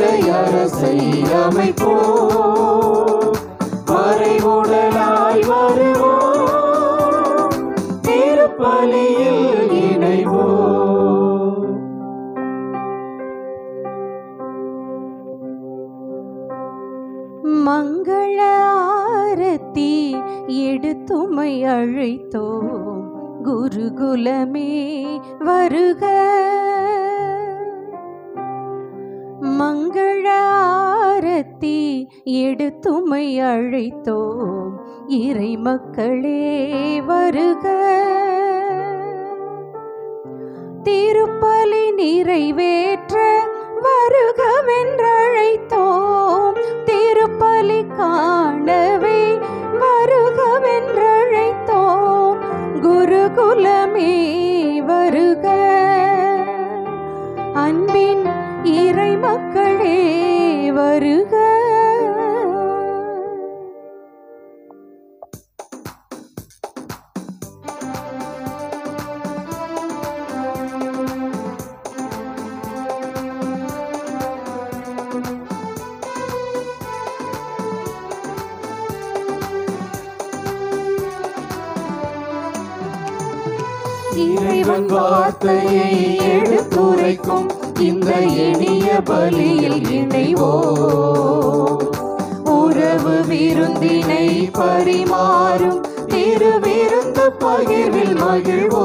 இறையரசை அமைப்போ மறைவுடலாய் வருவோம் திருப்பலியில் இணைவோம் மங்கள ஆரத்தி எடுத்துமை அழைத்தோம் குருகுலமே வருக மங்கள ஆரத்தி எடுத்துமை அழைத்தோம் இறை மக்களே வருக திருப்பலி நிறைவேற்ற வருகவென்றழைத்தோம் திருப்பலி காணவே வருகவென்றழைத்தோம் குருகுலமே வருக அன்பின் இறை மக்களே வருக இறைவன் வார்த்தையை எடுத்துரைக்கும் இந்த இனிய பலியில் இணைவோ உறவு விருந்தினை பரிமாறும் திருவிருந்து பகிர்வில் மகிழ்வோ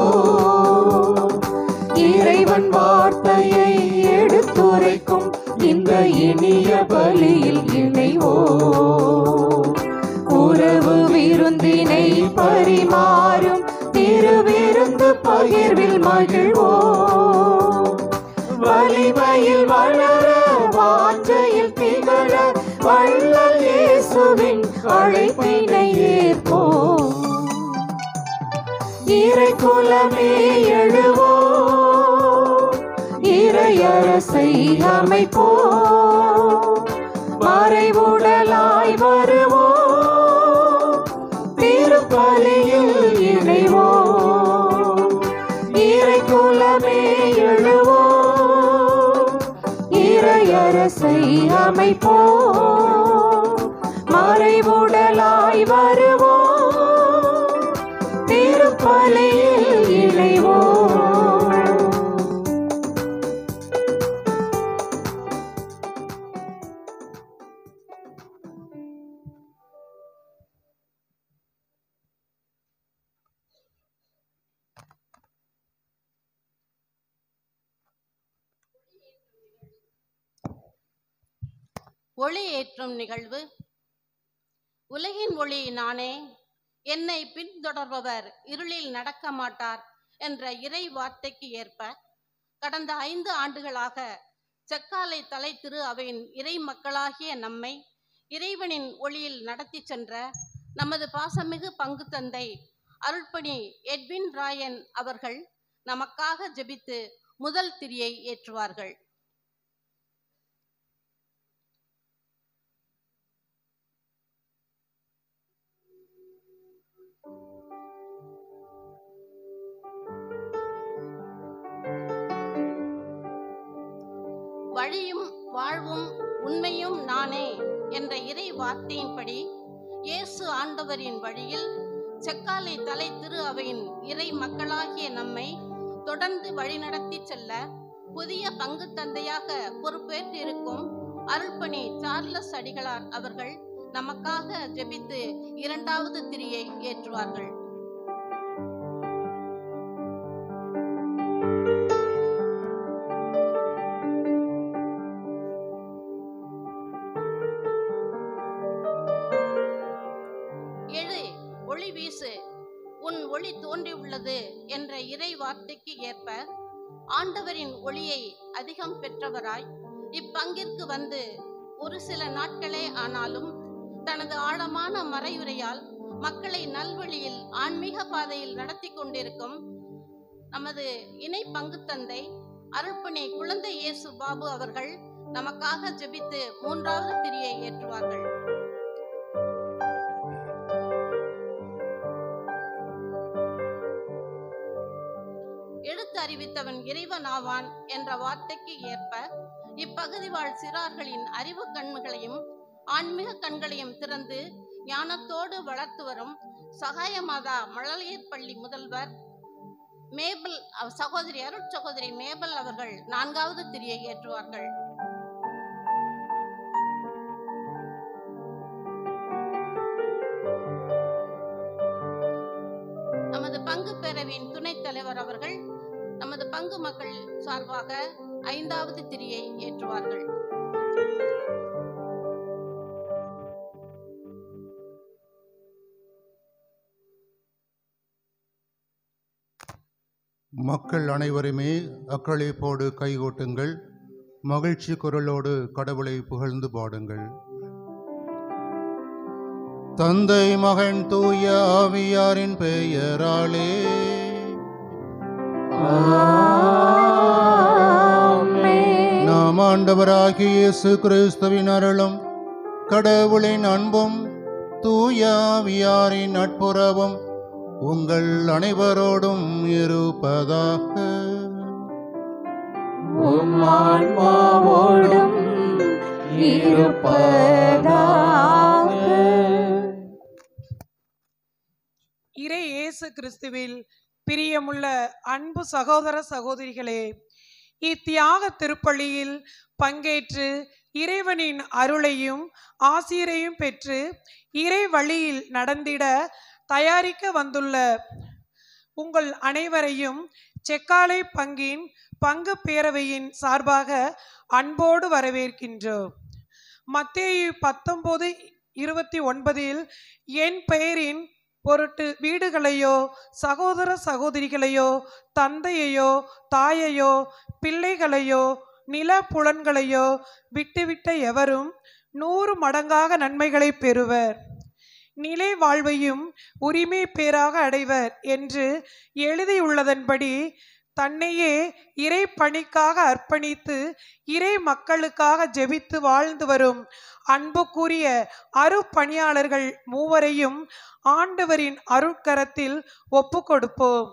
இறைவன் வார்த்தையை எடுத்துரைக்கும் இந்த இனிய பலியில் இணைவோ உறவு விருந்தினை பரிமாறும் திருவிருந்து பகிர்வில் மகிழ்வோ வலிமையில் வளர வாஞ்சையில் திகழ வள்ளல் இயேசுவின் அழைப்பினை ஏற்போம் இறை குலமே எழுவோ இறையரசை அமைப்போ மறைவுடலாய் வருவோ திருப்பலியில் இணைவோ இறை குலமே எழுவோ இறையரசை அமைப்போ மறைவுடலாய் வருவோ திருப்பலியில் இணைவோ ஒளி ஏற்றும் நிகழ்வு உலகின் ஒளி நானே என்னை பின்தொடர்பவர் இருளில் நடக்க மாட்டார் என்ற இறை வார்த்தைக்கு ஏற்ப கடந்த ஐந்து ஆண்டுகளாக செக்காலை தலை திரு அவையின் இறை மக்களாகிய நம்மை இறைவனின் ஒளியில் நடத்தி சென்ற நமது பாசமிகு பங்கு தந்தை அருள்பணி எட்வின் ராயன் அவர்கள் நமக்காக ஜெபித்து முதல் திரியை ஏற்றுவார்கள் வழியும் வாழ்வும் உண்மையும் நானே என்ற இறை வார்த்தையின்படி இயேசு ஆண்டவரின் வழியில் செக்காலை தலை திரு அவையின் இறை மக்களாகிய நம்மை தொடர்ந்து வழிநடத்தி செல்ல புதிய பங்கு தந்தையாக பொறுப்பேற்றிருக்கும் அருள்பணி சார்லஸ் அடிகளார் அவர்கள் நமக்காக ஜெபித்து இரண்டாவது திரியை ஏற்றுவார்கள் எழு ஒளி வீசு உன் ஒளி தோன்றியுள்ளது என்ற இறை வார்த்தைக்கு ஏற்ப ஆண்டவரின் ஒளியை அதிகம் பெற்றவராய் இப்பங்கிற்கு வந்து ஒரு சில நாட்களே ஆனாலும் தனது ஆழமான மறையுரையால் மக்களை நல்வழியில் ஆன்மீக பாதையில் நடத்தி கொண்டிருக்கும் நமது இணை பங்கு தந்தை அருள்பணி குழந்தை இயேசு பாபு அவர்கள் நமக்காக ஜெபித்து மூன்றாவது திரியை ஏற்றுவார்கள் எடுத்து அறிவித்தவன் இறைவன் ஆவான் என்ற வார்த்தைக்கு ஏற்ப இப்பகுதி வாழ் சிறார்களின் அறிவு கண்களையும் ஆன்மீக கண்களையும் திறந்து ஞானத்தோடு வளர்த்து வரும் சகாயமாதா மழலையர் பள்ளி முதல்வர் மேபல் அவ- சகோதரி அருட் சகோதரி மேபல் அவர்கள் நான்காவது திரியை ஏற்றுவார்கள் நமது பங்கு பேரவையின் துணைத் தலைவர் அவர்கள் நமது பங்கு மக்கள் சார்பாக ஐந்தாவது திரியை ஏற்றுவார்கள் மக்கள் அனைவருமே அக்களிப்போடு கைகோட்டுங்கள் மகிழ்ச்சி குரலோடு கடவுளை புகழ்ந்து பாடுங்கள் தந்தை மகன் தூய ஆவியாரின் பெயராலே நாம் ஆண்டவராகிய இயேசு கிறிஸ்துவின் அருளும் கடவுளின் அன்பும் தூய ஆவியாரின் நட்புறவும் உங்கள் அனைவரோடும் இருப்பதாக உம் ஆன்மாவோடும் இருப்பதாக இறை இயேசு கிறிஸ்துவில் பிரியமுள்ள அன்பு சகோதர சகோதரிகளே இத்தியாக திருப்பள்ளியில் பங்கேற்று இறைவனின் அருளையும் ஆசிரையும் பெற்று இறை வழியில் நடந்திட தயாரிக்க வந்துள்ள உங்கள் அனைவரையும் செக்காலை பங்கின் பங்கு பேரவையின் சார்பாக அன்போடு வரவேற்கின்றோம் மத்தேயு பத்தொன்பது இருபத்தி ஒன்பதில் என் பெயரின் பொருட்டு வீடுகளையோ சகோதர சகோதரிகளையோ தந்தையையோ தாயையோ பிள்ளைகளையோ நில புலன்களையோ விட்டுவிட்ட எவரும் நூறு மடங்காக நன்மைகளை பெறுவர் நிலை வாழ்வையும் உரிமை பேராக அடைவர் என்று எழுதியுள்ளதன்படி தன்னையே இறை பணிக்காக அர்ப்பணித்து இறை மக்களுக்காக ஜெபித்து வாழ்ந்து வரும் அன்புக்குரிய அருப்பணியாளர்கள் மூவரையும் ஆண்டவரின் அருட்கரத்தில் ஒப்பு கொடுப்போம்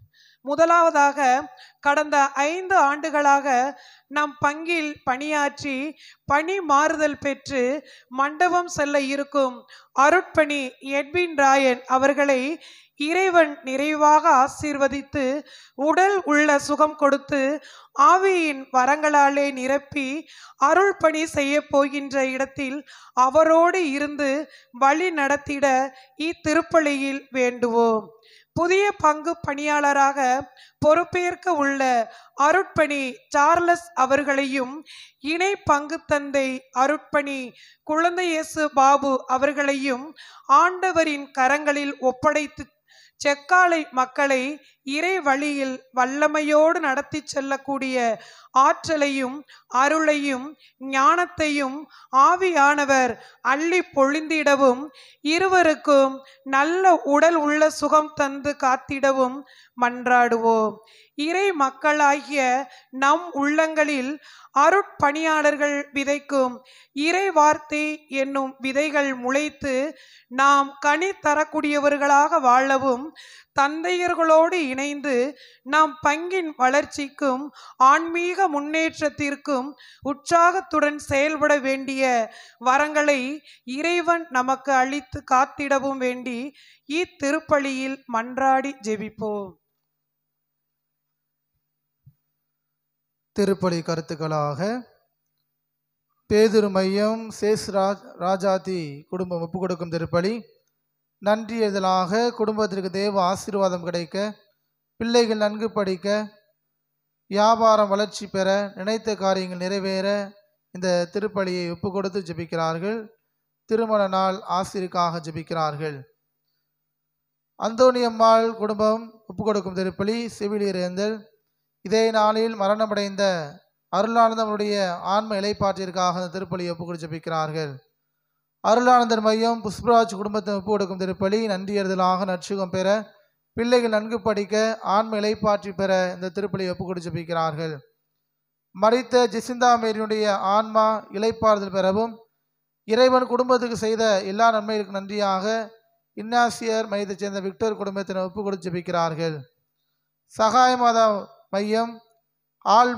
முதலாவதாக கடந்த ஐந்து ஆண்டுகளாக நம் பங்கில் பணியாற்றி பணி மாறுதல் பெற்று மண்டபம் செல்ல இருக்கும் அருட்பணி எட்வின் ராயன் அவர்களை இறைவன் நிறைவாக ஆசீர்வதித்து உடல் உள்ள சுகம் கொடுத்து ஆவியின் வரங்களாலே நிரப்பி அருள் பணி செய்ய போகின்ற இடத்தில் அவரோடு இருந்து வழி நடத்திட இத்திருப்பலியில் வேண்டுவோம் புதிய பங்கு பணியாளராக பொறுப்பேற்க உள்ள அருட்பணி சார்லஸ் அவர்களையும் இணை பங்கு தந்தை அருட்பணி குழந்தை இயேசு பாபு அவர்களையும் ஆண்டவரின் கரங்களில் ஒப்படைத்து செக்காலை மக்களை இறை வழியில் வல்லமையோடு நடத்தி செல்லக்கூடிய ஆற்றலையும் அருளையும் ஞானத்தையும் ஆவியானவர் அள்ளி பொழிந்திடவும் இருவருக்கும் நல்ல உடல் உள்ள சுகம் தந்து காத்திடவும் மன்றாடுவோம் இறை மக்களாகிய நம் உள்ளங்களில் அருட்பணியாளர்கள் விதைக்கும் இறை வார்த்தை என்னும் விதைகள் முளைத்து நாம் கனி தரக்கூடியவர்களாக வாழவும் தந்தையர்களோடு இணைந்து நாம் பங்கின் வளர்ச்சிக்கும் ஆன்மீக முன்னேற்றத்திற்கும் உற்சாகத்துடன் செயல்பட வேண்டிய வரங்களை இறைவன் நமக்கு அளித்து காத்திடவும் வேண்டி இத்திருப்பலியில் மன்றாடி ஜெபிப்போம் திருப்பலி கருத்துக்களாக பேதுரு மையம் சேஸ் ராஜ் ராஜாதி குடும்பம் ஒப்பு கொடுக்கும் திருப்பலி நன்றி எதலாக குடும்பத்திற்கு தேவ ஆசீர்வாதம் கிடைக்க பிள்ளைகள் நன்கு படிக்க வியாபாரம் வளர்ச்சி பெற நினைத்த காரியங்கள் நிறைவேற இந்த திருப்பலியை ஒப்பு கொடுத்து ஜெபிக்கிறார்கள் திருமண நாள் ஆசிரியருக்காக ஜெபிக்கிறார்கள் அந்தோணியம்மாள் குடும்பம் ஒப்பு கொடுக்கும் திருப்பலி செவிலியரேந்தல் இதே நாளில் மரணமடைந்த அருளானந்தனுடைய ஆன்ம இலைப்பாற்றிற்காக இந்த திருப்பலியை ஒப்பு கொடுத்து ஜெபிக்கிறார்கள் அருளானந்தர் மையம் புஷ்பராஜ் குடும்பத்தை ஒப்பு கொடுக்கும் திருப்பலி நன்றியறுதலாக நற்சுகம் பெற பிள்ளைகள் நன்கு படிக்க ஆன்ம இலைப்பாற்றி பெற இந்த திருப்பலியை ஒப்பு கொடுத்து ஜெபிக்கிறார்கள் மறித்த ஜெசிந்தா மேரினுடைய ஆன்மா இலைப்பாறுதல் பெறவும் இறைவன் குடும்பத்துக்கு செய்த எல்லா நன்மைகளுக்கு நன்றியாக இன்னாசியர் மையத்தைச் சேர்ந்த விக்டர் குடும்பத்தினர் ஒப்பு கொடுத்து ஜெபிக்கிறார்கள் சகாய மாதா மையம் ஆல்பர்ட்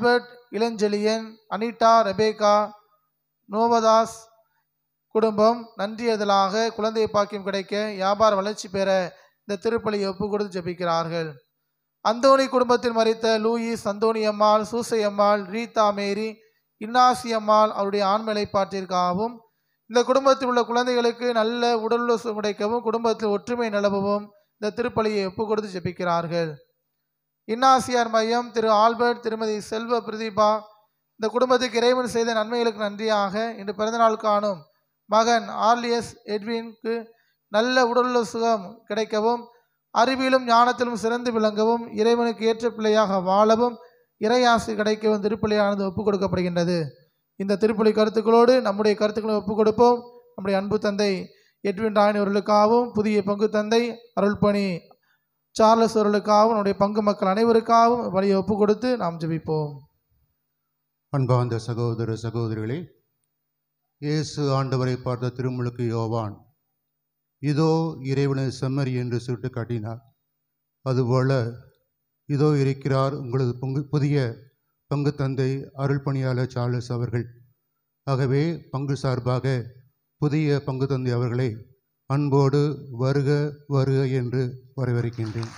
இளஞ்செழியன் அனிதா ரெபேகா நோவதாஸ் குடும்பம் நன்றியதலாக குழந்தை பாக்கியம் கிடைக்க வியாபார வளர்ச்சி பெற இந்த திருப்பலியை ஒப்பு கொடுத்து ஜெபிக்கிறார்கள் அந்தோணி குடும்பத்தில் மறித்த Louis Anthony Ammal Susai Ammal Rita Mary Innasi Ammal அவருடைய ஆண்மலை பாட்டிற்காகவும் இந்த குடும்பத்தில் உள்ள குழந்தைகளுக்கு நல்ல உடலுள்ள சுகம் கிடைக்கவும் குடும்பத்தில் ஒற்றுமை நிலவவும் இந்த திருப்பலியை ஒப்பு கொடுத்து ஜெபிக்கிறார்கள் இன்னாசியார் மையம் திரு ஆல்பர்ட் திருமதி செல்வ பிரதீபா இந்த குடும்பத்துக்கு இறைவன் செய்த நன்மைகளுக்கு நன்றியாக இன்று பிறந்தநாள் காணும் மகன் ஆர்லியஸ் எட்வினுக்கு நல்ல உடலுள்ள சுகம் கிடைக்கவும் அறிவிலும் ஞானத்திலும் சிறந்து விளங்கவும் இறைவனுக்கு ஏற்ற பிள்ளையாக வாழவும் இறையாசு கிடைக்கவும் திருப்பலியானது ஒப்புக் கொடுக்கப்படுகின்றது இந்த திருப்பலி கருத்துக்களோடு நம்முடைய கருத்துக்களை ஒப்புக் கொடுப்போம் நம்முடைய அன்பு தந்தை எட்வின் ராயன் அவர்களுக்காகவும் புதிய பங்கு தந்தை அருள்பணி சார்லஸ் அவர்களுக்காகவும் நம்முடைய பங்கு மக்கள் அனைவருக்காகவும் வழியை ஒப்புக் கொடுத்து நாம் ஜெபிப்போம் அன்பார்ந்த சகோதர சகோதரிகளே இயேசு ஆண்டவரை பார்த்த திருமுழுக்கு யோவான் இதோ இறைவனது செம்மறி என்று சுட்டு காட்டினார் அதுபோல இதோ இருக்கிறார் உங்களது பங்கு புதிய பங்கு தந்தை அருள் பணியாளர் சார்லஸ் அவர்கள் ஆகவே பங்கு சார்பாக புதிய பங்கு தந்தை அவர்களை அன்போடு வருக வருக என்று வரவேற்கின்றேன்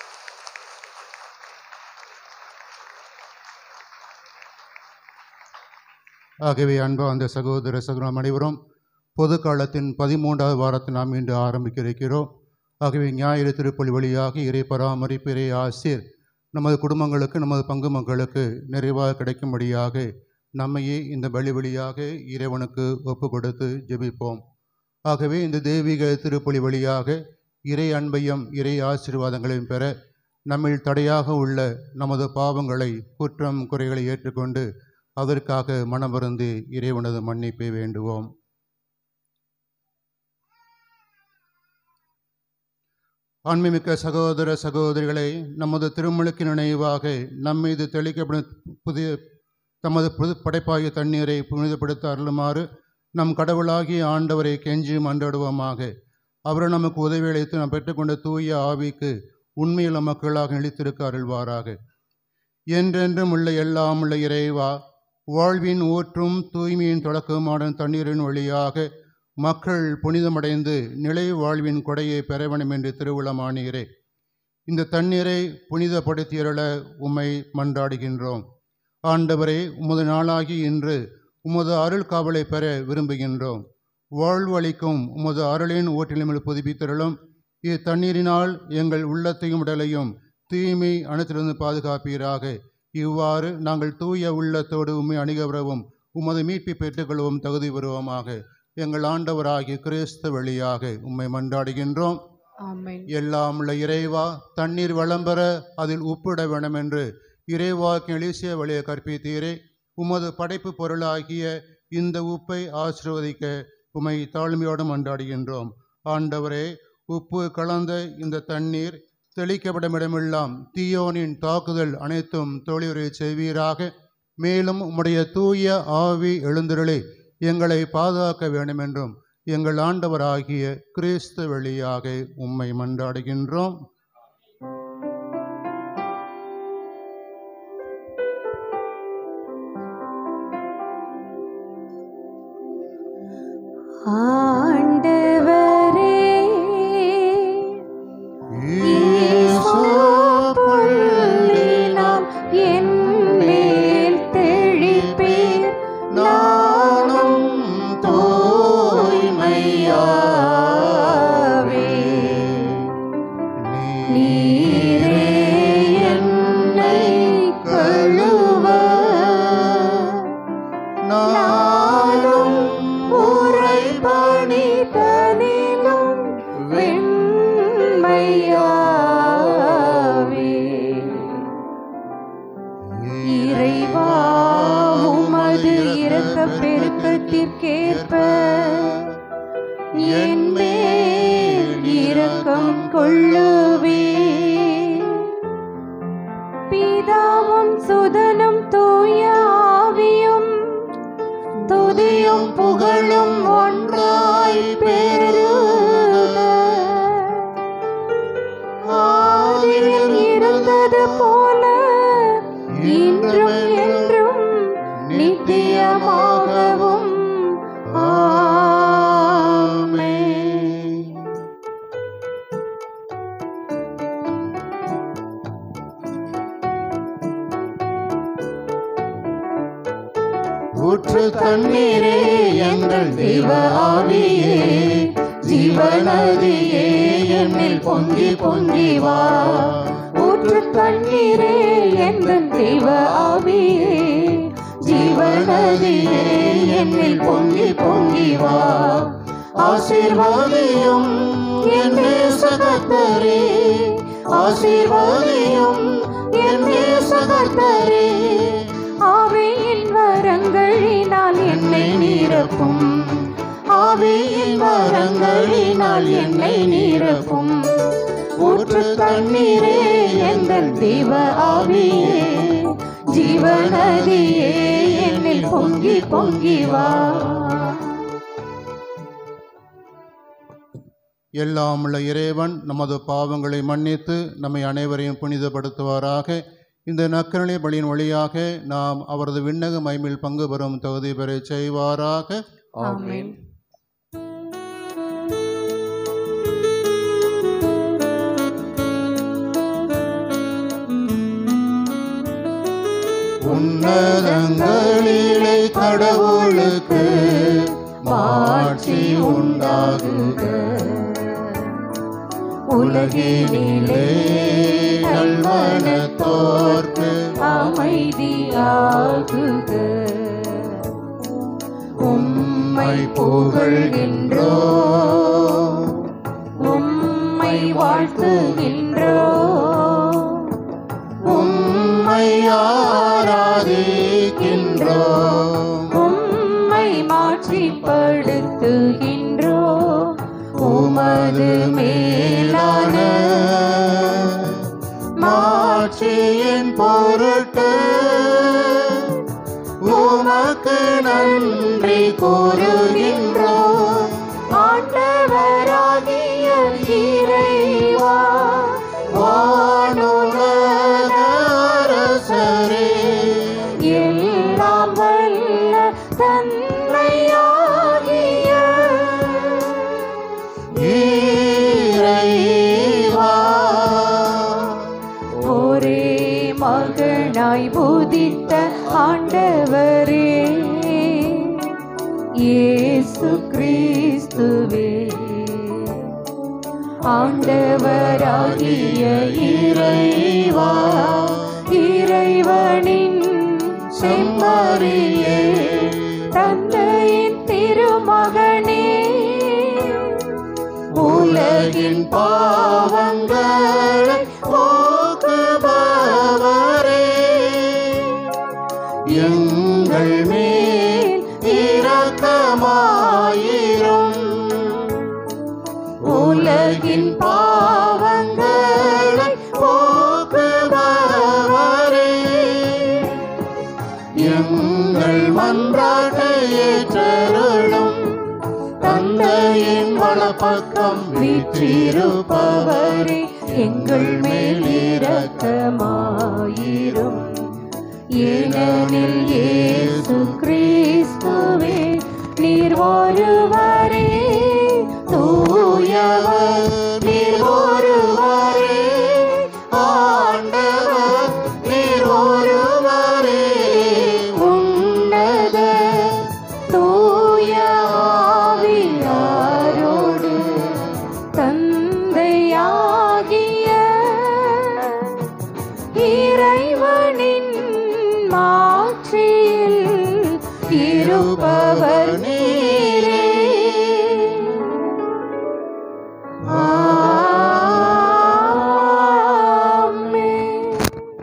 ஆகவே அன்பா அந்த சகோதர சகோதரம் அனைவரும் பொது காலத்தின் பதிமூன்றாவது வாரத்தை நாம் இன்று ஆரம்பிக்க இருக்கிறோம் ஆகவே ஞாயிறு திருப்பலி வழியாக இறை பராமரிப்பு இறை ஆசிர் நமது குடும்பங்களுக்கு நமது பங்கு மக்களுக்கு நிறைவாக கிடைக்கும்படியாக நம்மையே இந்த பலி வழியாக இறைவனுக்கு ஒப்பு கொடுத்து ஜெபிப்போம் ஆகவே இந்த தெய்வீக திருப்பலி வழியாக இறை அன்பையும் இறை ஆசீர்வாதங்களையும் பெற நம்மில் தடையாக உள்ள நமது பாவங்களை குற்றம் குறைகளை ஏற்றுக்கொண்டு அதற்காக மனமருந்து இறைவனது மன்னிப்பை வேண்டுவோம் ஆன்மீமிக்க சகோதர சகோதரிகளை நமது திருமுழுக்கு நினைவாக நம்மீது தெளிக்கப்படும் புதிய தமது புது படைப்பாகிய தண்ணீரை புனிதப்படுத்த அருளுமாறு நம் கடவுளாகிய ஆண்டவரை கெஞ்சி மன்றாடுவோமாக அவர் நமக்கு உதவி அளித்து நாம் பெற்றுக்கொண்ட தூய ஆவிக்கு உண்மையுள்ள மக்களாக நிலைத்திருக்க அருள்வாராக என்றென்றும் உள்ள எல்லாம் உள்ள இறைவா வாழ்வின் ஊற்றும் தூய்மையின் தொடக்கமான தண்ணீரின் வழியாக மக்கள் புனிதமடைந்து நிலை வாழ்வின் கொடையை பெற வேண்டும் என்று திருவுளமானீரே இந்த தண்ணீரை புனிதப்படுத்தியருள உம்மை மன்றாடுகின்றோம் ஆண்டவரே உமது நாளாகி இன்று உமது அருள் காவலை பெற விரும்புகின்றோம் வாழ்வு அளிக்கும் உமது அருளின் ஓட்டிலும் புதுப்பித்தருளும் இத்தண்ணீரினால் எங்கள் உள்ளத்தையும் உடலையும் தீமை அனைத்திலிருந்து பாதுகாப்பீராக இவ்வாறு நாங்கள் தூய உள்ளத்தோடு உம்மை அணுகவரவும் உமது மீட்பை பெற்றுக்கொள்ளவும் தகுதி பெறுவோமாக எங்கள் ஆண்டவராகிய கிறிஸ்து வழியாக உம்மை மன்றாடுகின்றோம் ஆமென் எல்லாம் உள்ள இறைவா தண்ணீர் வளம் பெற அதில் உப்பிட வேண்டும் என்று இறைவாக்கு எலிசிய வழியை கற்பித்தீரே உமது படைப்பு பொருளாகிய இந்த உப்பை ஆசிர்வதிக்க உமை தாழ்மையோடு மன்றாடுகின்றோம் ஆண்டவரே உப்பு கலந்த இந்த தண்ணீர் தெளிக்கப்படும் இடமெல்லாம் தீயோனின் தாக்குதல் அனைத்தும் தோழியுரை செய்வீராக மேலும் உம்முடைய தூய ஆவி எழுந்தருளை எங்களை பாதுகாக்க வேண்டும் என்றும் எங்கள் ஆண்டவராகிய கிறிஸ்து வழியாக உம்மை மன்றாடுகின்றோம் ஆண்டவரே ஈசோப்புள்ளினாம் என் மேல் தெளிப்பீர் நானும் தூய்மையாவே நீரே என்னை கழுவ நானும் உரை பணிதனிலும் வெண்மையாவே இறைவா உமது இரக்க பெருக்கத்திற்கேற்ப என் மேல் இரக்கம் கொள்ளுவே பிதாவும் சுதனும் தூய ஆவியும் துதியும் புகழும் ஒன்றாய் பெருக ஆதியில் இருந்தது போல இன்றும் என்றும் தண்ணீரே எங்கள் தெய்வ ஆவியே ஜீவநதியே என்னில் பொங்கி பொங்கி வா ஊற்று தண்ணீரே எங்கள் தெய்வ ஆவியே ஜீவநதியே என்னில் பொங்கி பொங்கி வா ஆசீர்வாதியும் என் நேசகத்தரே ஆசீர்வாதியும் என் நேசகத்தரே ஆவியின் வரங்களினால் என்னை நிரப்பும் ஆவியின் வரங்களினால் என்னை நிரப்பும் ஊற்று தண்ணீரே எங்கள் தெய்வ ஆவியே ஜீவநதியே என்னில் பொங்கி பொங்கி வா எல்லாம் உள்ள இறைவன் நமது பாவங்களை மன்னித்து நம்மை அனைவரையும் புனிதப்படுத்துவாராக இந்த நக்கரளை பலியின் வழியாக நாம் அவரது விண்ணக மைமில் பங்கு பெறும் தகுதி பெறச் செய்வாராக ஆமென் உன்னதங்களிலே கடவுளுக்கு மாட்சி உண்டாகுக உலகினிலே நல்வனத்தோர்க்கு அமைதியாகுக உம்மை புகழ்கின்றோ உம்மை வாழ்த்துகின்றோ உம்மை ஆராதிக்கின்றோம் உம்மை மாற்றிப்படுத்துகின்றோ உமது மேலான மாட்சியின் பொருட்டு உமக்கு நன்றி கூறுகின்றோம் ஆண்டவராகிய இறைவா வானுலக அரசரே எல்லாம் வல்ல தன்மையாகிய இறைவா ஒரே மகனாய் புதித்த ஆண்டவரே இயேசு கிறிஸ்துவே ஆண்டவராகிய இறைவா இறைவனின் செம்மறியே தந்தையின் திருமகனே உலகின் பாவங்களை போக்குபவரே எங்கள் மேல் இரக்கமாயிரும் உலகின் பாவங்களை போக்குபவரே எங்கள் மன்றாட்டை ஏற்றருளும் தந்தையின் வலப்பக்கம் வீற்றிருப்பவரே எங்கள் மேல் இரக்கமாயிரும் ஏனெனில் இயேசு கிறிஸ்துவே நீர் ஒருவரே தூயவர் நீர் ஒருவரே ஆண்டவர் நீர் ஒருவரே உன்னத தூய ஆவியாரோடு தந்தையாகிய இறைவனின் மாட்சியில் இருப்பவர் நீரே ஆமென்.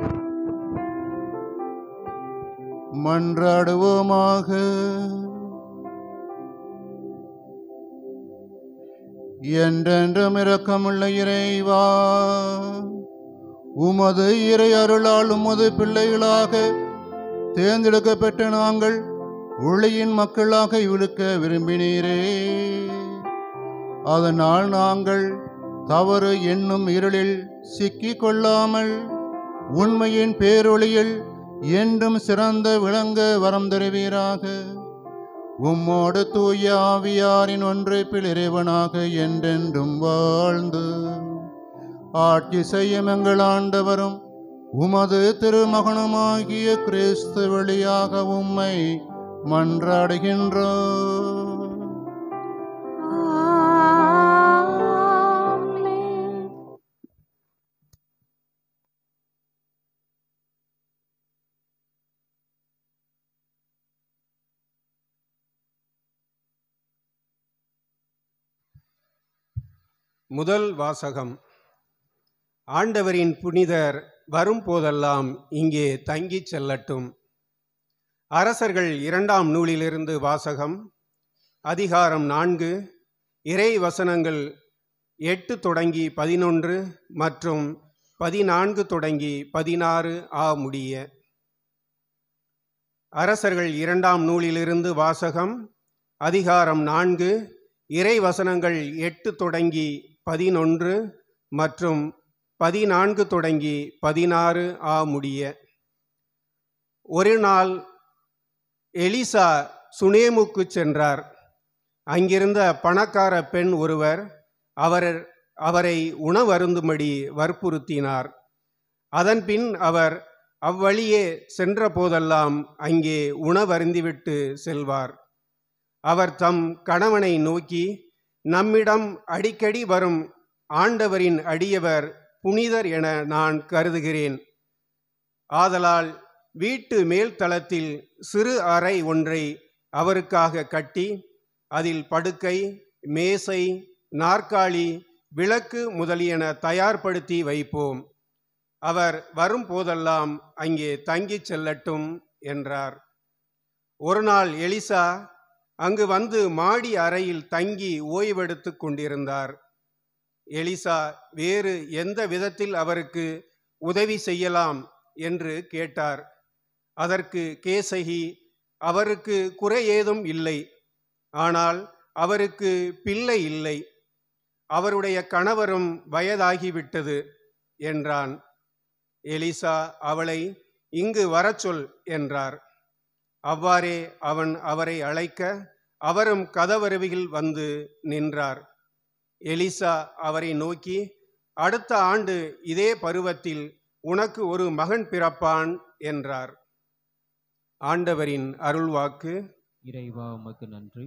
மன்றாடுவோமாக என்றென்றும் இரக்கமுள்ள இறைவா உமது இறை அருளால் உமது பிள்ளைகளாக தேர்ந்தெடுக்கப்பட்ட நாங்கள் ஒளியின் மக்களாக இருக்க விரும்பினீரே அதனால் நாங்கள் தவறு என்னும் இருளில் சிக்கிக் கொள்ளாமல் உண்மையின் பேரொளியில் என்றும் சிறந்த விளங்க வரம் தருவீராக உம்மோடு தூய ஆவியாரின் ஒன்றைப்பில் இறைவனாக என்றென்றும் வாழ்ந்து ஆட்சி செய்யும் எங்கள் ஆண்டவரும் உமது திருமகனுமாகிய கிறிஸ்து வழியாக உம்மை மன்றாடுகின்றோம் ஆமென். முதல் வாசகம் ஆண்டவரின் புனிதர் வரும்போதெல்லாம் இங்கே தங்கிச் செல்லட்டும் அரசர்கள் இரண்டாம் நூலிலிருந்து வாசகம் அதிகாரம் நான்கு இறை வசனங்கள் எட்டு தொடங்கி பதினொன்று மற்றும் பதினான்கு தொடங்கி பதினாறு ஆ முடிய அரசர்கள் இரண்டாம் நூலிலிருந்து வாசகம் அதிகாரம் நான்கு இறை வசனங்கள் எட்டு தொடங்கி பதினொன்று மற்றும் பதினான்கு தொடங்கி பதினாறு ஆ முடிய ஒரு நாள் எலிசா சுனேமுக்கு சென்றார் அங்கிருந்த பணக்கார பெண் ஒருவர் அவர் அவரை உணவருந்தும்படி வற்புறுத்தினார் அதன்பின் அவர் அவ்வழியே சென்ற போதெல்லாம் அங்கே உணவருந்திவிட்டு செல்வார் அவர் தம் கணவனை நோக்கி நம்மிடம் அடிக்கடி வரும் ஆண்டவரின் அடியவர் புனிதர் என நான் கருதுகிறேன் ஆதலால் வீட்டு மேல்தளத்தில் சிறு அறை ஒன்றை அவருக்காக கட்டி அதில் படுக்கை மேசை நாற்காலி விளக்கு முதலியன தயார்படுத்தி வைப்போம் அவர் வரும்போதெல்லாம் அங்கே தங்கிச் செல்லட்டும் என்றார் ஒரு நாள் எலிசா அங்கு வந்து மாடி அறையில் தங்கி ஓய்வெடுத்து கொண்டிருந்தார் எலிசா வேறு எந்த விதத்தில் அவருக்கு உதவி செய்யலாம் என்று கேட்டார் அதற்கு கேசகி அவருக்கு குறை ஏதும் இல்லை ஆனால் அவருக்கு பிள்ளை இல்லை அவருடைய கணவரும் வயதாகிவிட்டது என்றான் எலிசா அவளை இங்கு வரச் சொல் என்றார் அவ்வாறே அவன் அவரை அழைக்க அவரும் கதவருவியில் வந்து நின்றார் எலிசா அவரை நோக்கி அடுத்த ஆண்டு இதே பருவத்தில் உனக்கு ஒரு மகன் பிறப்பான் என்றார் ஆண்டவரின் அருள்வாக்கு இறைவா உமக்கு நன்றி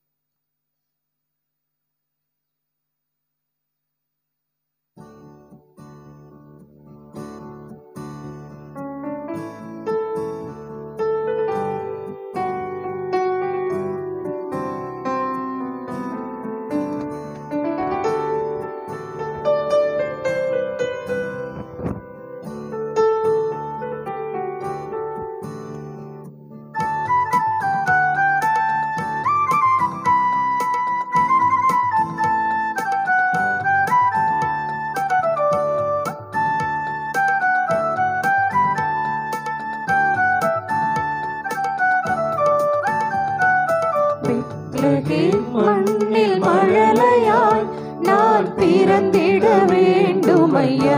பெத்லகேம் மண்ணில் மழலையாய் நான் பிறந்திட வேண்டுமையா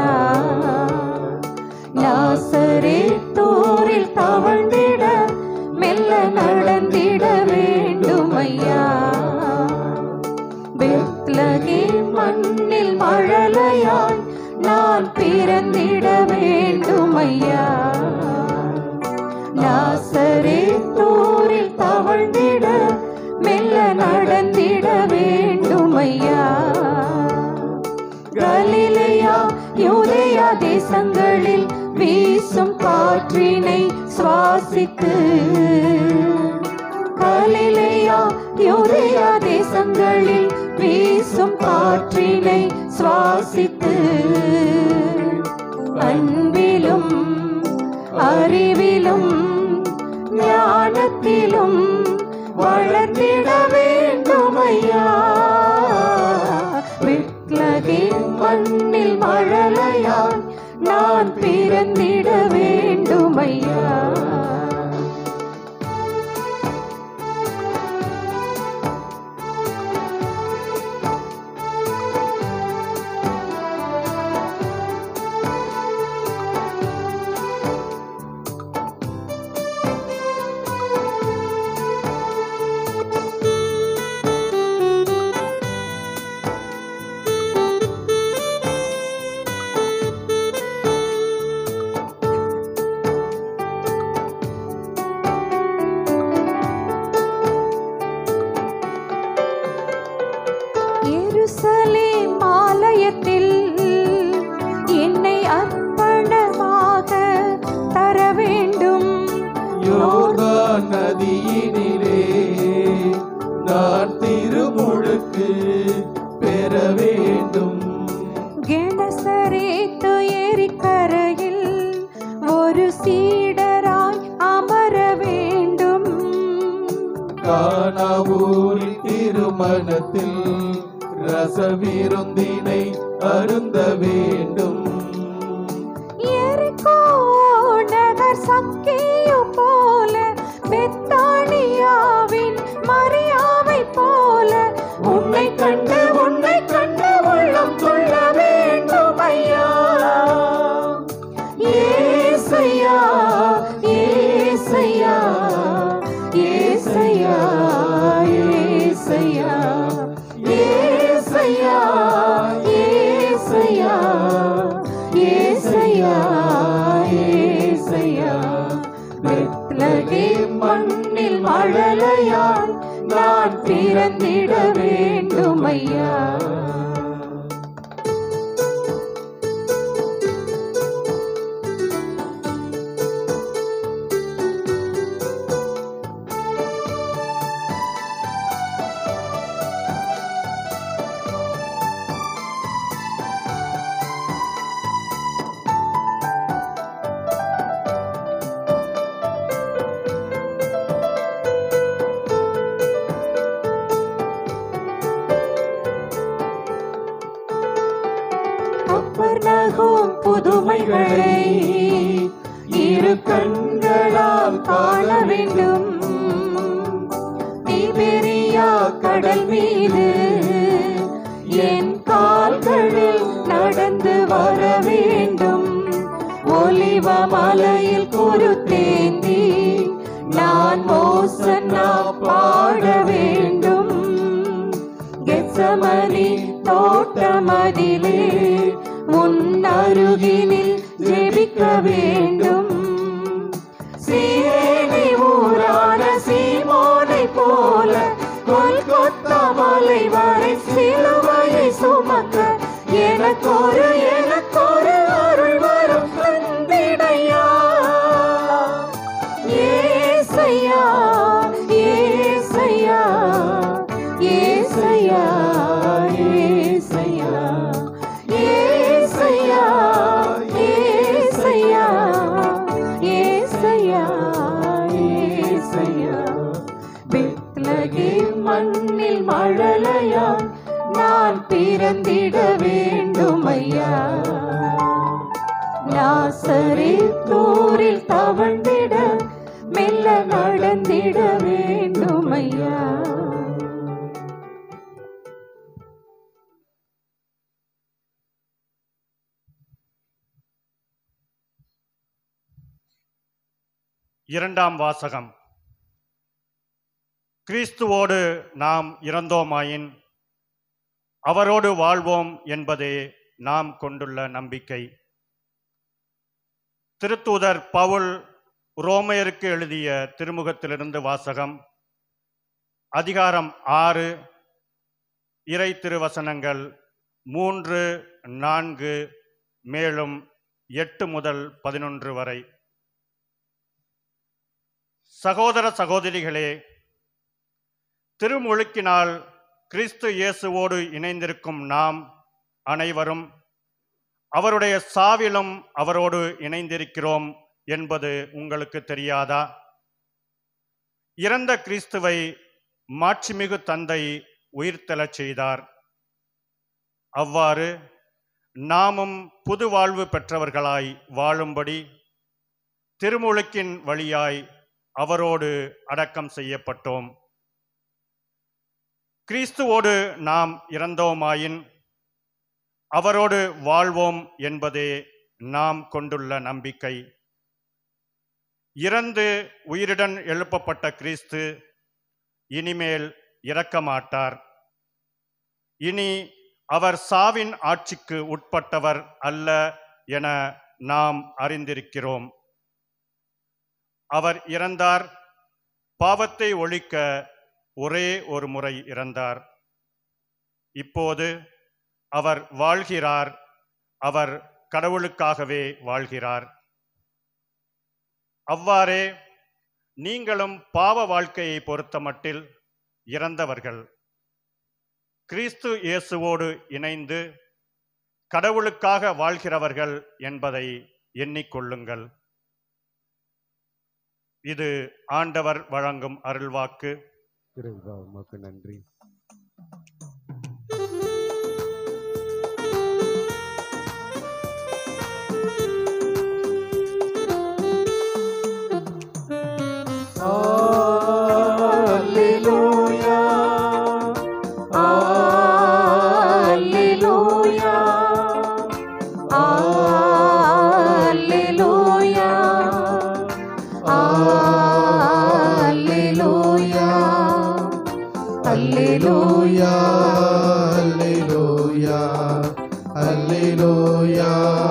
நாசரே தோரில் தவழ்ந்திட மெல்ல நடந்திட வேண்டுமையா பெத்லகேம் மண்ணில் மழலையாய் நான் பிறந்திட வேண்டுமையா நாசரே தோரில் தவழ்ந்திட மெல்ல நடந்திட வேண்டுமையா கலிலேயா யூதேயா தேசங்களில் வீசும் காற்றினை சுவாசித்து கலிலேயா யூதேயா தேசங்களில் வீசும் காற்றினை சுவாசித்து அன்பிலும் அறிவிலும் ஞானத்திலும் வளர்ந்திட வேண்டுமையா விட்லகே மண்ணில் மழலையாய் நான் பிறந்திட வேண்டுமையா எருசலேம் ஆலயத்தில் என்னை அர்ப்பணமாக தர வேண்டும் யோர்தான் நதியினிலே நான் திருமுழுக்கு பெற வேண்டும் கெனசரேத்து ஏரிக்கரையில் ஒரு சீடராய் அமர வேண்டும் கானாவூரில் திருமணத்தில் ரசவிருந்தினை அருந்த வேண்டும் எரிகோ நகர் சக்கேயு போல பெத்தானியாவின் மரியாவை போல உன்னை கண்டு உன்னை கண்டு உள்ளம் கொள்ள வேண்டும் ஐயா ஏசையா ஏசையா ஏசையா ஏசையா ஏசையா ஏசையா ஏசையா ஏசையா பெத்லகேம் மண்ணில் மழலையால் நான் பிறந்திட வேண்டும் ஐயா அப்பர்ணகும் புதுமைகளை இரு கண்களால் காண வேண்டும் திபெரியா கடல் மீது என் கால்களில் நடந்து வர வேண்டும் ஒலிவ மலையில் குருத்தேந்தி நான் மோசன்னா பாட வேண்டும் கெத்சமனி தோட்டமதிலே உன் அருகினில் ஜெபிக்க வேண்டும் சீரேனி ஊரான சீமோனை போல கொல்கொத்தா மலை வரை சிலுவையை சுமக்க எனக்கொரு எனக்கொரு அருள் வரும் தந்திடையா ஏசையா ஏசையா ஏசையா ஏசையா ஏசையா ஏசையா ஏசையா ஏசையா பெத்லகேம் மண்ணில் மழலையா நான் பிறந்திட வேண்டும் ஐயா நாசரே தூரில் தவழ்ந்திட மெல்ல நடந்திட வேண்டும் ஐயா இரண்டாம் வாசகம் கிறிஸ்துவோடு நாம் இறந்தோமாயின் அவரோடு வாழ்வோம் என்பதே நாம் கொண்டுள்ள நம்பிக்கை திருத்தூதர் பவுல் ரோமையருக்கு எழுதிய திருமுகத்திலிருந்து வாசகம் அதிகாரம் ஆறு இறை திருவசனங்கள் மூன்று நான்கு மேலும் எட்டு முதல் பதினொன்று வரை சகோதர சகோதரிகளே திருமுழுக்கினால் கிறிஸ்து இயேசுவோடு இணைந்திருக்கும் நாம் அனைவரும் அவருடைய சாவிலும் அவரோடு இணைந்திருக்கிறோம் என்பது உங்களுக்கு தெரியாதா இறந்த கிறிஸ்துவை மாட்சிமிகு தந்தை உயிர்த்தெழச் செய்தார் அவ்வாறு நாமும் புது வாழ்வு பெற்றவர்களாய் வாழும்படி திருமுழுக்கின் வழியாய் அவரோடு அடக்கம் செய்யப்பட்டோம் கிறிஸ்துவோடு நாம் இறந்தோமாயின் அவரோடு வாழ்வோம் என்பதே நாம் கொண்டுள்ள நம்பிக்கை இறந்து உயிருடன் எழுப்பப்பட்ட கிறிஸ்து இனிமேல் இறக்க மாட்டார் இனி அவர் சாவின் ஆட்சிக்கு உட்பட்டவர் அல்ல என நாம் அறிந்திருக்கிறோம் அவர் இறந்தார் பாவத்தை ஒழிக்க ஒரே ஒரு முறை இறந்தார் இப்போது அவர் வாழ்கிறார் அவர் கடவுளுக்காகவே வாழ்கிறார் அவ்வாறே நீங்களும் பாவ வாழ்க்கையை பொறுத்தமட்டில் இறந்தவர்கள் கிறிஸ்து இயேசுவோடு இணைந்து கடவுளுக்காக வாழ்கிறவர்கள் என்பதை எண்ணிக்கொள்ளுங்கள் இது ஆண்டவர் வழங்கும் அருள்வாக்கு இறைவா உமக்கு நன்றி Alleluia. Alleluia. Alleluia. Alleluia. அல்லேலூயா அல்லேலூயா அல்லேலூயா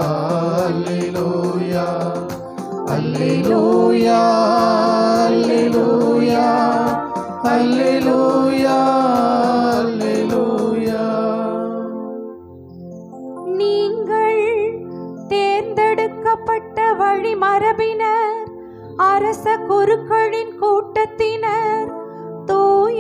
அல்லேலூயா அல்லேலூயா அல்லேலூயா அல்லேலூயா அல்லேலூயா நீங்கள் தேர்ந்தெடுக்கப்பட்ட வழிமரபினர் அரச குருக்களின் கூட்டத்தினர் தூய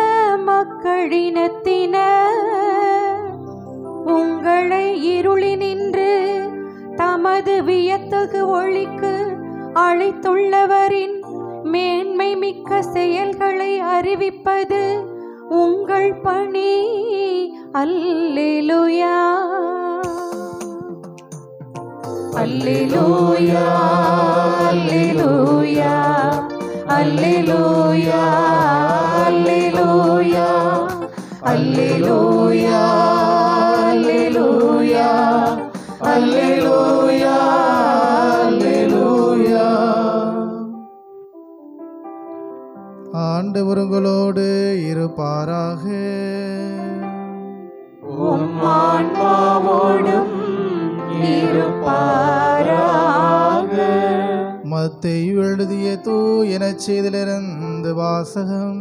மக்களினத்தினர் உங்களை இருளினின்று தமது வியத்தகு ஒளிக்கு அழைத்துள்ளவரின் மேன்மை மிக்க செயல்களை அறிவிப்பது உங்கள் பணி அல்லேலூயா அல்லேலூயா அல்லேலூயா அல்லேலூயா அல்லேலூயா அல்லேலூயா அல்லேலூயா அல்லேலூயா அல்லேலூயா ஆண்டவர் உங்களோடு இருப்பாராக உம்மான்மாவோடும் இருப்பாராக மத்தேயு எழுதிய தூ எனச் செய்திலிருந்து வாசகம்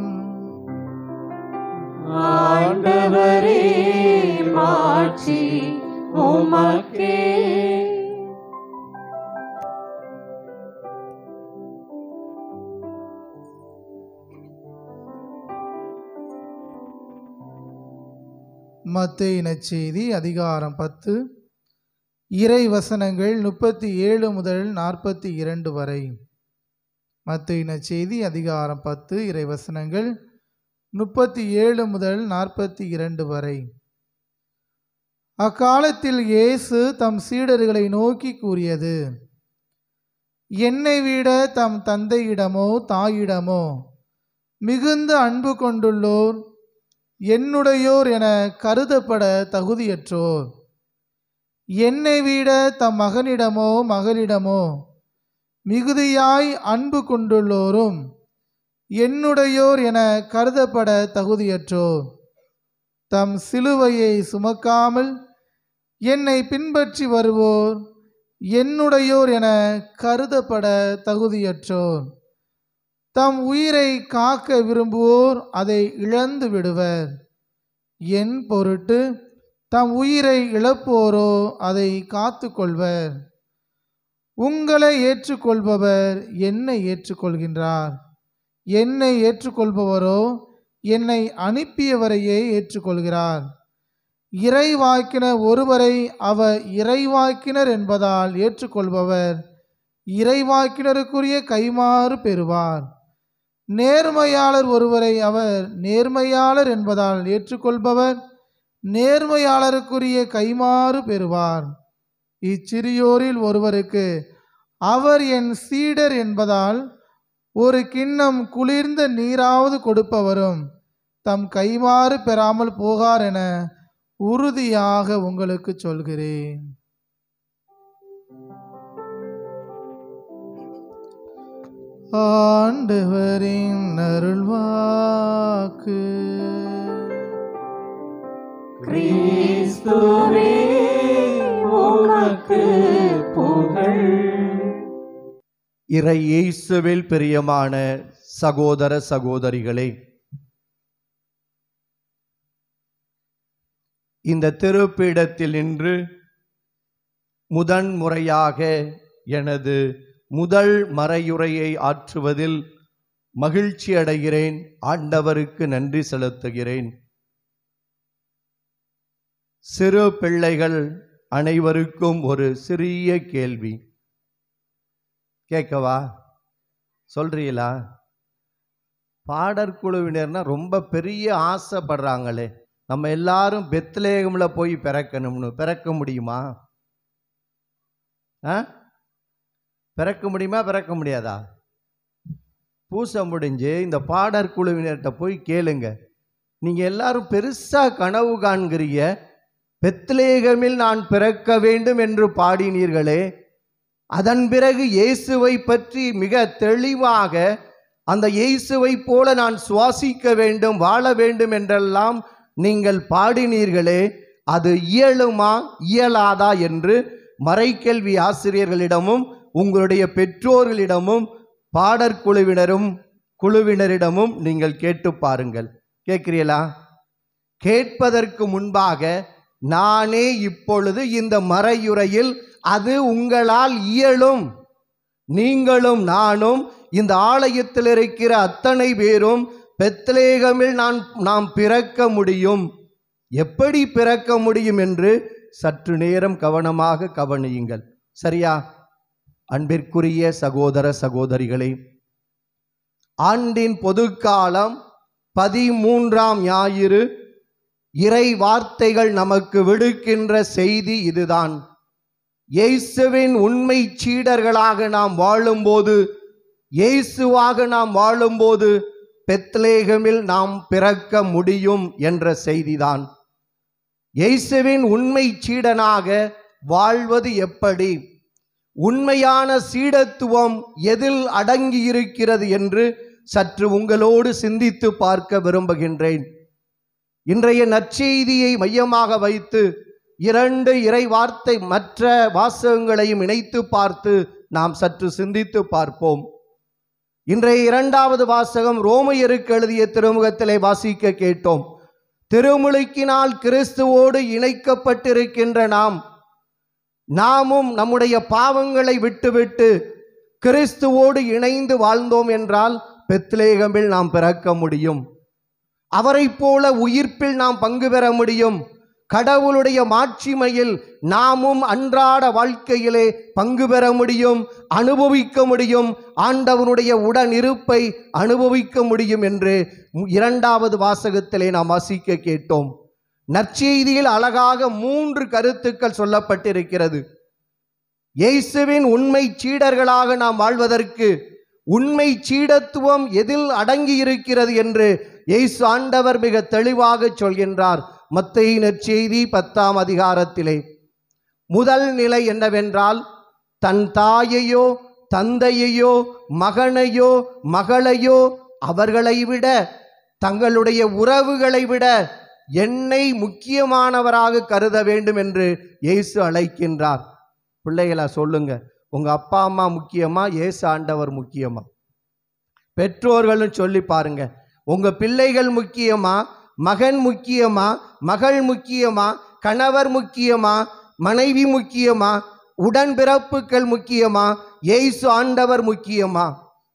ஆண்டவரே மாட்சி உமக்கே மத்தேயு நற்செய்தி அதிகாரம் பத்து இறை வசனங்கள் முப்பத்தி ஏழு முதல் நாற்பத்தி இரண்டு வரை மத்தேயு நற்செய்தி அதிகாரம் பத்து இறை வசனங்கள் முப்பத்தி ஏழு முதல் நாற்பத்தி இரண்டு வரை அக்காலத்தில் இயேசு தம் சீடர்களை நோக்கி கூறியது என்னை விட தம் தந்தையிடமோ தாயிடமோ மிகுந்த அன்பு கொண்டுள்ளோர் என்னுடையோர் என கருதப்பட தகுதியற்றோர் என்னை விட தம் மகனிடமோ மகளிடமோ மிகுதியாய் அன்பு கொண்டுள்ளோரும் என்னுடையோர் என கருதப்பட தகுதியற்றோர் தம் சிலுவையை சுமக்காமல் என்னை பின்பற்றி வருவோர் என்னுடையோர் என கருதப்பட தகுதியற்றோர் தம் உயிரை காக்க விரும்புவோர் அதை இழந்து விடுவர் என் பொருட்டு தம் உயிரை இழப்போரோ அதை காத்து கொள்வர் உங்களை ஏற்றுக்கொள்பவர் என்னை ஏற்றுக்கொள்கின்றார் என்னை ஏற்றுக்கொள்பவரோ என்னை அனுப்பியவரையே ஏற்றுக்கொள்கிறார் இறைவாக்கினர் ஒருவரை அவர் இறைவாக்கினர் என்பதால் ஏற்றுக்கொள்பவர் இறைவாக்கினருக்குரிய கைமாறு பெறுவார் நேர்மையாளர் ஒருவரை அவர் நேர்மையாளர் என்பதால் ஏற்றுக்கொள்பவர் நேர்மையாளருக்குரிய கைமாறு பெறுவார் இச்சிறியோரில் ஒருவருக்கு அவர் என் சீடர் என்பதால் ஒரு கிண்ணம் குளிர்ந்த நீராவது கொடுப்பவரும் தம் கைமாறு பெறாமல் போகார் என உறுதியாக உங்களுக்கு சொல்கிறேன் ஆண்டவரின் அருள்வாக்கு கிறிஸ்துவே உமக்கு புகழ் இறை இயேசுவில் பிரியமான சகோதர சகோதரிகளே இந்த திருப்பீடத்தில் நின்று முதன் முறையாக எனது முதல் மறையுரையை ஆற்றுவதில் மகிழ்ச்சி அடைகிறேன் ஆண்டவருக்கு நன்றி செலுத்துகிறேன் சிறு பிள்ளைகள் அனைவருக்கும் ஒரு சிறிய கேள்வி கேட்கவா சொல்றீங்களா பாடற்குழுவினர்னா ரொம்ப பெரிய ஆசைப்படுறாங்களே நம்ம எல்லாரும் பெத்லேகம்ல போய் பிறக்கணும்னு பிறக்க முடியுமா ஆ பிறக்க முடியுமா பிறக்க முடியாதா பூசை முடிஞ்சு இந்த பாடற் குழுவினர்கிட்ட போய் கேளுங்க நீங்க எல்லாரும் பெருசா கனவு காண்கிறீங்க பெத்லேகமில் நான் பிறக்க வேண்டும் என்று பாடினீர்களே அதன் பிறகு இயேசுவை பற்றி மிக தெளிவாக அந்த இயேசுவை போல நான் சுவாசிக்க வேண்டும் வாழ வேண்டும் என்றெல்லாம் நீங்கள் பாடினீர்களே அது இயலுமா இயலாதா என்று மறைக்கல்வி ஆசிரியர்களிடமும் உங்களுடைய பெற்றோர்களிடமும் பாடற்குழுவினரும் குழுவினரிடமும் நீங்கள் கேட்டு பாருங்கள் கேட்கிறீங்களா கேட்பதற்கு முன்பாக நானே இப்பொழுது இந்த மறையுரையில் அது உங்களால் இயலும் நீங்களும் நானும் இந்த ஆலயத்தில் இருக்கிற அத்தனை பேரும் பெத்லேகமில் நான் நாம் பிறக்க முடியும் எப்படி பிறக்க முடியும் என்று சற்று நேரம் கவனமாக கவனியுங்கள் சரியா அன்பிற்குரிய சகோதர சகோதரிகளே ஆண்டின் பொதுக்காலம் பதிமூன்றாம் ஞாயிறு இறை வார்த்தைகள் நமக்கு விடுக்கின்ற செய்தி இதுதான் இயேசுவின் உண்மை சீடர்களாக நாம் வாழும்போது இயேசுவாக நாம் வாழும்போது பெத்லேகமில் நாம் பிறக்க முடியும் என்ற செய்திதான் இயேசுவின் உண்மை சீடனாக வாழ்வது எப்படி உண்மையான சீடத்துவம் எதில் அடங்கி இருக்கிறது என்று சற்று உங்களோடு சிந்தித்து பார்க்க விரும்புகின்றேன் இன்றைய நற்செய்தியை மையமாக வைத்து இரண்டு இறை வார்த்தை மற்ற வாசகங்களையும் இணைத்து பார்த்து நாம் சற்று சிந்தித்து பார்ப்போம் இன்றைய இரண்டாவது வாசகம் ரோமையருக்கு எழுதிய திருமுகத்திலே வாசிக்க கேட்டோம் திருமுழுக்கினால் கிறிஸ்துவோடு இணைக்கப்பட்டிருக்கின்ற நாம் நாமும் நம்முடைய பாவங்களை விட்டுவிட்டு கிறிஸ்துவோடு இணைந்து வாழ்ந்தோம் என்றால் பெத்லேகமில் நாம் பிறக்க முடியும் அவரைப் போல உயிர்ப்பில் நாம் பங்கு பெற முடியும் கடவுளுடைய மாட்சிமையில் நாமும் அன்றாட வாழ்க்கையிலே பங்கு பெற முடியும் அனுபவிக்க முடியும் ஆண்டவனுடைய உடனிருப்பை அனுபவிக்க முடியும் என்று இரண்டாவது வாசகத்திலே நாம் வாசிக்க கேட்டோம் நற்செய்தியில் அழகாக மூன்று கருத்துக்கள் சொல்லப்பட்டிருக்கிறது இயேசுவின் உண்மை சீடர்களாக நாம் வாழ்வதற்கு உண்மை சீடத்துவம் எதில் அடங்கி இருக்கிறது என்று இயேசு ஆண்டவர் மிக தெளிவாக சொல்கின்றார் மத்திய நற்செய்தி பத்தாம் அதிகாரத்திலே முதல் நிலை என்னவென்றால் தன் தாயையோ தந்தையையோ மகனையோ மகளையோ அவர்களை விட தங்களுடைய உறவுகளை விட என்னை முக்கியமானவராக கருத வேண்டும் என்று இயேசு அழைக்கின்றார் பிள்ளைகளா சொல்லுங்க உங்க அப்பா அம்மா முக்கியமா இயேசு ஆண்டவர் முக்கியமா பெற்றோர்களும் சொல்லி பாருங்க உங்க பிள்ளைகள் முக்கியமா மகன் முக்கியமா மகள் முக்கியமா கணவர் முக்கியமா மனைவி முக்கியமா உடன்பிறப்புகள் முக்கியமா இயேசு ஆண்டவர் முக்கியமா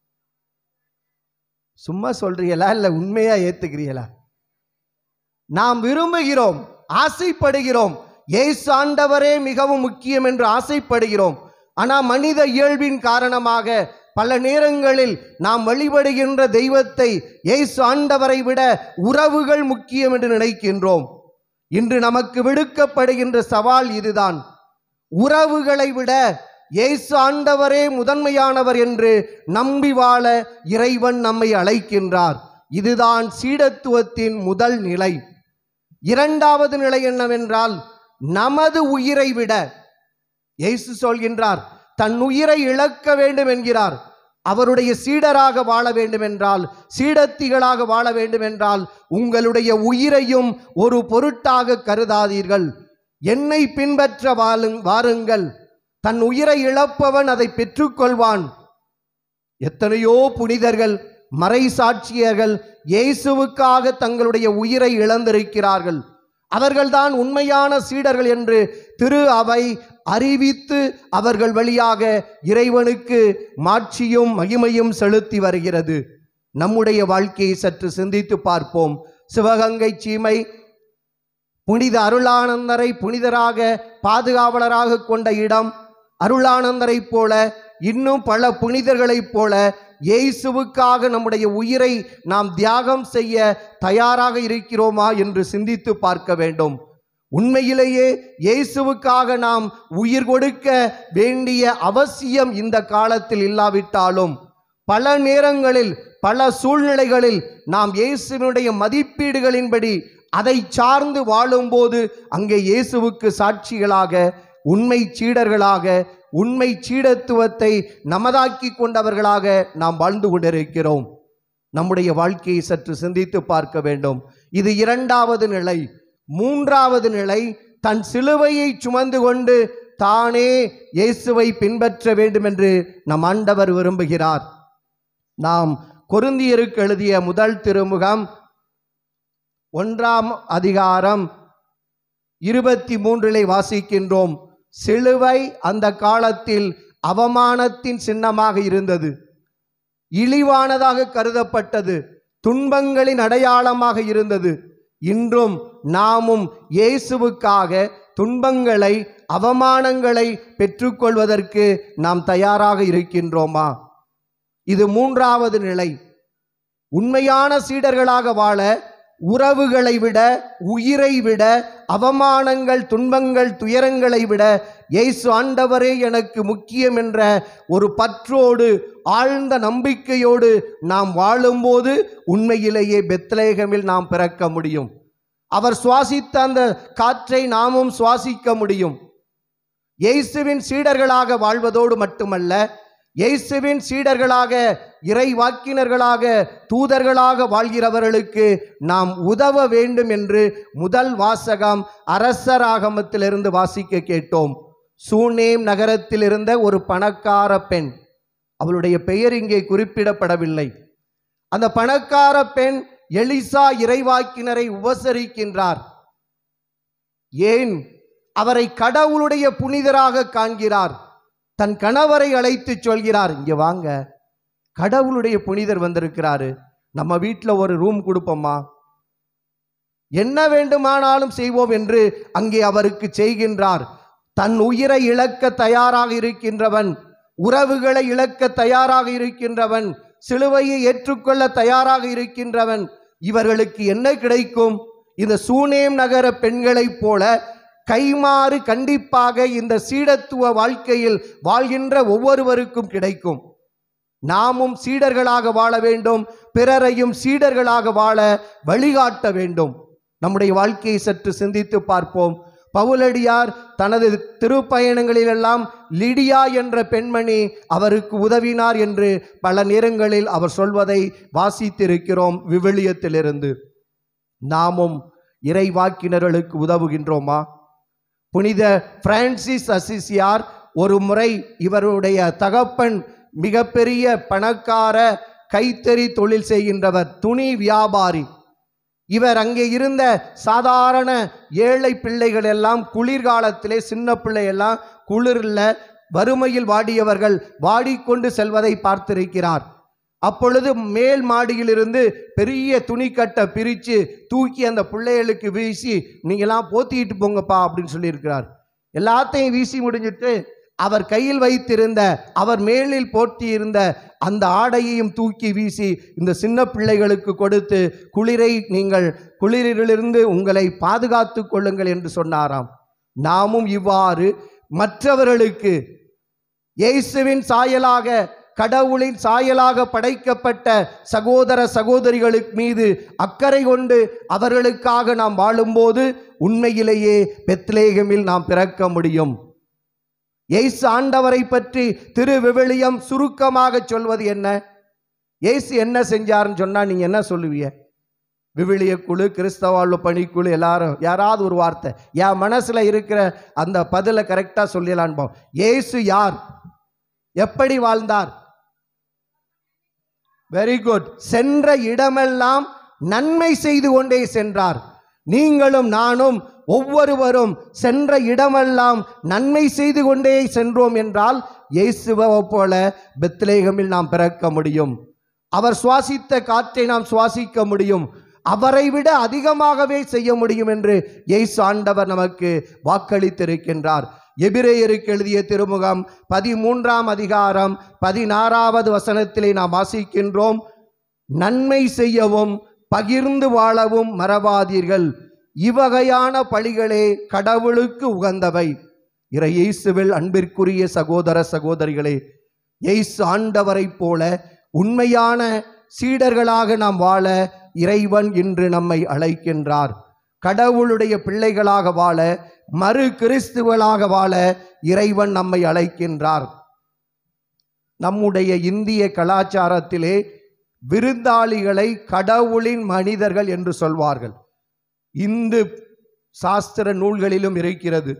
சும்மா சொல்றீங்களா இல்ல உண்மையா ஏத்துக்கிறீங்களா நாம் விரும்புகிறோம் ஆசைப்படுகிறோம் இயேசு ஆண்டவரே மிகவும் முக்கியம் என்று ஆசைப்படுகிறோம் ஆனால் மனித இயல்பின் காரணமாக பல நேரங்களில் நாம் வழிபடுகின்ற தெய்வத்தை இயேசு ஆண்டவரை விட உறவுகள் முக்கியம் என்று நினைக்கின்றோம் இன்று நமக்கு விடுக்கப்படுகின்ற சவால் இதுதான் உறவுகளை விட இயேசு ஆண்டவரே முதன்மையானவர் என்று நம்பி வாழ இறைவன் நம்மை அழைக்கின்றார் இதுதான் சீடத்துவத்தின் முதல் நிலை இரண்டாவது நிலை என்னவென்றால் நமது உயிரை விட இயேசு சொல்கின்றார் தன் உயிரை இழக்க வேண்டும் என்கிறார் அவருடைய சீடராக வாழ வேண்டும் என்றால் சீடத்திகளாக வாழ வேண்டும் என்றால் உங்களுடைய உயிரையும் ஒரு பொருட்டாக கருதாதீர்கள் என்னை பின்பற்ற வாழுங் வாருங்கள் தன் உயிரை இழப்பவன் அதை பெற்றுக்கொள்வான் எத்தனையோ புனிதர்கள் மறை சாட்சியர்கள் இயேசுவுக்காக தங்களுடைய உயிரை இழந்திருக்கிறார்கள் அவர்கள்தான் உண்மையான சீடர்கள் என்று திரு அவை அறிவித்து அவர்கள் வழியாக இறைவனுக்கு மாட்சியும் மகிமையும் செலுத்தி வருகிறது நம்முடைய வாழ்க்கையை சற்று சிந்தித்து பார்ப்போம் சிவகங்கை சீமை புனித அருளானந்தரை புனிதராக பாதுகாவலராக கொண்ட இடம் அருளானந்தரைப் போல இன்னும் பல புனிதர்களைப் போல இயேசுவுக்காக நம்முடைய உயிரை நாம் தியாகம் செய்ய தயாராக இருக்கிறோமா என்று சிந்தித்து பார்க்க வேண்டும் உண்மையிலேயே இயேசுவுக்காக நாம் உயிர் கொடுக்க வேண்டிய அவசியம் இந்த காலத்தில் இல்லாவிட்டாலும் பல நேரங்களில் பல சூழ்நிலைகளில் நாம் இயேசுவினுடைய மதிப்பீடுகளின்படி அதை சார்ந்து வாழும்போது அங்கே இயேசுவுக்கு சாட்சிகளாக உண்மை சீடர்களாக உண்மை சீடத்துவத்தை நமதாக்கி கொண்டவர்களாக நாம் வாழ்ந்து கொண்டிருக்கிறோம் நம்முடைய வாழ்க்கையை சற்று சிந்தித்து பார்க்க வேண்டும் இது இரண்டாவது நிலை மூன்றாவது நிலை தன் சிலுவையை சுமந்து கொண்டு தானே இயேசுவை பின்பற்ற வேண்டும் என்று நம் ஆண்டவர் விரும்புகிறார் நாம் கொருந்தியருக்கு எழுதிய முதல் திருமுகம் ஒன்றாம் அதிகாரம் இருபத்தி மூன்றிலே வாசிக்கின்றோம் சிலுவை அந்த காலத்தில் அவமானத்தின் சின்னமாக இருந்தது இழிவானதாக கருதப்பட்டது துன்பங்களின் அடையாளமாக இருந்தது இன்றும் நாமும் இயேசுவுக்காக துன்பங்களை அவமானங்களை பெற்றுக்கொள்வதற்கு நாம் தயாராக இருக்கின்றோமா இது மூன்றாவது நிலை உண்மையான சீடர்களாக வாழ உறவுகளை விட உயிரை விட அவமானங்கள் துன்பங்கள் துயரங்களை விட இயேசு ஆண்டவரே எனக்கு முக்கியம் என்ற ஒரு பற்றோடு ஆழ்ந்த நம்பிக்கையோடு நாம் வாழும்போது உண்மையிலேயே பெத்லேகமில் நாம் பிறக்க முடியும் அவர் சுவாசித்த அந்த காற்றை நாமும் சுவாசிக்க முடியும் இயேசுவின் சீடர்களாக வாழ்வதோடு மட்டுமல்ல இயேசுவின் சீடர்களாக இறை வாக்கினர்களாக தூதர்களாக வாழ்கிறவர்களுக்கு நாம் உதவ வேண்டும் என்று முதல் வாசகம் அரசராகமத்திலிருந்து வாசிக்க கேட்டோம் சூனேம் நகரத்தில் இருந்த ஒரு பணக்கார பெண் அவளுடைய பெயர் இங்கே குறிப்பிடப்படவில்லை அந்த பணக்கார பெண் எலிசா இறைவாக்கினரை உபசரிக்கின்றார் ஏன் அவரை கடவுளுடைய புனிதராக காண்கிறார் தன் கணவரை அழைத்து சொல்கிறார் இங்க வாங்க கடவுளுடைய புனிதர் வந்திருக்கிறாரு நம்ம வீட்டில் ஒரு ரூம் கொடுப்போமா என்ன வேண்டுமானாலும் செய்வோம் என்று அங்கே அவருக்கு செய்கின்றார் தன் உயிரை இழக்க தயாராக இருக்கின்றவன் உறவுகளை இழக்க தயாராக இருக்கின்றவன் சிலுவையை ஏற்றுக்கொள்ள தயாராக இருக்கின்றவன் இவர்களுக்கு என்ன கிடைக்கும் இந்த சூனேம் நகர பெண்களைப் போல கைமாறு கண்டிப்பாக இந்த சீடத்துவ வாழ்க்கையில் வாழ்கின்ற ஒவ்வொருவருக்கும் கிடைக்கும் நாமும் சீடர்களாக வாழ வேண்டும் பிறரையும் சீடர்களாக வாழ வழிகாட்ட வேண்டும் நம்முடைய வாழ்க்கையை சற்று சிந்தித்து பார்ப்போம் பவுலடியார் தனது திருப்பயணங்களிலெல்லாம் லிடியா என்ற பெண்மணி அவருக்கு உதவினார் என்று பல நேரங்களில் அவர் சொல்வதை வாசித்திருக்கிறோம் விவிலியத்திலிருந்து நாமும் இறைவாக்கினர்களுக்கு உதவுகின்றோமா புனித பிரான்சிஸ் அசிசியார் ஒரு முறை இவருடைய தகப்பன் மிகப்பெரிய பணக்கார கைத்தறி தொழில் செய்கின்றவர் துணி வியாபாரி இவர் அங்கே இருந்த சாதாரண ஏழை பிள்ளைகள் எல்லாம் குளிர்காலத்திலே சின்ன பிள்ளையெல்லாம் குளிரில் வறுமையில் வாடியவர்கள் வாடிக்கொண்டு செல்வதை பார்த்திருக்கிறார் அப்பொழுது மேல் மாடியிலிருந்து பெரிய துணிக்கட்டை பிரித்து தூக்கி அந்த பிள்ளைகளுக்கு வீசி நீங்களாம் போத்திக்கிட்டு போங்கப்பா அப்படின்னு சொல்லியிருக்கிறார் எல்லாத்தையும் வீசி முடிஞ்சிட்டு அவர் கையில் வைத்திருந்த அவர் மேலில் போட்டியிருந்த அந்த ஆடையையும் தூக்கி வீசி இந்த சின்ன பிள்ளைகளுக்கு கொடுத்து குளிரை நீங்கள் குளிரிலிருந்து உங்களை பாதுகாத்து கொள்ளுங்கள் என்று சொன்னாராம் நாமும் இவ்வாறு மற்றவர்களுக்கு இயேசுவின் சாயலாக கடவுளின் சாயலாக படைக்கப்பட்ட சகோதர சகோதரிகளுக்கு மீது அக்கறை கொண்டு அவர்களுக்காக நாம் வாழும்போது உண்மையிலேயே பெத்லேகமில் நாம் பிறக்க முடியும் இயேசு ஆண்டவரை பற்றி திரு விவிலியம் சுருக்கமாக சொல்வது என்ன இயேசு என்ன செஞ்சாருன்னு சொன்னா நீங்க என்ன சொல்லுவீங்க விவிலிய குழு கிறிஸ்தவாழ்வு பணிக்குழு எல்லாரும் யாராவது ஒரு வார்த்தை என் மனசுல இருக்கிற அந்த பதிலை கரெக்டா சொல்லிடலான்னு இயேசு யார் எப்படி வாழ்ந்தார் வெரி குட் சென்ற இடமெல்லாம் நன்மை செய்து கொண்டே சென்றார் நீங்களும் நானும் ஒவ்வொருவரும் சென்ற இடமெல்லாம் நன்மை செய்து கொண்டே சென்றோம் என்றால் இயேசுவை போல பெத்லேகமில் நாம் பிறக்க முடியும் அவர் சுவாசித்த காற்றை நாம் சுவாசிக்க முடியும் அவரை விட அதிகமாகவே செய்ய முடியும் என்று இயேசு ஆண்டவர் நமக்கு வாக்களித்திருக்கின்றார் எபிரேயருக்கு எழுதிய திருமுகம் பதிமூன்றாம் அதிகாரம் பதினாறாவது வசனத்திலே நாம் வாசிக்கின்றோம் நன்மை செய்யவும் பகிர்ந்து வாழவும் மறவாதீர்கள் இவ்வகையான பழிகளே கடவுளுக்கு உகந்தவை இறை இயேசுவில் அன்பிற்குரிய சகோதர சகோதரிகளே இயேசு ஆண்டவரைப் போல உண்மையான சீடர்களாக நாம் வாழ இறைவன் இன்று நம்மை அழைக்கின்றார் கடவுளுடைய பிள்ளைகளாக வாழ மறு கிறிஸ்துவலாக வாழ இறைவன் நம்மை அழைக்கின்றார் நம்முடைய இந்திய கலாச்சாரத்திலே விருந்தாளிகளை கடவுளின் மனிதர்கள் என்று சொல்வார்கள் இந்து சாஸ்திர நூல்களிலும் இருக்கிறது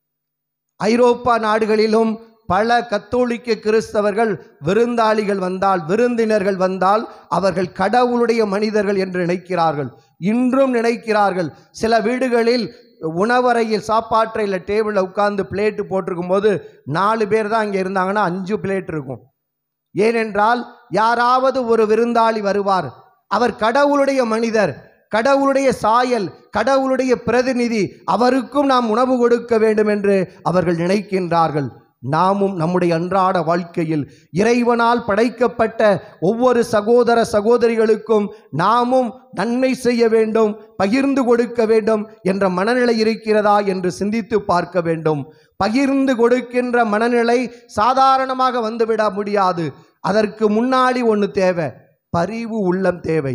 ஐரோப்பா நாடுகளிலும் பல கத்தோலிக்க கிறிஸ்தவர்கள் விருந்தாளிகள் வந்தால் விருந்தினர்கள் வந்தால் அவர்கள் கடவுளுடைய மனிதர்கள் என்று நினைக்கிறார்கள் இன்றும் நினைக்கிறார்கள் சில வீடுகளில் உணவறையில் சாப்பாட்டையில் டேபிளில் உட்கார்ந்து பிளேட்டு போட்டிருக்கும் போது நாலு பேர் தான் இங்கே இருந்தாங்கன்னா அஞ்சு பிளேட் இருக்கும் ஏனென்றால் யாராவது ஒரு விருந்தாளி வருவார் அவர் கடவுளுடைய மனிதர் கடவுளுடைய சாயல் கடவுளுடைய பிரதிநிதி அவருக்கும் நாம் உணவு கொடுக்க வேண்டும் என்று அவர்கள் நினைக்கின்றார்கள் நாமும் நம்முடைய அன்றாட வாழ்க்கையில் இறைவனால் படைக்கப்பட்ட ஒவ்வொரு சகோதர சகோதரிகளுக்கும் நாமும் நன்மை செய்ய வேண்டும் பகிர்ந்து கொடுக்க வேண்டும் என்ற மனநிலை இருக்கிறதா என்று சிந்தித்து பார்க்க வேண்டும் பகிர்ந்து கொடுக்கின்ற மனநிலை சாதாரணமாக வந்துவிட முடியாது அதற்கு முன்னாடி ஒன்று தேவை பரிவு உள்ளம் தேவை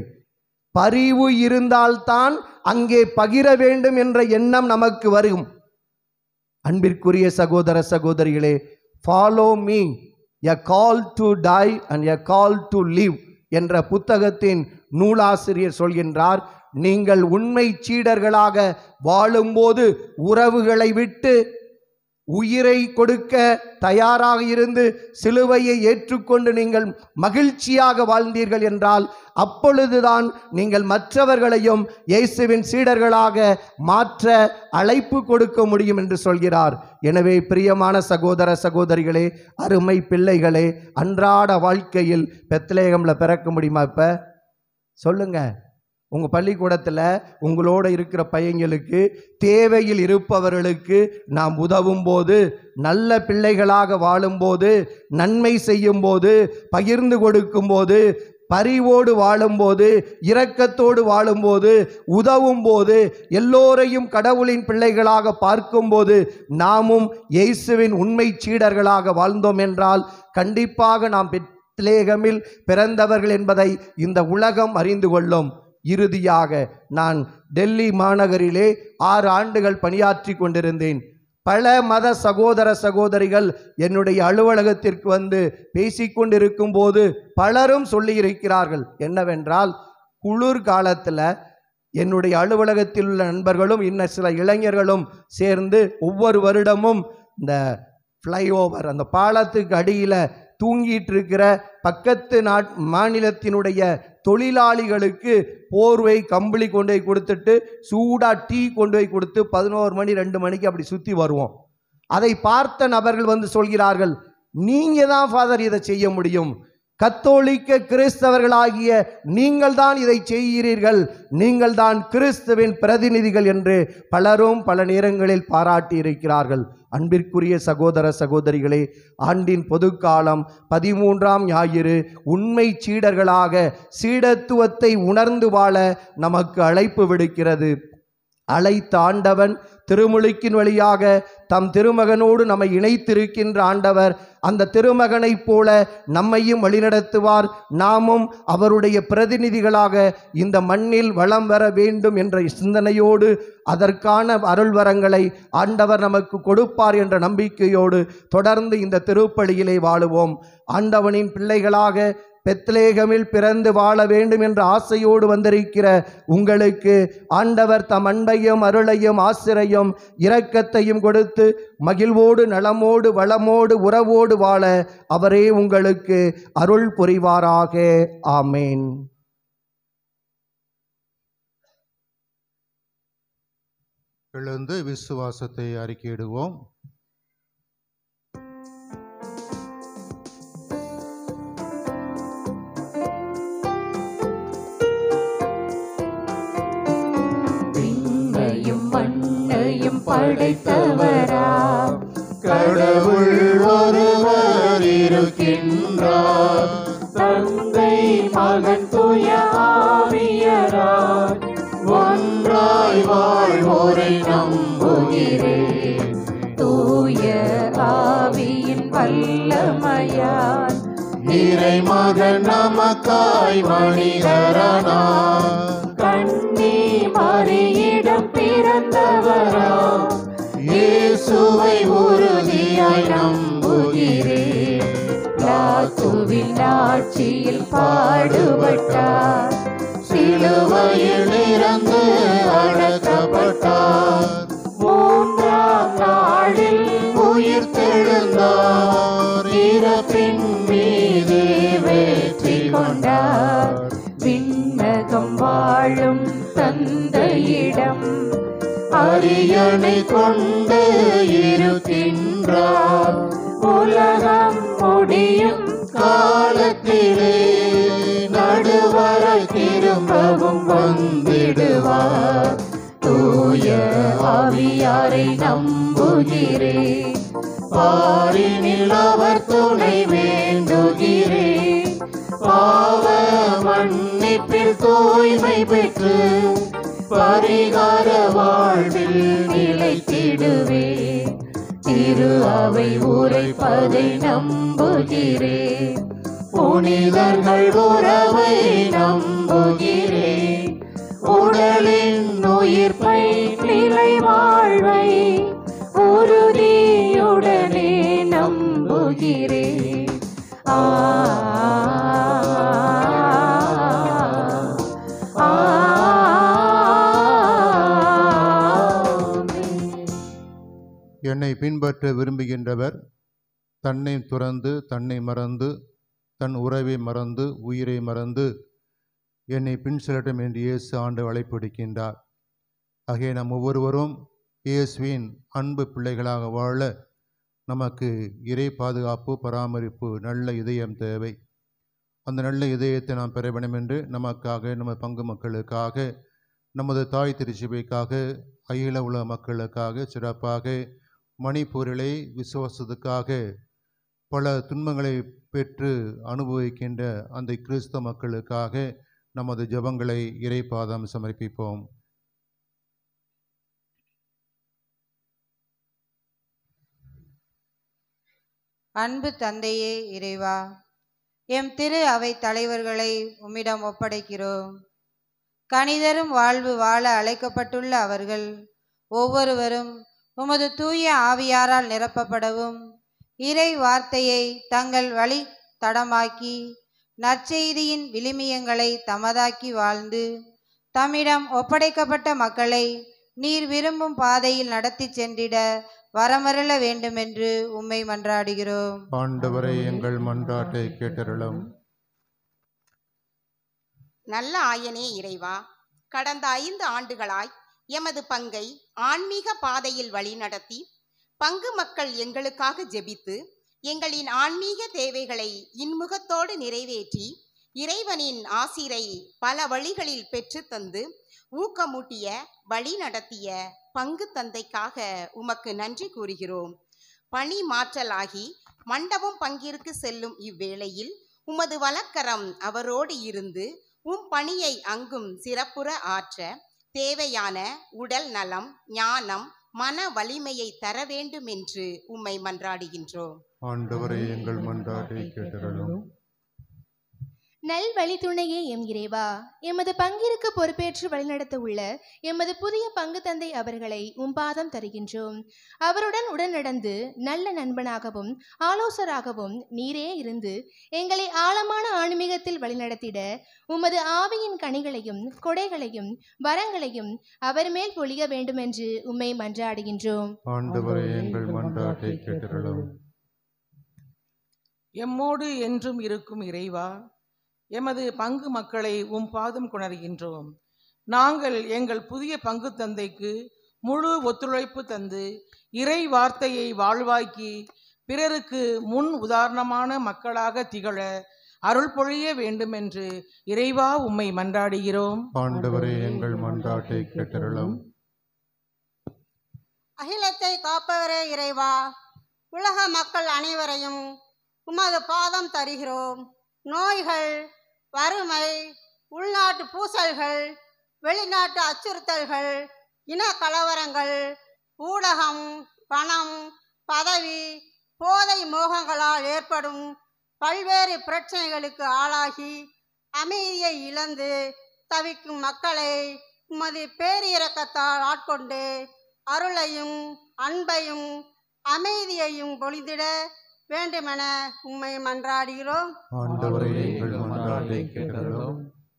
பரிவு இருந்தால்தான் அங்கே பகிர வேண்டும் என்ற எண்ணம் நமக்கு வரும் அன்பிற்குரிய சகோதர சகோதரிகளே follow me a call to die and a call to live என்ற புத்தகத்தின் நூலாசிரியர் சொல்கின்றார் நீங்கள் உண்மை சீடர்களாக வாழும்போது உறவுகளை விட்டு உயிரை கொடுக்க தயாராக இருந்து சிலுவையை ஏற்றுக்கொண்டு நீங்கள் மகிழ்ச்சியாக வாழ்ந்தீர்கள் என்றால் அப்பொழுதுதான் நீங்கள் மற்றவர்களையும் இயேசுவின் சீடர்களாக மாற்ற அழைப்பு கொடுக்க முடியும் என்று சொல்கிறார் எனவே பிரியமான சகோதர சகோதரிகளே அருமை பிள்ளைகளே அன்றாட வாழ்க்கையில் பெத்லேகம்ல பிறக்க முடியுமா இப்ப சொல்லுங்க உங்கள் பள்ளிக்கூடத்தில் உங்களோட இருக்கிற பையங்களுக்கு தேவையில் இருப்பவர்களுக்கு நாம் உதவும் போது நல்ல பிள்ளைகளாக வாழும்போது நன்மை செய்யும்போது பகிர்ந்து கொடுக்கும்போது பரிவோடு வாழும்போது இரக்கத்தோடு வாழும்போது உதவும் போது எல்லோரையும் கடவுளின் பிள்ளைகளாக பார்க்கும்போது நாமும் இயேசுவின் உண்மை சீடர்களாக வாழ்ந்தோம் என்றால் கண்டிப்பாக நாம் பெத்லேகமில் பிறந்தவர்கள் என்பதை இந்த உலகம் அறிந்து கொள்ளும் இறுதியாக நான் டெல்லி மாநகரிலே ஆறு ஆண்டுகள் பணியாற்றி கொண்டிருந்தேன் பல மத சகோதர சகோதரிகள் என்னுடைய அலுவலகத்திற்கு வந்து பேசிக்கொண்டிருக்கும் போது பலரும் சொல்லியிருக்கிறார்கள் என்னவென்றால் குளிர் காலத்தில் என்னுடைய அலுவலகத்தில் உள்ள நண்பர்களும் இன்னும் சில இளைஞர்களும் சேர்ந்து ஒவ்வொரு வருடமும் இந்த ஃப்ளைஓவர் அந்த பாலத்துக்கு அடியில் தூங்கிட்டு இருக்கிற பக்கத்து நாட் மாநிலத்தினுடைய தொழிலாளிகளுக்கு போர்வை கம்பளி கொண்டு போய் கொடுத்துட்டு சூடாக டீ கொண்டு போய் கொடுத்து பதினோரு மணி ரெண்டு மணிக்கு அப்படி சுற்றி வருவோம் அதை பார்த்த நபர்கள் வந்து சொல்கிறார்கள் நீங்கள் தான் ஃபாதர் இதை செய்ய முடியும் கத்தோலிக்க கிறிஸ்தவர்களாகிய நீங்கள் தான் இதை செய்கிறீர்கள் நீங்கள் தான் கிறிஸ்துவின் பிரதிநிதிகள் என்று பலரும் பல நேரங்களில் பாராட்டி இருக்கிறார்கள் அன்பிற்குரிய சகோதர சகோதரிகளே ஆண்டின் பொதுக்காலம் பதிமூன்றாம் ஞாயிறு உண்மை சீடர்களாக சீடத்துவத்தை உணர்ந்து வாழ நமக்கு அழைப்பு விடுக்கிறது அழைத்த ஆண்டவன் திருமுழுக்கின் வழியாக தம் திருமகனோடு நம்மை இணைத்திருக்கின்ற ஆண்டவர் அந்த திருமகனைப் போல நம்மையும் வழிநடத்துவார் நாமும் அவருடைய பிரதிநிதிகளாக இந்த மண்ணில் வளம் வர வேண்டும் என்ற சிந்தனையோடு அதற்கான அருள்வரங்களை ஆண்டவர் நமக்கு கொடுப்பார் என்ற நம்பிக்கையோடு தொடர்ந்து இந்த திருப்பலியிலே வாழுவோம் ஆண்டவனின் பிள்ளைகளாக பெத்லேகமில் பிறந்து வாழ வேண்டும் என்ற ஆசையோடு வந்திருக்கிற உங்களுக்கு ஆண்டவர் தம் அன்பையும் அருளையும் ஆசிரையும் இரக்கத்தையும் கொடுத்து மகிழ்வோடு நலமோடு வளமோடு உறவோடு வாழ அவரே உங்களுக்கு அருள் புரிவாராக ஆமேன் எழுந்து விசுவாசத்தை அறிக்கையிடுவோம் விண்ணையும் மண்ணையும் படைத்தவரா கடவுள் ஒருவர் இருக்கின்றார் தந்தை மகன் தூய ஆவியராய் ஒன்றாய் வாழ்வோரை நம்புகிறேன் தூய ஆவியின் வல்லமையால் இறை மகன் நமக்காய் மனிதரானார் கண்ணி மறியிடம் பிறந்தவரா இயேசுவை உறுதியாய் நம்புகிறேன் லாத்துவின் ஆட்சியில் பாடுபட்டார் சிலுவையில் இறந்து அடக்கப்பட்டார் மூன்றாம் நாளில் உயிர் தெழுந்தார் இறப்பின் மீது வெற்றி கொண்டார் விண்ணகம் வாழும் தந்தையிடம் அரியணை கொண்டு இருக்கின்றார் உலகம் முடியும் காலத்திலே நடுவரை திரும்பவும் வந்திடுவார் தூய ஆவியாரை நம்புகிறேன் பாரினில் அவர் துணை வேண்டுகிறேன் பாவ மன்னிப்பில் தூய்மை பெற்று பரிகார வாழ்வில் நிலைத்திடுவேன் திரு அவை உரைப்பதை நம்புகிறேன் புனிதர்கள் உறவை நம்புகிறேன் உடலின் உயிர்ப்பை நிலை வாழ்வை உறுதியுடனே நம்புகிறேன் ஆ ஆ, என்னை பின்பற்ற விரும்புகின்றவர் தன்னை துறந்து தன்னை மறந்து தன் உறவை மறந்து உயிரை மறந்து என்னை பின் செல்லட்டும் என்று இயேசு ஆண்டு அழைப்பிடுக்கின்றார் ஆகிய நம் ஒவ்வொருவரும் இயேசுவின் அன்பு பிள்ளைகளாக வாழ நமக்கு இறை பாதுகாப்பு பராமரிப்பு நல்ல இதயம் தேவை அந்த நல்ல இதயத்தை நாம் பெற வேண்டும் என்று நமக்காக நமது பங்கு மக்களுக்காக நமது தாய் திருச்சபைக்காக அகில உலக மக்களுக்காக சிறப்பாக மணிப்பூரிலே விசுவாசத்துக்காக பல துன்பங்களை பெற்று அனுபவிக்கின்ற அந்த கிறிஸ்தவ மக்களுக்காக நமது ஜெபங்களை இறைபாதம் சமர்ப்பிப்போம் அன்பு தந்தையே இறைவா எம் திரு அவை தலைவர்களை உம்மிடம் ஒப்படைக்கிறோம் கணிதரும் வாழ்வு வாழ அழைக்கப்பட்டுள்ள அவர்கள் ஒவ்வொருவரும் உமது தூய ஆவியாரால் நிரப்பப்படவும் இறை வார்த்தையை தங்கள் வழி தடமாக்கி நற்செய்தியின் விளிமியங்களை தமதாக்கி வாழ்ந்து தம்மிடம் ஒப்படைக்கப்பட்ட மக்களை நீர் விரும்பும் பாதையில் நடத்திச் சென்றிட வரமருள வேண்டுமென்று உம்மை மன்றாடுகிறோம் ஆண்டவரை எங்கள் மன்றாட்டை கேட்டருளும் நல்ல ஆயனே இறைவா கடந்த ஐந்து ஆண்டுகளாய் எமது பங்கை ஆன்மீக பாதையில் வழிநடத்தி பங்கு மக்கள் எங்களுக்காக ஜெபித்து எங்களின் ஆன்மீக தேவைகளை இன்முகத்தோடு நிறைவேற்றி இறைவனின் ஆசிரை பல வழிகளில் பெற்று தந்து ஊக்கமூட்டிய வழி நடத்திய பங்கு தந்தைக்காக உமக்கு நன்றி கூறுகிறோம் பணி மாற்றலாகி மண்டபம் பங்கிற்கு செல்லும் இவ்வேளையில் உமது வழக்கரம் அவரோடு இருந்து உம் பணியை அங்கும் சிறப்புற ஆற்ற தேவையான உடல் நலம் ஞானம் மன வலிமையை தர வேண்டும் என்று உம்மை மன்றாடுகின்றோம் ஆண்டவரை எங்கள் மன்றாட்டை கேட்டருளும் நல் வழித்துணையே எம் இறைவா எமது பங்கிற்கு பொறுப்பேற்று வழிநடத்த உள்ள எமது புதிய பங்கு தந்தை அவர்களை உம் பாதம் தருகின்றோம் அவருடன் உடன் நடந்து நல்ல நண்பனாகவும் ஆலோசராகவும் நீரே இருந்து எங்களை ஆழமான ஆன்மீகத்தில் வழிநடத்திட உமது ஆவியின் கனிகளையும் கொடைகளையும் வரங்களையும் அவர் மேல் பொழிய வேண்டுமென்று உம்மை மன்றாடுகின்றோம் ஆண்டவரை எங்கள் மன்றாட்டை கேட்டருளும் எம்மோடு என்றும் இருக்கும் இறைவா எமது பங்கு மக்களை உம் பாதம் கொணர்கின்றோம் நாங்கள் எங்கள் புதிய பங்கு தந்தைக்கு முழு ஒத்துழைப்பு தந்து இறை வார்த்தையை வாழ்வாக்கி பிறருக்கு முன் உதாரணமான மக்களாக திகழ அருள் பொழிய வேண்டுமென்று இறைவா உம்மை மன்றாடுகிறோம் ஆண்டவரே எங்கள் மன்றாட்டை கேட்டருளும் அகிலத்தை காப்பவரே இறைவா உலக மக்கள் அனைவரையும் உமது பாதம் தருகிறோம் நோய்கள் வறுமை உள்நாட்டு பூசல்கள் வெளிநாட்டு அச்சுறுத்தல்கள் இன கலவரங்கள் ஊடகம் பணம் பதவி போதை மோகங்களால் ஏற்படும் பல்வேறு பிரச்சனைகளுக்கு ஆளாகி அமைதியை இழந்து தவிக்கும் மக்களை உமது பேரிரக்கத்தால் ஆட்கொண்டு அருளையும் அன்பையும் அமைதியையும் பொழிந்திட வேண்டுமென உம்மை மன்றாடுகிறோம் ஆண்டவரே எங்கள் மன்றாட்டை கேட்டருளும்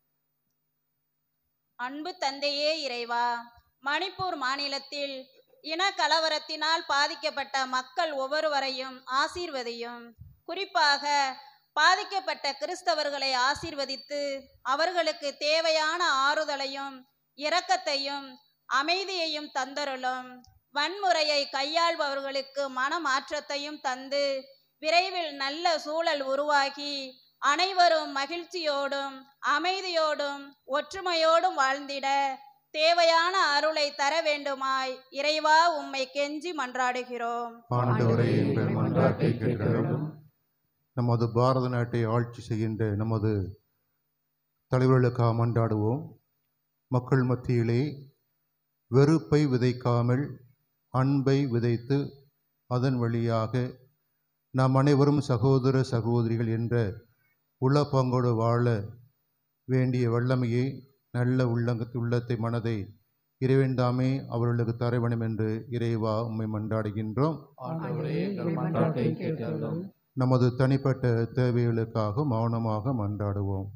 அன்பு தந்தையே இறைவா மணிப்பூர் மாநிலத்தில் இன கலவரத்தினால் பாதிக்கப்பட்ட மக்கள் ஒவ்வொருவரையும் ஆசீர்வதியும் குறிப்பாக பாதிக்கப்பட்ட கிறிஸ்தவர்களை ஆசீர்வதித்து அவர்களுக்கு தேவையான ஆறுதலையும் இரக்கத்தையும் அமைதியையும் தந்தருளும் வன்முறையை கையாள்பவர்களுக்கு மனமாற்றத்தையும் தந்து விரைவில் நல்ல சூழல் உருவாகி அனைவரும் மகிழ்ச்சியோடும் அமைதியோடும் ஒற்றுமையோடும் வாழ்ந்திட தேவையான அருளை தர வேண்டுமாய் இறைவா உம்மை கெஞ்சி மன்றாடுகிறோம் ஆண்டவரே எங்கள் மன்றாட்டை கேட்டருளும் நமது பாரத நாட்டை ஆட்சி செய்கின்ற நமது தலைவர்களுக்காக மன்றாடுவோம் மக்கள் மத்தியிலே வெறுப்பை விதைக்காமல் அன்பை விதைத்து அதன் வழியாக நாம் அனைவரும் சகோதர சகோதரிகள் என்ற உளப்பங்கோடு வாழ வேண்டிய வல்லமையை நல்ல உள்ளங்க உள்ளத்தை மனதை இறைவேண்டாமே அவர்களுக்கு தர வேண்டும் என்று இறைவா உம்மை மன்றாடுகின்றோம் ஆண்டவரே எங்கள் மன்றாட்டை கேட்டருளும் நமது தனிப்பட்ட தேவைகளுக்காக மௌனமாக மன்றாடுவோம்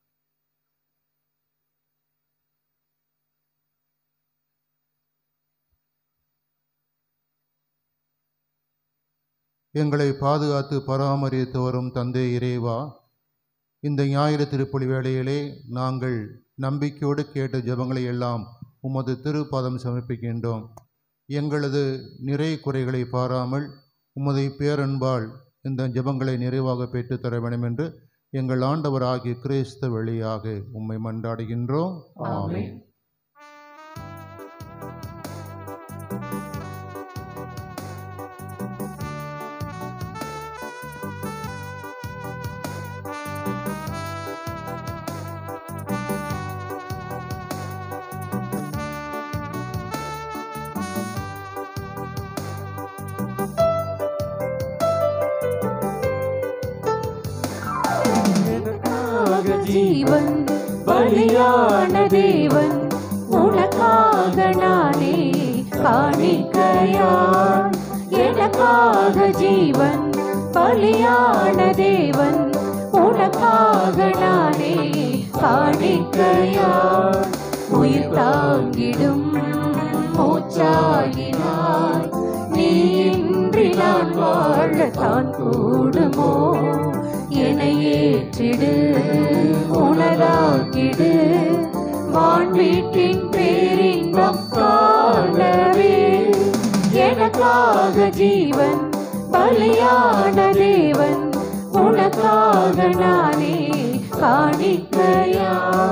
எங்களை பாதுகாத்து பராமரித்து வரும் தந்தை இறைவா இந்த ஞாயிறு திருப்பலி வேளையிலே நாங்கள் நம்பிக்கையோடு கேட்ட ஜெபங்களை எல்லாம் உமது திருப்பாதம் சமர்ப்பிக்கின்றோம் எங்களது நிறை குறைகளை பாராமல் உமது பேரன்பால் இந்த ஜெபங்களை நிறைவாக பெற்றுத் தர வேண்டும் என்று எங்கள் ஆண்டவராகிய கிறிஸ்து வழியாக உம்மை மன்றாடுகின்றோம் ஆமென் உனக்காக ஜீவன் பலியான தேவன் உனக்காக நானே காணிக்கையான் எனக்காக ஜீவன் பலியான தேவன் உனக்காக நானே காணிக்கையான் உயிர் தாங்கிடும் மூச்சாகினாய் நீ இன்றி நான் வாழத்தான் கூடுமோ என்னை ஏற்றிடு உனதாக்கிடு வான் வீட்டின் பேரின்பம் காணவே எனக்காக ஜீவன் பலியான தேவன் உனக்காக நானே காணிக்கையா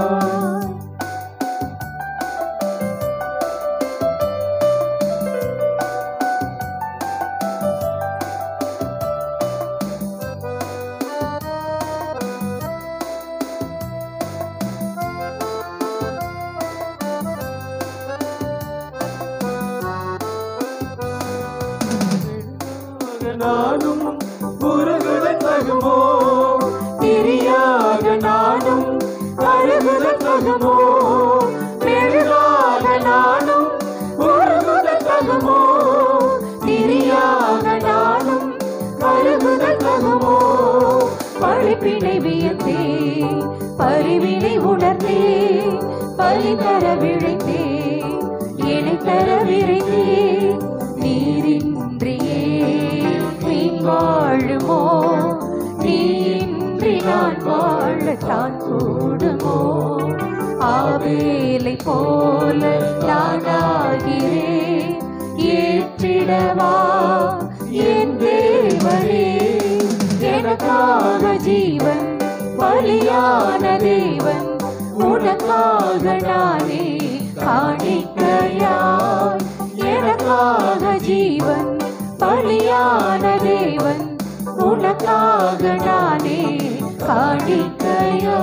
நானும் உருகுத தகுமோ திரியாக நானும் கருகுத தகுமோ மெழுகாக நானும் உருகுத தகுமோ திரியாக நானும் கருகுத தகுமோ பழிப்பினை வியத்தே பரிவினை உணர்ந்தே பலி தர விழைத்தே இணை தர விரைந்தே நீரின்றியே மீன் வாழுமோ நீன்றி நான் வாழத்தான் கூடுமோ ஆவேலை போல நானாகிறேன் தந்திடவா என் தேவனே எனக்காக ஜீவன் பலியான தேவன் உனக்காக நானே காணிக்கையா எனக்காக ஜீவன் பலியான தேவன் உனக்காக நானே காணிக்கையா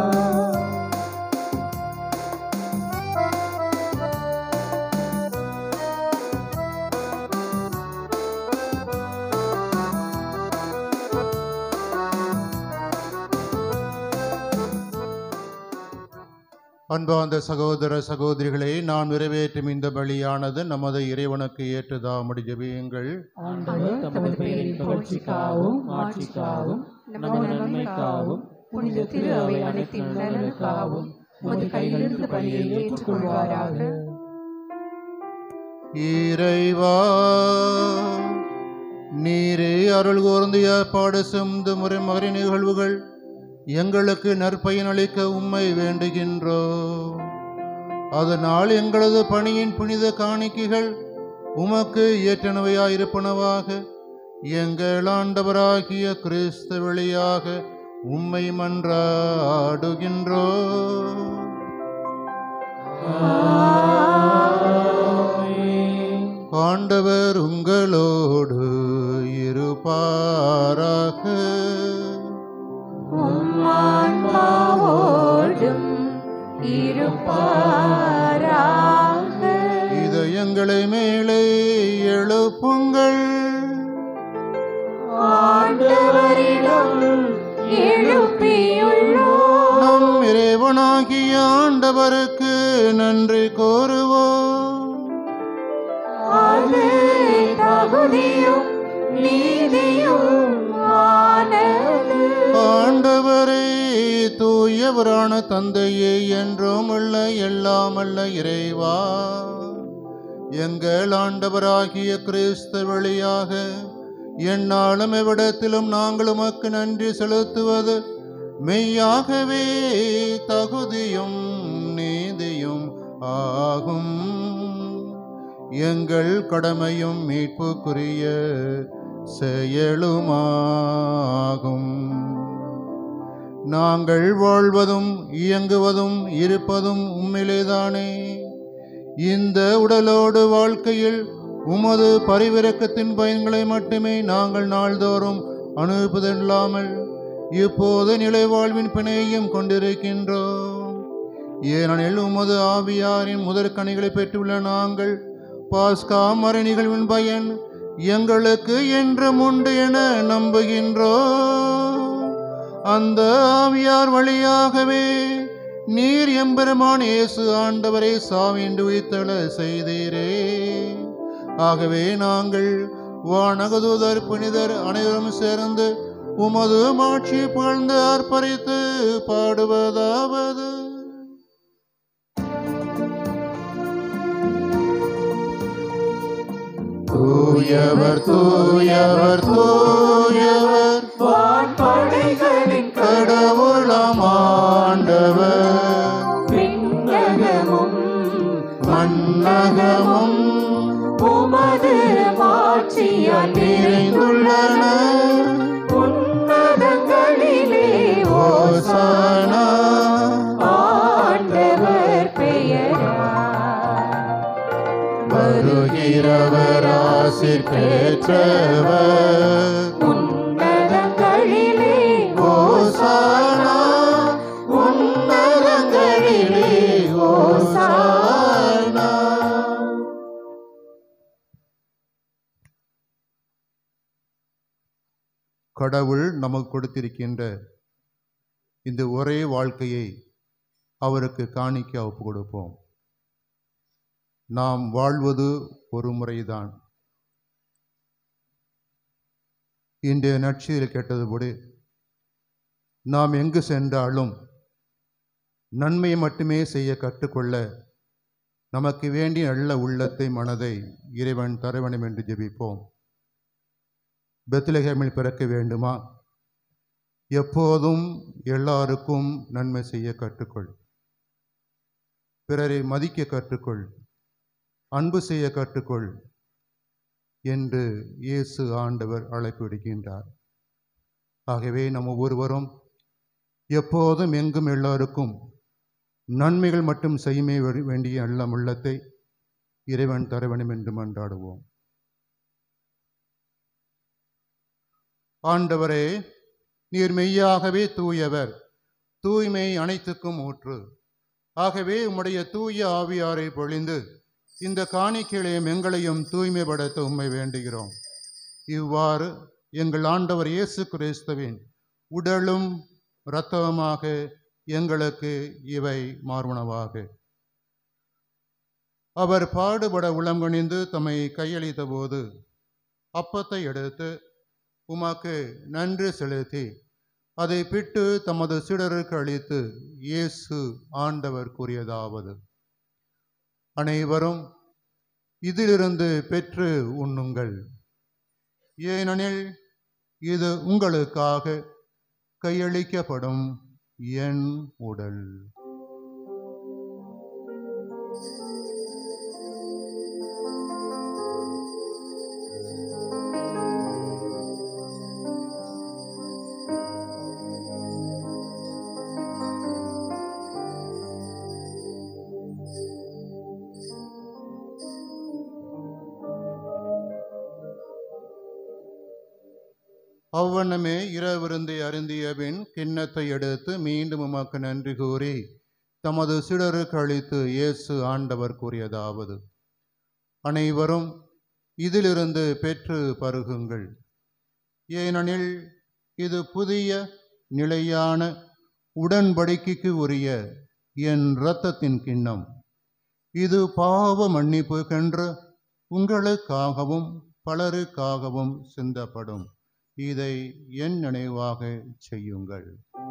அன்பார்ந்த சகோதர சகோதரிகளே நான் நிறைவேற்றும் இந்த பலியானது நமது இறைவனுக்கு ஏற்றதாமடி ஜெபியுங்கள் ஆண்டவர் தமது பெயரின் புகழ்ச்சிக்காகவும் ஆட்சிக்காகவும் நமது நன்மைக்காகவும் புனித திரு அவை அனைத்தின் நலனுக்காகவும் உமது கையிலிருந்து பலியை ஏற்றுக்கொள்வாராக இறைவா நீரே அருள் கூர்ந்து ஏற்பாடு சிந்து முறை மகரி நிகழ்வுகள் எங்களுக்கு நற்பயன் அளிக்க உம்மை வேண்டுகின்றோ அதனால் எங்களது பணியின் புனித காணிக்கைகள் உமக்கு ஏற்றனவையாயிருப்பனவாக எங்கள் ஆண்டவராகிய கிறிஸ்து வழியாக உம்மை மன்றாடுகின்றோ ஆண்டவர் உங்களோடு இருப்பாராக உம்மான்மாவோடும் இருப்பாராக இதயங்களை மேலே எழுப்புங்கள் ஆண்டவரிடம் எழுப்பியுள்ளோம் நம் இறைவனாகிய ஆண்டவருக்கு நன்றி கூறுவோம் அது தகுதியும் நீதியும் ஆனது ஆண்டவரே தூயவரான தந்தையே என்றும் உள்ள எல்லாம் அல்ல இறைவா எங்கள் ஆண்டவராகிய கிறிஸ்து வழியாக எந்நாளும் எவ்விடத்திலும் நாங்கள் உமக்கு நன்றி செலுத்துவது மெய்யாகவே தகுதியும் நீதியும் ஆகும் எங்கள் கடமையும் மீட்புக்குரிய செயலுமாகும் நாங்கள் வாழ்வதும் இயங்குவதும் இருப்பதும் உம்மிலேதானே இந்த உடலோடு வாழ்க்கையில் உமது பரிவிரக்கத்தின் பயன்களை மட்டுமே நாங்கள் நாள்தோறும் அனுபவதில்லாமல் இப்போது நிலை வாழ்வின் பிணையும் கொண்டிருக்கின்றோம் ஏனெனில் உமது ஆவியாரின் முதற்கனிகளை பெற்றுள்ள நாங்கள் பாஸ்கா மறை நிகழ்வின் பயன் எங்களுக்கு என்றும் உண்டு என நம்புகின்றோம் அந்த ஆவியார் வழியாகவே நீர் எம்பெருமான் இயேசு ஆண்டவரை சாவின்று உயிர்த்தெழ செய்தீரே ஆகவே நாங்கள் வானகதூதர் புனிதர் அனைவரும் சேர்ந்து உமது மாட்சி புகழ்ந்து ஆர்ப்பரித்து பாடுவதாவது தூயவர் தூயவர் தூயவர் வான்படைகளின் கடவுளம் ஆண்டவர் விண்ணகமும் மன்னகமும் உமது மாட்சியால் நிறைந்துள்ளன உன்னதங்களிலே ஓசானா ஆண்டவர் பெயரா வருகிறவர் ஆசிர் பெற்றவர் உன்னதங்களிலே ஓசானா உன்னதங்களிலே ஓசானா கடவுள் நமக்கு கொடுத்திருக்கின்ற இந்த ஒரே வாழ்க்கையை அவருக்கு காணிக்க ஒப்பு கொடுப்போம் நாம் வாழ்வது ஒரு முறைதான் இன்றைய நட்சியில் கேட்டதுபடி நாம் எங்கு சென்றாலும் நன்மையை மட்டுமே செய்ய கற்றுக்கொள்ள நமக்கு வேண்டிய நல்ல உள்ளத்தை மனதை இறைவன் தர வேண்டும் என்று ஜெபிப்போம் பெத்லஹேமில் பிறக்க வேண்டுமா எப்போதும் எல்லாருக்கும் நன்மை செய்ய கற்றுக்கொள் பிறரை மதிக்க கற்றுக்கொள் அன்பு செய்ய கற்றுக்கொள் என்று இயேசு ஆண்டவர் அழைப்பு விடுக்கின்றார் ஆகவே நம்ம ஒவ்வொருவரும் எப்போதும் எங்கும் எல்லோருக்கும் நன்மைகள் மட்டும் செய்யுமே வே- வேண்டிய நல்ல உள்ளத்தை இறைவன் தர வேண்டும் என்று மன்றாடுவோம் ஆண்டவரே நீர் மெய்யாகவே தூயவர் தூய்மை அனைத்துக்கும் ஊற்று ஆகவே உம்முடைய தூய ஆவியாரை பொழிந்து இந்த காணிக்கைகளையும் எங்களையும் தூய்மைப்படுத்த உம்மை வேண்டுகிறோம் இவ்வாறு எங்கள் ஆண்டவர் இயேசு கிறிஸ்துவின் உடலும் இரத்தமுமாக எங்களுக்கு இவை மார்பனவாக அவர் பாடுபட உளங்கணிந்து தம்மை கையளித்த போது அப்பத்தை எடுத்து உமக்கு நன்றி செலுத்தி அதை பிட்டு தமது சீடருக்கு அளித்து இயேசு ஆண்டவர் கூறியதாவது அனைவரும் இதிலிருந்து பெற்று உண்ணுங்கள் ஏனெனில் இது உங்களுக்காக கையளிக்கப்படும் என் உடல் அவ்வண்ணமே இரவிருந்தை அருந்திய பின் கிண்ணத்தை எடுத்து மீண்டும் உமக்கு நன்றி கூறி தமது சிடருக்கு அளித்து இயேசு ஆண்டவர் கூறியதாவது அனைவரும் இதிலிருந்து பெற்று பருகுங்கள் ஏனெனில் இது புதிய நிலையான உடன்படிக்கைக்கு உரிய என் இரத்தத்தின் கிண்ணம் இது பாவ மன்னிப்புக்கென்று உங்களுக்காகவும் பலருக்காகவும் சிந்தப்படும் இதை என் நினைவாக செய்யுங்கள்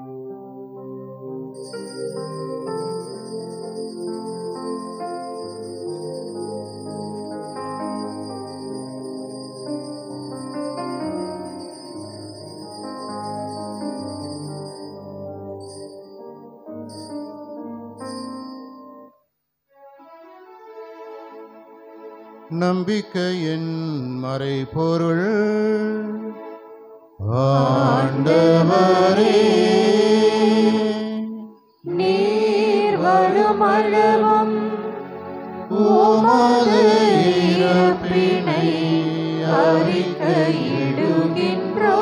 நம்பிக்கையின் மறைபொருள் ஆண்டவரே நீர் வருமளவும் உமது இறப்பினை அறிக்கையிடுகின்றோ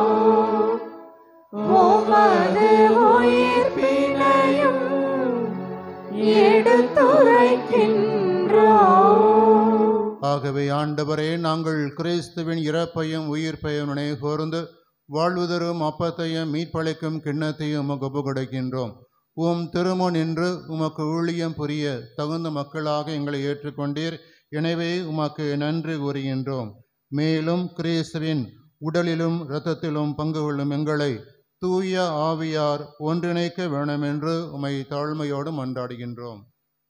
உமது உயிர்ப்பினையும் எடுத்துரைக்கின்றோ ஆகவே ஆண்டவரே நாங்கள் கிறிஸ்துவின் இறப்பையும் உயிர்ப்பையும் நினைவு கூர்ந்து வாழ்வு தரும் அப்பத்தையும் மீட்பளிக்கும் கிண்ணத்தையும் உமக்கு ஒப்பு கொடுக்கின்றோம் உம் திருமுன் நின்று உமக்கு ஊழியம் புரிய தகுந்த மக்களாக எங்களை ஏற்றுக்கொண்டீர் எனவே உமக்கு நன்றி கூறுகின்றோம் மேலும் கிறிஸ்துவின் உடலிலும் இரத்தத்திலும் பங்கு கொள்ளும் எங்களை தூய ஆவியார் ஒன்றிணைக்க வேண்டுமென்று உமை தாழ்மையோடு மன்றாடுகின்றோம்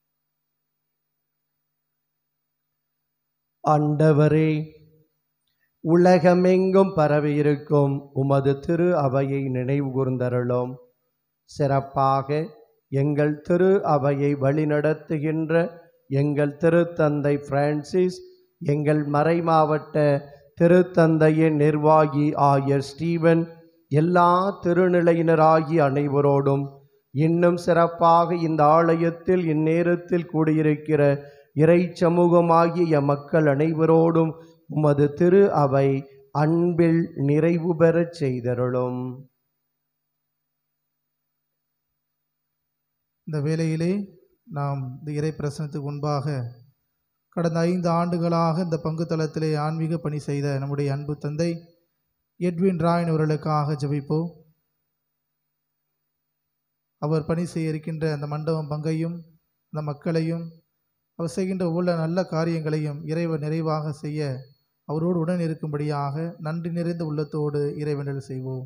ஆண்டவரே உலகமெங்கும் பரவியிருக்கும் உமது திரு அவையை நினைவு கூர்ந்தருளும் சிறப்பாக எங்கள் திரு அவையை வழிநடத்துகின்ற எங்கள் திருத்தந்தை பிரான்சிஸ் எங்கள் மறைமாவட்ட திருத்தந்தையின் நிர்வாகி ஆயர் ஸ்டீவன் எல்லா திருநிலையினராகிய அனைவரோடும் இன்னும் சிறப்பாக இந்த ஆலயத்தில் இந்நேரத்தில் கூடியிருக்கிற இறை சமூகமாகிய எம் மக்கள் அனைவரோடும் உமது திரு அவை அன்பில் நிறைவு பெறச் செய்தருளும் இந்த வேளையிலே நாம் இந்த இறை பிரசனத்துக்கு முன்பாக கடந்த ஐந்து ஆண்டுகளாக இந்த பங்கு தளத்திலே ஆன்மீக பணி செய்த நம்முடைய அன்பு தந்தை எட்வின் ராயன் அவர்களுக்காக ஜெபிப்போம் அவர் பணி செய்ய இருக்கின்ற அந்த மண்டபம் பங்கையும் அந்த மக்களையும் அவர் செய்கின்ற உள்ள நல்ல காரியங்களையும் இறைவன் நிறைவாக செய்ய அவரோடு உடன் இருக்கும்படியாக நன்றி நிறைந்த உள்ளத்தோடு இறைவனில் செய்வோம்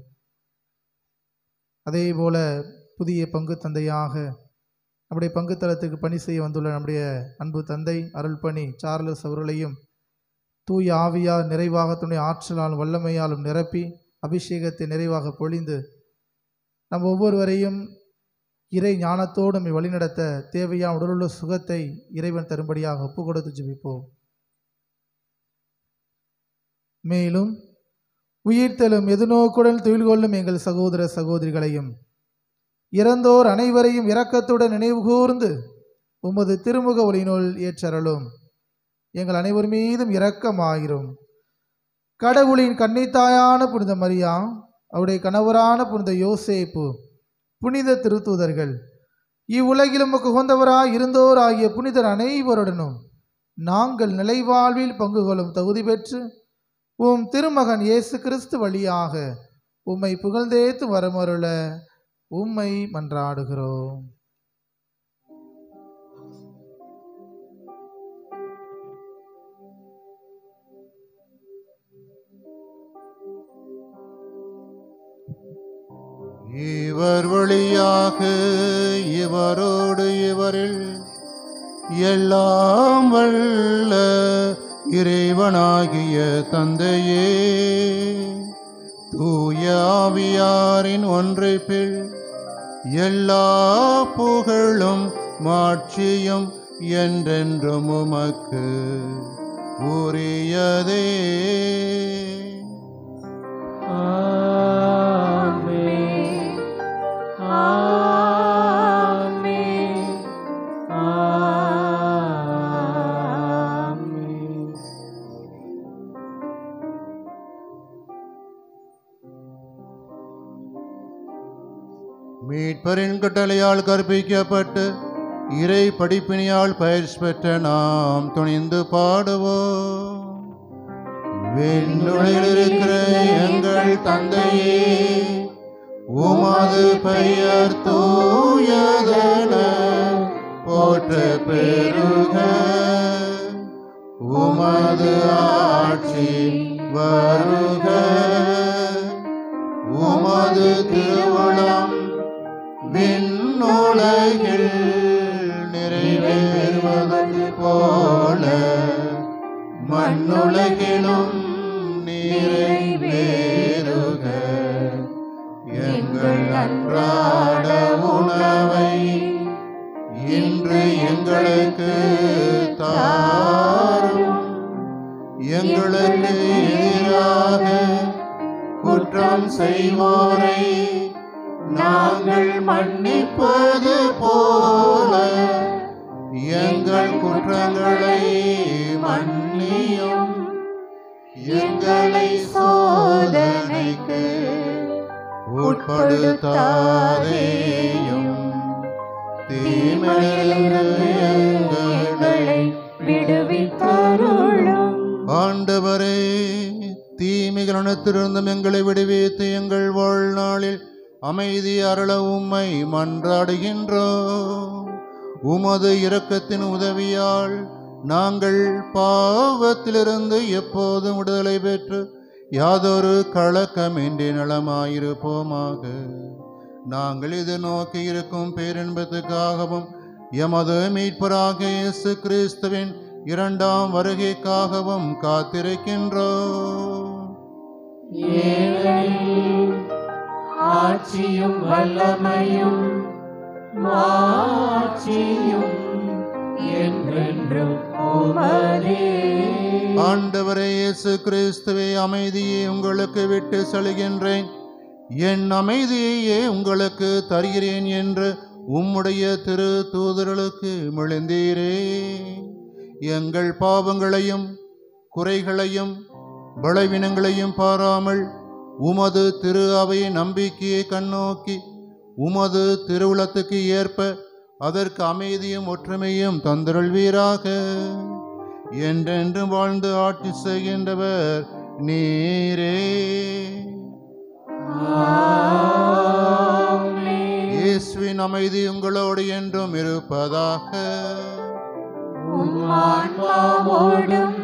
அதே போல புதிய பங்கு தந்தையாக நம்முடைய பங்கு தளத்துக்கு பணி செய்ய வந்துள்ள நம்முடைய அன்பு தந்தை அருள்பணி சார்லஸ் அவர்களையும் தூய ஆவியார் நிறைவாக தன்னுடைய ஆற்றலாலும் வல்லமையாலும் நிரப்பி அபிஷேகத்தை நிறைவாக பொழிந்து நம் ஒவ்வொருவரையும் இறை ஞானத்தோடு நம்மை வழிநடத்த தேவையான உடலுள்ள சுகத்தை இறைவன் தரும்படியாக ஒப்பு கொடுத்து ஜெபிப்போம் மேலும் உயிர்த்தெழும் எதுநோக்குடன் துயில் கொள்ளும் எங்கள் சகோதர சகோதரிகளையும் இறந்தோர் அனைவரையும் இரக்கத்துடன் நினைவுகூர்ந்து உமது திருமுக ஒளியினுள் ஏற்றருளும் எங்கள் அனைவர் மீதும் இரக்கமாயிரும் கடவுளின் கன்னித்தாயான புனித மரியா அவருடைய கணவரான புனித யோசேப்பு புனித திருத்தூதர்கள் இவ்வுலகிலும் உமக்கு உகந்தவராய் இருந்தோர் ஆகிய புனிதர் அனைவருடனும் நாங்கள் நிலைவாழ்வில் பங்கு கொள்ளும் தகுதி பெற்று உம் திருமகன் இயேசு கிறிஸ்து வழியாக உம்மை புகழ்ந்தேத்து வரமருள உம்மை மன்றாடுகிறோம் இவர் வழியாக இவரோடு இவரில் எல்லாம் வல்ல இறைவனாகிய தந்தையே தூய ஆவியாரின் ஒன்றைப்பில் எல்லா புகழும் மாட்சியும் என்றென்றும் உமக்கு உரியதே ஆமென் ஆமென் ஆமென் மீட்பரின் கட்டளையால் கற்பிக்கப்பட்டு இறை படிப்பினியால் பயிற்சி பெற்ற நாம் துணிந்து பாடுவோம் விண்ணுளில் இருக்கிற எங்கள் தந்தையே உமது பெயர் தூயதென போற்ற பெருக உமது ஆட்சி வருக உமது திருவுளம் விண்ணுலகில் நிறைவேறுவது போல மண்ணுலகிலும் நிறைவேறுக எங்கள் அன்றாட உணவை இன்று எங்களுக்கு தாரும் எங்களுக்கு எதிராக குற்றம் செய்வோரை நாங்கள் மன்னிப்பது போல எங்கள் குற்றங்களை மன்னியும் எங்களை சோதனைக்கு உட்படுத்தாதேயும் தீமையிலிருந்து எங்களை விடுவித்தருளும் ஆண்டவரே தீமைகள் அனைத்திருந்தும் எங்களை விடுவித்து எங்கள் வாழ்நாளில் அமைதி அருள உம்மை மன்றாடுகின்றோம் உமது இரக்கத்தின் உதவியால் நாங்கள் பாவத்திலிருந்து எப்போதும் விடுதலை பெற்று யாதொரு கலக்கமின்றி நலமாயிருப்போமாக நாங்கள் இது நோக்கி இருக்கும் பேரின்பத்துக்காகவும் எமது மீட்பராக இயேசு கிறிஸ்துவின் இரண்டாம் வருகைக்காகவும் காத்திருக்கின்றோம் ஏழையில் ஆட்சியும் வல்லமையும் மாட்சியும் என்றென்றும் உமதே ஆண்டவரே இயேசு கிறிஸ்துவே அமைதியை உங்களுக்கு விட்டு செல்கின்றேன் என் அமைதியையே உங்களுக்கு தருகிறேன் என்று உம்முடைய திரு தூதர்களுக்கு மிழ்ந்தீரே எங்கள் பாவங்களையும் குறைகளையும் பலவீனங்களையும் பாராமல் உமது திரு அவை நம்பிக்கையை கண்ணோக்கி உமது திருவுளத்துக்கு ஏற்ப அதற்கு அமைதியும் ஒற்றுமையும் தந்தருள்வீராக என்றென்றும் வாழ்ந்து ஆட்சி செய்கின்றவர் நீரே இயேசுவின் அமைதி உங்களோடு என்றும் இருப்பதாக ஆன்மாவோடும்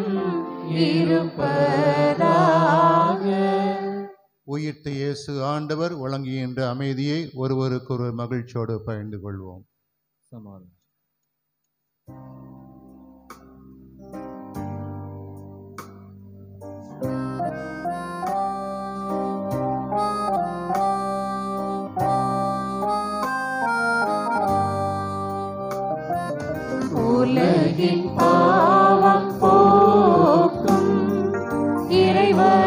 இருப்பதாக உயிர்த்த இயேசு ஆண்டவர் வழங்குகின்ற அமைதியை ஒருவருக்கொருவர் மகிழ்ச்சியோடு பகிர்ந்து கொள்வோம் சமாதானம் உலகின் பாவம் போக்கும் இறைவா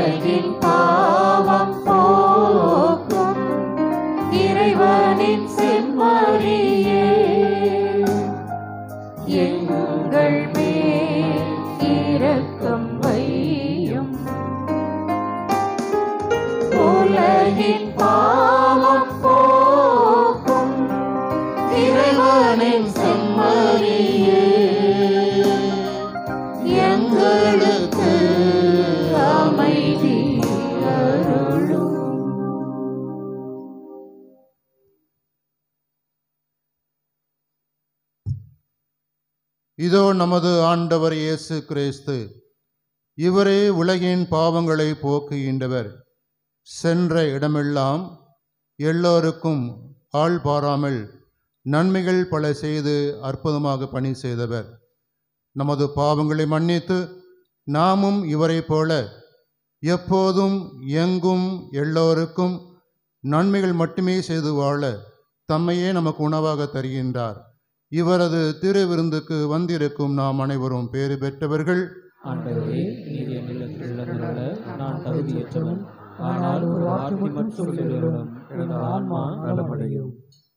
உலகின் பாவம் போக்கும் இறைவனின் செம்மறியே எங்கள் மேல் இரக்கம் வையும் உலகின் பாவம் போக்கும் இறைவனின் செம்மறியே எங்களுக்கு அமைதி அருளும் இதோ நமது ஆண்டவர் இயேசு கிறிஸ்து இவரே உலகின் பாவங்களை போக்குகின்றவர் சென்ற இடமெல்லாம் எல்லோருக்கும் ஆள் பாராமல் நன்மைகள் பல செய்து அற்புதமாக பணி செய்தவர் நமது பாவங்களை மன்னித்து நாமும் இவரைப் போல எப்போதும் எங்கும் எல்லோருக்கும் நன்மைகள் மட்டுமே செய்து வாழ தம்மையே நமக்கு உணவாக தருகின்றார் இவரது திருவிருந்துக்கு வந்திருக்கும் நாம் அனைவரும் பேறு பெற்றவர்கள் ஆண்டவரே நீர் என்னிடத்தில் எழுந்துள்ள நான் தகுதியற்றவன் ஆனால் ஒரு வார்த்தை மட்டும் சொல்லிவிடும் எனது ஆன்மா நலமடையும்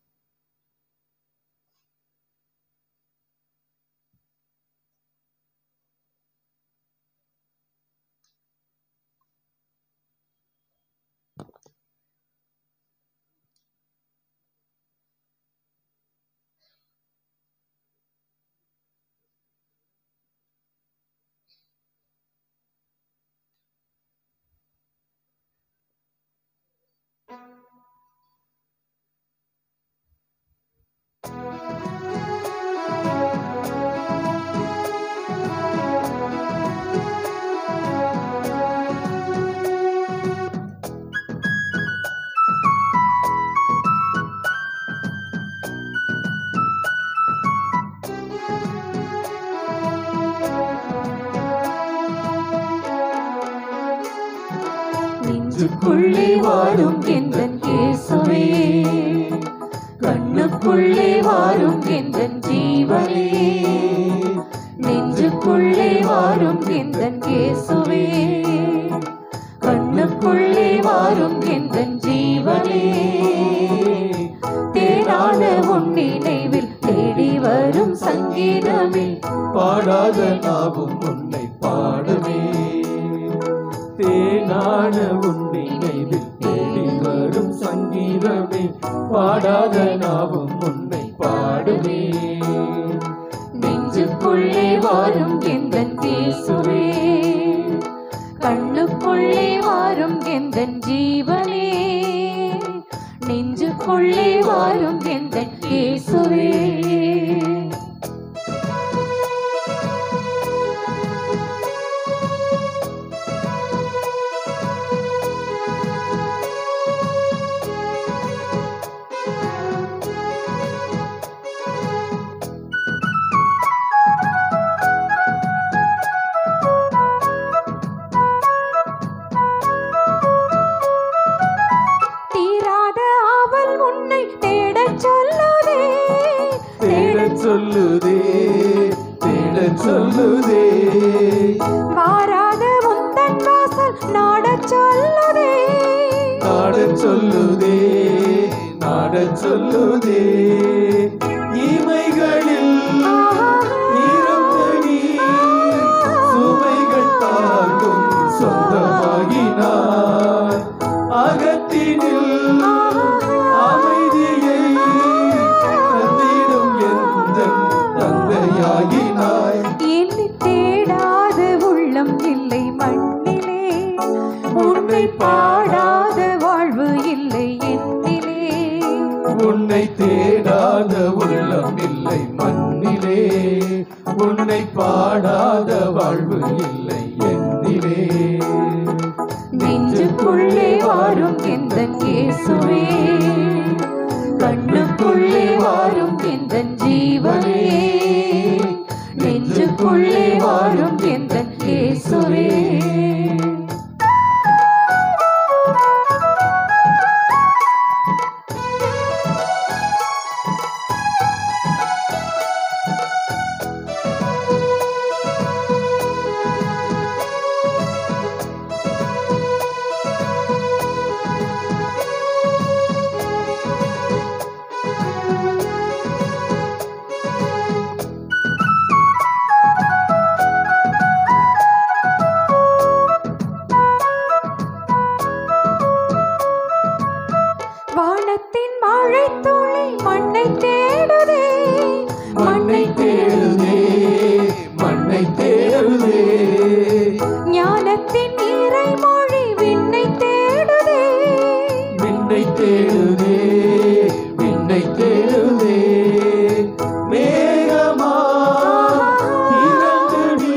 நெஞ்சுக்குள்ளே வாழும் எந்தன் இயேசுவே கண்ணுக்குள்ளே வாழும் எந்தன் ஜீவனே நெஞ்சுக்குள்ளே வாழும் எந்தன் இயேசுவே கண்ணுக்குள்ளே வாழும் எந்தன் ஜீவனே தேடாத உன் நினைவில் தேடி வரும் சங்கீதமே பாடாத நாவும் உன்னை பாடுமே தேனான உன் நினைவில் தேடி வரும் சங்கீதமே பாடாத நாவும் உன்னை பாடுமே நெஞ்சுக்குள்ளே வாரும் எந்தன் இயேசுவே கண்ணுக்குள்ளே வாரும் எந்தன் ஜீவனே நெஞ்சுக்குள்ளே வாரும் எந்தன் இயேசுவே தீராத ஆவல் உன்னை தேடச் சொல்லுதே தேடச் சொல்லுதே தேடச் சொல்லுதே வாராத உந்தன் வாசல் நாடச் சொல்லுதே நாடச் சொல்லுதே நாடச் சொல்லுதே இமைகளில் இருந்த நீ சுமைகள் தாங்கும் சொந்தமாகினார் அகத்தினில் அமைதியை தந்திடும் எந்த தந்தையாகினாய் என்னை தேடாத உள்ளம் இல்லை மண்ணிலே உன்னை பாடாத வாழ்வு இல்லை என்னிலே உன்னை தேடாத உள்ளம் இல்லை மண்ணிலே உன்னை பாடாத வாழ்வு இல்லை என்னிலே நெஞ்சுக்குள்ளே வாரும் எந்தன் இயேசுவே கண்ணுக்குள்ளே வாரும் எந்தன் ஜீவனே நெஞ்சுக்குள்ளே வாரும் எந்தன் இயேசுவே மறைமொழி விண்ணை தேடுதே விண்ணை தேடுதே விண்ணை தேடுதே மேகமா திறந்து நீ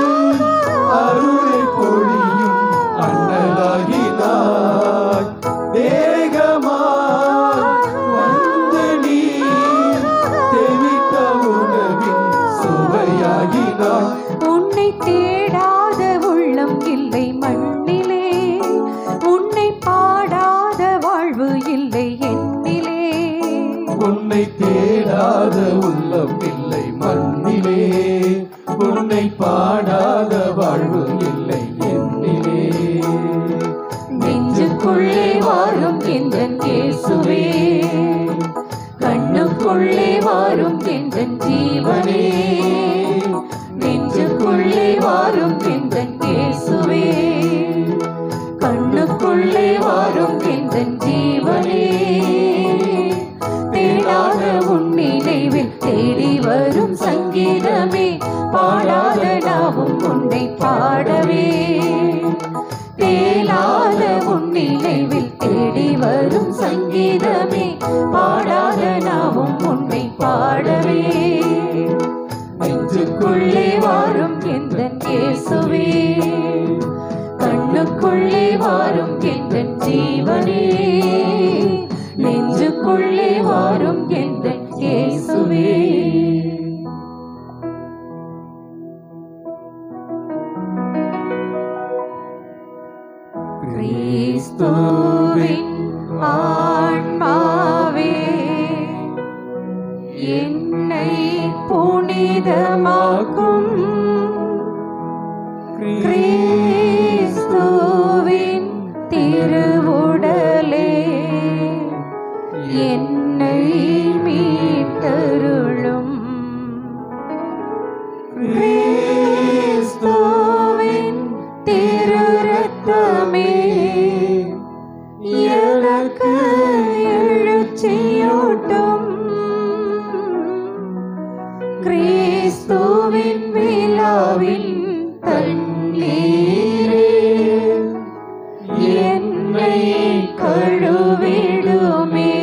அருளை பொழியும் அண்ணலாகினாய் தேகமா வந்து நீ தெவிட்ட உணவின் சுவையாகினாய் உன்னை தேடாத உள்ளம் இல்லை மண்ணிலே உன்னை பாடாத வாழ்வு இல்லை என்னிலே உன்னை தேடாத உள்ளம் இல்லை மண்ணிலே உன்னை பாடாத வாழ்வு இல்லை என்னிலே நெஞ்சுக்குள்ளே வாரும் எந்தன் இயேசுவே கண்ணுக்குள்ளே வாரும் எந்தன் ஜீவனே நெஞ்சுக்குள்ளே வாரும் எந்தன் இயேசுவே கண்ணுக்குள்ளே வாரும் எந்தன் ஜீவனே தேடாத உன் நினைவில் தேடி வரும் சங்கீதமே பாடாத நாவும் உன்னை பாடவே தேலாத உன் நினைவில் தேடி வரும் சங்கீதமே பாடாத நாவும் உன்னை பாடவே நெஞ்சுக்குள்ளே வாரும் எந்தன் இயேசுவே கண்ணுக்குள்ளே வாரும் எந்தன் ஜீவனே நெஞ்சுக்குள்ளே வாரும் எந்தன் இயேசுவே கிறிஸ்துவின் ஆன்மாவே என்னை புனிதமாக்கும் கிறிஸ்துவின் திருவுடலே என்னை மீட்டருளும் கிறிஸ்துவின் திரு ரத்தமே எனக்கு எழுச்சியூட்டும் கிறிஸ்துவின் விழாவின் தண்ணீரே என்னை கழுவிடுமே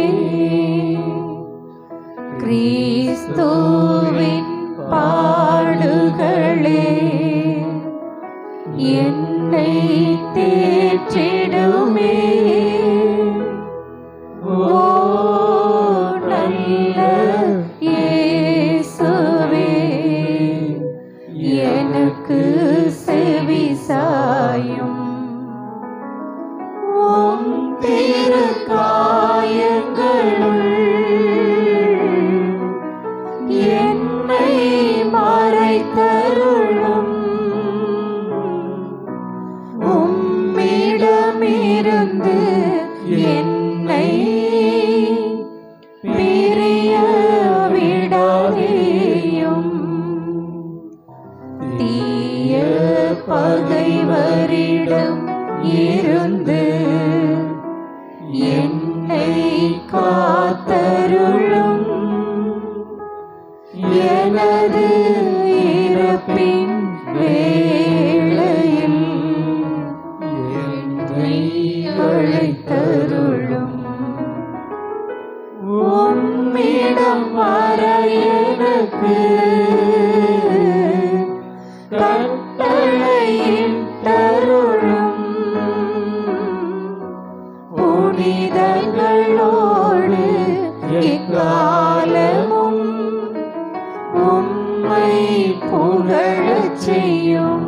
கிறிஸ்துவின் பாடுகளே என்னை தேற்றிடுமே ஓ நல்ல இயேசுவே எனக்கு செவி சாயும் உம் திருக்காயங்களுள் என்னை மறைத்தருளும் உம்மிடமிருந்து என்னை பிரிய விடாதேயும் தீய பகைவரிடம் இருந்து என்னை காத்தருளும் எனது இறப்பின் வேளையில் என்னை அழைத்தருளும் உம்மிடம் வர எனக்கு கட்டளையிட்டருளும் புனிதர்களோடு எக்காலமும் உம்மை புகழச் செய்யும்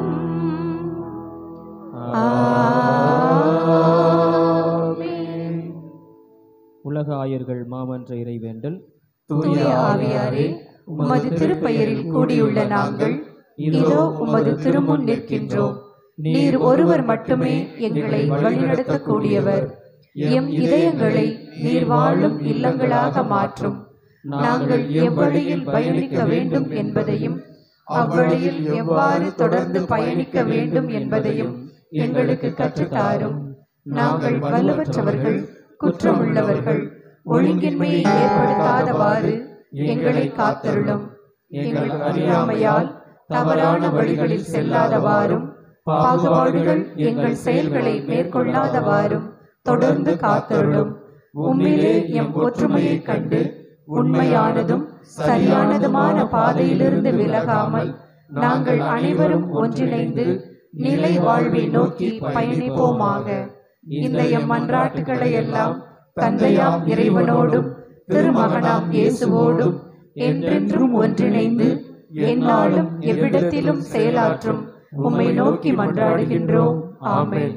உலக ஆயர்கள் மாமன்ற இறைவேண்டல் தூய ஆவியாரே உமது திருப்பெயரில் கூடியுள்ள நாங்கள் இதோ உமது திருமுன் நிற்கின்றோம் நீர் ஒருவர் மட்டுமே எங்களை வழிநடத்தக்கூடியவர் எம் இதயங்களை நீர் வாழும் இல்லங்களாக மாற்றும் நாங்கள் எவ்வழியில் பயணிக்க வேண்டும் என்பதையும் அவ்வழியில் எவ்வாறு தொடர்ந்து பயணிக்க வேண்டும் என்பதையும் எங்களுக்கு கற்றுத்தாரும் நாங்கள் வலுவற்றவர்கள் குற்றமுள்ளவர்கள் ஒழுங்கின்மையை ஏற்படுத்தாதவாறு எங்களை காத்தருளும் எங்கள் அறியாமையால் தவறான வழிகளில் செல்லாதவாறும் பாகுபாடுகள் எங்கள் செயல்களை மேற்கொள்ளாதவாறும் தொடர்ந்து காத்தருளும் உம்மிலே எம் ஒற்றுமையைக் கண்டு உண்மையானதும் சரியானதுமான பாதையிலிருந்து விலகாமல் நாங்கள் அனைவரும் ஒன்றிணைந்து நிலை வாழ்வை நோக்கி பயணிப்போமாக இந்த எம் மன்றாட்டுகளை எல்லாம் தந்தையாம் இறைவனோடும் திருமகனாம் இயேசுவோடும் என்றென்றும் ஒன்றிணைந்து எந்நாளும் எவ்விடத்திலும் செயலாற்றும் உம்மை நோக்கி மன்றாடுகின்றோம் ஆமென்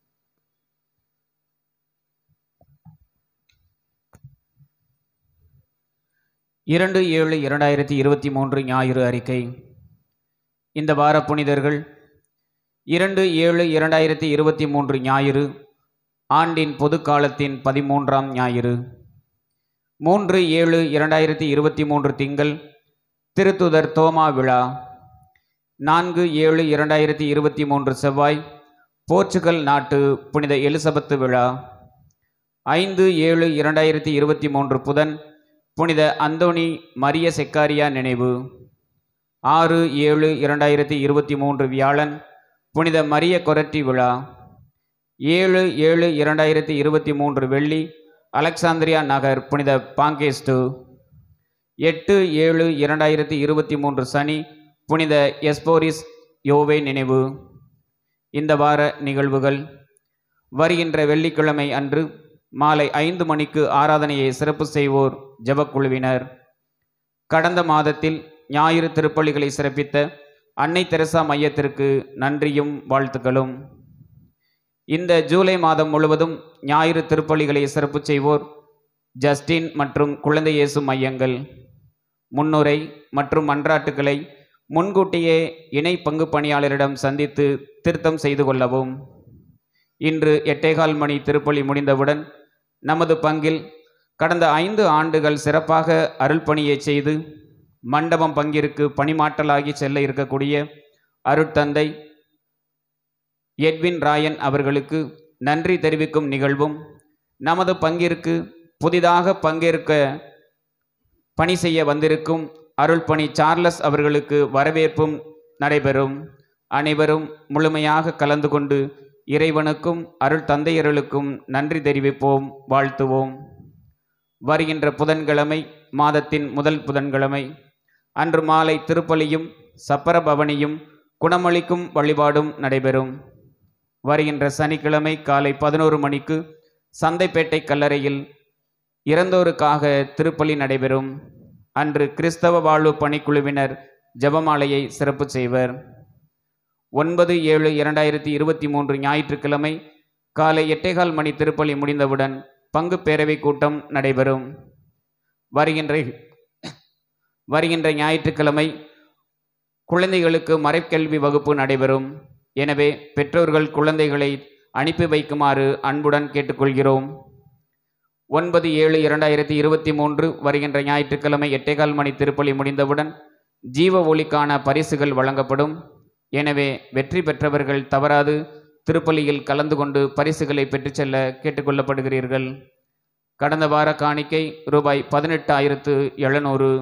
இரண்டு ஏழு இரண்டாயிரத்தி இருபத்தி மூன்று ஞாயிறு அறிக்கை இந்த வார புனிதர்கள் இரண்டு ஏழு இரண்டாயிரத்தி இருபத்தி மூன்று ஞாயிறு ஆண்டின் பொதுக்காலத்தின் பதிமூன்றாம் ஞாயிறு மூன்று ஏழு இரண்டாயிரத்தி இருபத்தி மூன்று திங்கள் திருத்துதர் தோமா விழா நான்கு ஏழு இரண்டாயிரத்தி இருபத்தி மூன்று செவ்வாய் போர்ச்சுகல் நாட்டு புனித எலிசபெத்து விழா ஐந்து ஏழு இரண்டாயிரத்தி இருபத்தி மூன்று புதன் புனித அந்தோணி மரிய செக்காரியா நினைவு ஆறு ஏழு இரண்டாயிரத்தி இருபத்தி மூன்று வியாழன் புனித மரிய கொரட்டி விழா ஏழு ஏழு இரண்டாயிரத்தி இருபத்தி மூன்று வெள்ளி அலெக்சாந்திரியா நகர் புனித பாங்கேஸ்டு எட்டு ஏழு இரண்டாயிரத்தி இருபத்தி மூன்று சனி புனித எஸ்போரிஸ் யோவே நினைவு இந்த வார நிகழ்வுகள் வருகின்ற வெள்ளிக்கிழமை அன்று மாலை ஐந்து மணிக்கு ஆராதனையை சிறப்பு செய்வோர் ஜெபக்குழுவினர் கடந்த மாதத்தில் ஞாயிறு திருப்பலிகளை சிறப்பித்த அன்னை தெரசா மையத்திற்கு நன்றியும் வாழ்த்துக்களும் இந்த ஜூலை மாதம் முழுவதும் ஞாயிறு திருப்பலிகளை சிறப்பு செய்வோர் ஜஸ்டின் மற்றும் குழந்தை இயேசு மையங்கள் முன்னுரை மற்றும் மன்றாட்டுக்களை முன்கூட்டியே இணை பங்கு பணியாளரிடம் சந்தித்து திருத்தம் செய்து கொள்ளவும் இன்று எட்டேகால் மணி திருப்பலி முடிந்தவுடன் நமது பங்கில் கடந்த ஐந்து ஆண்டுகள் சிறப்பாக அருள்பணியை செய்து மண்டபம் பங்கிற்கு பணிமாற்றலாகி செல்ல இருக்கக்கூடிய அருட்தந்தை எட்வின் ராயன் அவர்களுக்கு நன்றி தெரிவிக்கும் நிகழ்வும் நமது பங்கிற்கு புதிதாக பங்கேற்க பணி செய்ய வந்திருக்கும் அருள்பணி சார்லஸ் அவர்களுக்கு வரவேற்பும் நடைபெறும் அனைவரும் முழுமையாக கலந்து கொண்டு இறைவனுக்கும் அருள் தந்தையர்களுக்கும் நன்றி தெரிவிப்போம் வாழ்த்துவோம் வருகின்ற புதன்கிழமை மாதத்தின் முதல் புதன்கிழமை அன்று மாலை திருப்பலியும் சப்பர பவனியும் குணமளிக்கும் வழிபாடும் நடைபெறும் வருகின்ற சனிக்கிழமை காலை பதினோரு மணிக்கு சந்தைப்பேட்டை கல்லறையில் இறந்தோருக்காக திருப்பலி நடைபெறும் அன்று கிறிஸ்தவ வாழ்வு பணிக்குழுவினர் ஜெபமாலையை சிறப்பு செய்வர் ஒன்பது ஏழு இரண்டாயிரத்தி இருபத்தி மூன்று ஞாயிற்றுக்கிழமை காலை எட்டேகால் மணி திருப்பலி முடிந்தவுடன் பங்கு பேரவை கூட்டம் நடைபெறும் வருகின்ற வருகின்ற ஞாயிற்றுக்கிழமை குழந்தைகளுக்கு மறைக்கல்வி வகுப்பு நடைபெறும் எனவே பெற்றோர்கள் குழந்தைகளை அனுப்பி வைக்குமாறு அன்புடன் கேட்டுக்கொள்கிறோம் ஒன்பது ஏழு இரண்டாயிரத்தி இருபத்தி மூன்று வருகின்ற ஞாயிற்றுக்கிழமை எட்டேகால் மணி திருப்பலி முடிந்தவுடன் ஜீவ ஒளிக்கான பரிசுகள் வழங்கப்படும் எனவே வெற்றி பெற்றவர்கள் தவறாது திருப்பலியில் கலந்து கொண்டு பரிசுகளை பெற்றுச் செல்ல கேட்டுக்கொள்ளப்படுகிறீர்கள் கடந்த வார காணிக்கை ரூபாய் பதினெட்டாயிரத்து எழுநூறு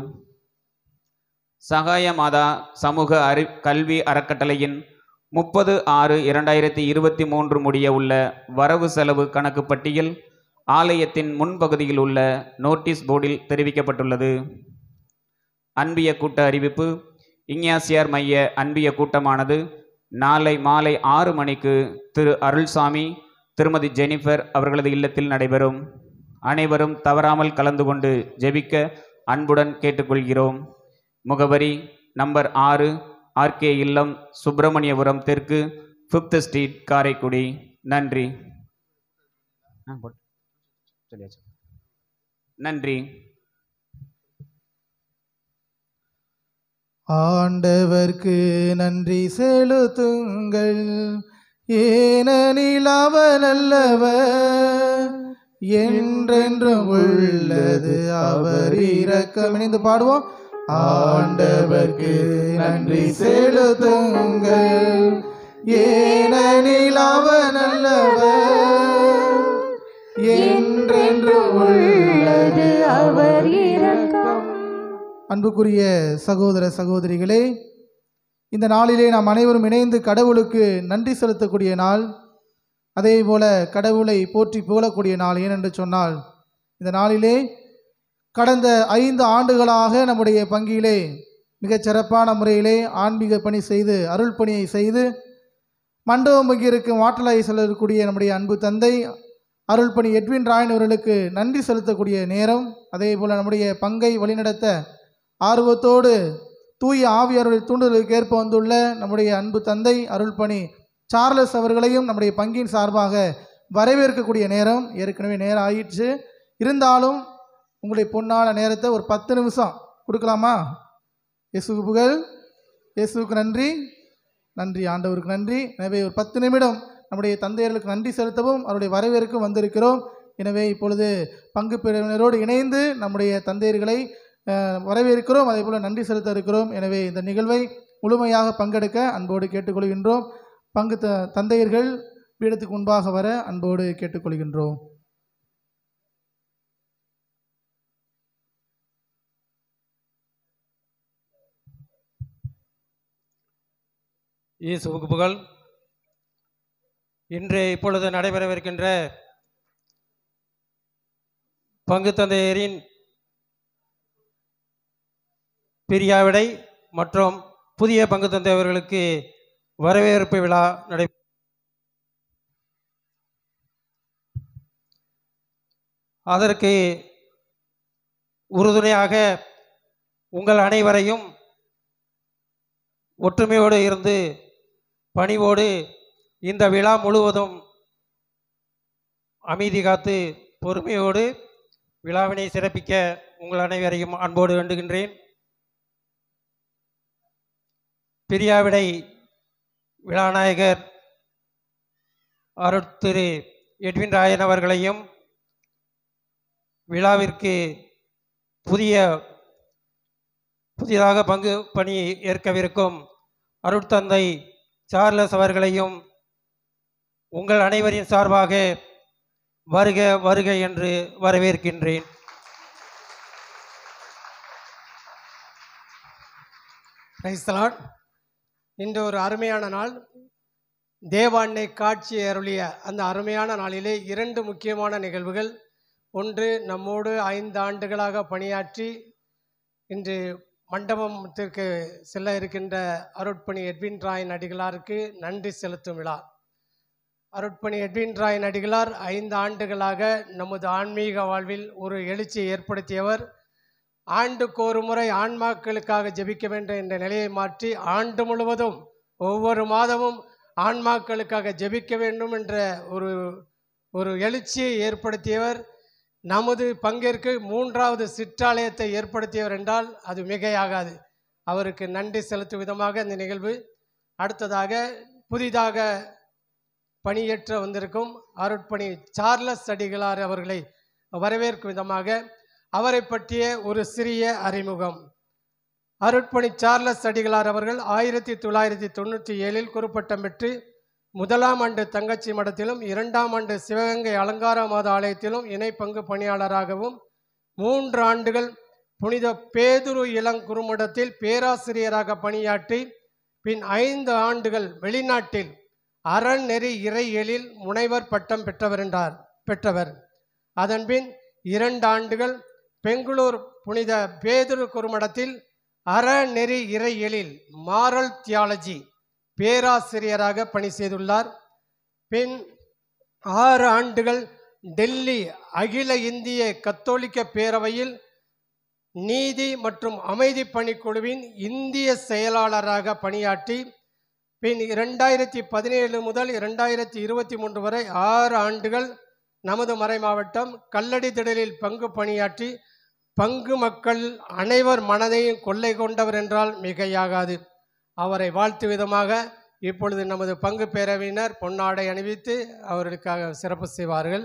சகாய மாதா சமூக அறி கல்வி அறக்கட்டளையின் முப்பது ஆறு இரண்டாயிரத்தி இருபத்தி மூன்று முடிய உள்ள வரவு செலவு கணக்கு பட்டியல் ஆலயத்தின் முன்பகுதியில் உள்ள நோட்டீஸ் போர்டில் தெரிவிக்கப்பட்டுள்ளது அன்பிய கூட்ட அறிவிப்பு இஞ்ஞாசியார் மைய அன்பிய கூட்டமானது நாளை மாலை ஆறு மணிக்கு திரு அருள்சாமி திருமதி ஜெனிஃபர் அவர்களது இல்லத்தில் நடைபெறும் அனைவரும் தவறாமல் கலந்து கொண்டு ஜெபிக்க அன்புடன் கேட்டுக்கொள்கிறோம் முகவரி நம்பர் ஆறு ஆர்கே இல்லம் சுப்பிரமணியபுரம் தெற்கு ஃபிஃப்த் ஸ்ட்ரீட் காரைக்குடி நன்றி ஆ, போட்டு. சொல்லியாச்சு. நன்றி ஆண்டவர்க்கு நன்றி செலுத்துங்கள் ஏனெனில் அவர் நல்லவர் என்றென்றும் உள்ளது அவர் இரக்கம் இணைந்து பாடுவோம் ஆண்டவர்க்கு நன்றி செலுத்துங்கள் ஏனெனில் அவர் நல்லவர் என்றென்றும் உள்ளது அவர் இரக்கம் அன்புக்குரிய சகோதர சகோதரிகளே இந்த நாளிலே நாம் அனைவரும் இணைந்து கடவுளுக்கு நன்றி செலுத்தக்கூடிய நாள் அதே போல கடவுளை போற்றி புகழக்கூடிய நாள் ஏனென்று சொன்னால் இந்த நாளிலே கடந்த ஐந்து ஆண்டுகளாக நம்முடைய பங்கிலே மிகச் சிறப்பான முறையிலே ஆன்மீக பணி செய்து அருள் பணியை செய்து மண்டபம் பங்கி இருக்கும் ஆற்றலை செல்லக்கூடிய நம்முடைய அன்பு தந்தை அருள் பணி எட்வின் ராயன் அவர்களுக்கு நன்றி செலுத்தக்கூடிய நேரம் அதே போல் நம்முடைய பங்கை வழிநடத்த ஆர்வத்தோடு தூய ஆவியாருடைய தூண்டுதலுக்கு ஏற்ப வந்துள்ள நம்முடைய அன்பு தந்தை அருள்பணி சார்லஸ் அவர்களையும் நம்முடைய பங்கின் சார்பாக வரவேற்கக்கூடிய நேரம் ஏற்கனவே நேரம் ஆயிடுச்சு இருந்தாலும் உங்களுடைய பொன்னான நேரத்தை ஒரு பத்து நிமிஷம் கொடுக்கலாமா இயேசுக்கு புகழ் இயேசுவுக்கு நன்றி நன்றி ஆண்டவருக்கு நன்றி எனவே ஒரு பத்து நிமிடம் நம்முடைய தந்தையர்களுக்கு நன்றி செலுத்தவும் அவருடைய வரவேற்கும் வந்திருக்கிறோம் எனவே இப்பொழுது பங்கு பெறுவினரோடு இணைந்து நம்முடைய தந்தையர்களை அஹ், வரவேற்கிறோம் அதே போல் நன்றி செலுத்த இருக்கிறோம் எனவே இந்த நிகழ்வை முழுமையாக பங்கெடுக்க அன்போடு கேட்டுக்கொள்கின்றோம் பங்கு த தந்தையர்கள் பீடத்துக்கு முன்பாக வர அன்போடு கேட்டுக்கொள்கின்றோம் இயேசுவுக்கு புகழ் இன்று இப்பொழுது நடைபெறவிருக்கின்ற பங்கு தந்தையரின் பிரியாவிடை மற்றும் புதிய பங்கு தந்தையவர்களுக்கு வரவேற்பு விழா நடை அதற்கு உறுதுணையாக உங்கள் அனைவரையும் ஒற்றுமையோடு இருந்து பணிவோடு இந்த விழா முழுவதும் அமைதி காத்து பொறுமையோடு விழாவினை சிறப்பிக்க உங்கள் அனைவரையும் அன்போடு வேண்டுகின்றேன் பிரியாவிடை விழாநாயகர் அருட்திரு எட்வின் ராயன் அவர்களையும் விழாவிற்கு புதிய புதிதாக பங்கு பணி ஏற்கவிருக்கும் அருட்தந்தை சார்லஸ் அவர்களையும் உங்கள் அனைவரின் சார்பாக வருக வருக என்று வரவேற்கின்றேன் கிரைஸ்தலாட் இன்று ஒரு அருமையான நாள் தேவாண்ணை காட்சி அருளிய அந்த அருமையான நாளிலே இரண்டு முக்கியமான நிகழ்வுகள் ஒன்று நம்மோடு ஐந்து ஆண்டுகளாக பணியாற்றி இன்று மண்டபத்திற்கு செல்ல இருக்கின்ற அருட்பணி எட்வின் ராயன் அடிகளாருக்கு நன்றி செலுத்தும் விழா அருட்பணி எட்வின் ராயன் அடிகளார் ஐந்து ஆண்டுகளாக நமது ஆன்மீக வாழ்வில் ஒரு எழுச்சியை ஏற்படுத்தியவர் ஆண்டுக்கு ஒரு முறை ஆன்மாக்களுக்காக ஜெபிக்க வேண்டும் என்ற நிலையை மாற்றி ஆண்டு முழுவதும் ஒவ்வொரு மாதமும் ஆன்மாக்களுக்காக ஜெபிக்க வேண்டும் என்ற ஒரு ஒரு எழுச்சியை ஏற்படுத்தியவர் நமது பங்கிற்கு மூன்றாவது சிற்றாலயத்தை ஏற்படுத்தியவர் என்றால் அது மிகையாகாது அவருக்கு நன்றி செலுத்தும் விதமாக இந்த நிகழ்வு அடுத்ததாக புதிதாக பணியேற்ற வந்திருக்கும் அருட்பணி சார்லஸ் அடிகளார் அவர்களை வரவேற்கும் விதமாக அவரை பற்றிய ஒரு சிறிய அறிமுகம் அருட்பணி சார்லஸ் அடிகளார் அவர்கள் ஆயிரத்தி தொள்ளாயிரத்தி தொண்ணூற்றி ஏழில் குறுப்பட்டம் பெற்று முதலாம் ஆண்டு தங்கச்சி மடத்திலும் இரண்டாம் ஆண்டு சிவகங்கை அலங்கார மாத ஆலயத்திலும் இணை பங்கு பணியாளராகவும் மூன்று ஆண்டுகள் புனித பேதுரு இளங்குறுமடத்தில் பேராசிரியராக பணியாற்றி பின் ஐந்து ஆண்டுகள் வெளிநாட்டில் அறநெறி இறையியலில் முனைவர் பட்டம் பெற்றவர் என்றார் பெற்றவர் அதன்பின் இரண்டு ஆண்டுகள் பெங்களூர் புனித பேதுரு குறுமடத்தில் அறநெறி இறையியலில் மாரல் தியாலஜி பேராசிரியராக பணி செய்துள்ளார் பின் ஆறு ஆண்டுகள் டெல்லி அகில இந்திய கத்தோலிக்க பேரவையில் நீதி மற்றும் அமைதி பணிக்குழுவின் இந்திய செயலாளராக பணியாற்றி பின் இரண்டாயிரத்தி பதினேழு முதல் இரண்டாயிரத்தி இருபத்தி மூன்று வரை ஆறு ஆண்டுகள் நமது மறை மாவட்டம் கல்லடி திடலில் பங்கு பணியாற்றி பங்கு மக்கள் அனைவர் மனதையும் கொள்ளை கொண்டவர் என்றால் மிகையாகாது அவரை வாழ்த்து விதமாக இப்பொழுது நமது பங்கு பேரவையினர் பொன்னாடை அணிவித்து அவர்களுக்காக சிறப்பு செய்வார்கள்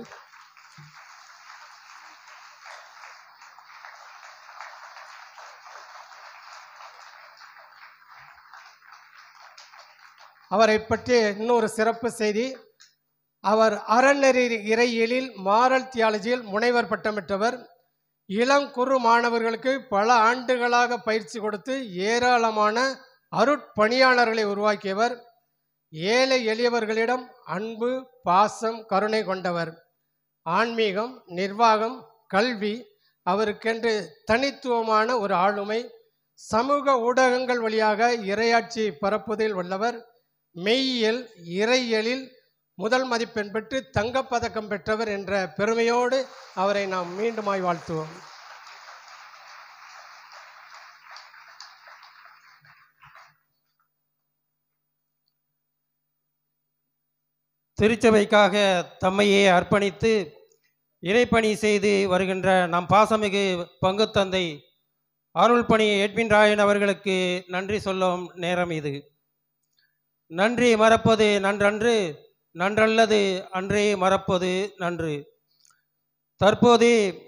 அவரை பற்றிய இன்னொரு சிறப்பு செய்தி அவர் அறநெறி இறையியலில் மாரல் தியாலஜியில் முனைவர் பட்டம் பெற்றவர் இளம் குறு மாணவர்களுக்கு பல ஆண்டுகளாக பயிற்சி கொடுத்து ஏராளமான அருட்பணியாளர்களை உருவாக்கியவர் ஏழை எளியவர்களிடம் அன்பு பாசம் கருணை கொண்டவர் ஆன்மீகம் நிர்வாகம் கல்வி அவருக்கென்று தனித்துவமான ஒரு ஆளுமை சமூக ஊடகங்கள் வழியாக இரையாட்சி பரப்புவதில் வல்லவர் மெய்யியல் இறையியலில் முதல் மதிப்பெண் பெற்று தங்கப்பதக்கம் பெற்றவர் என்ற பெருமையோடு அவரை நாம் மீண்டுமாய் வாழ்த்துவோம் திருச்சபைக்காக தம்மையே அர்ப்பணித்து இறைப்பணி செய்து வருகின்ற நம் பாசமிகு பங்குத்தந்தை அருள்பணி எட்வின் ராயன் அவர்களுக்கு நன்றி சொல்லும் நேரம் இது நன்றி மறப்பது நன்றன்று நன்றல்லது அன்றே மறப்பது நன்று தற்போது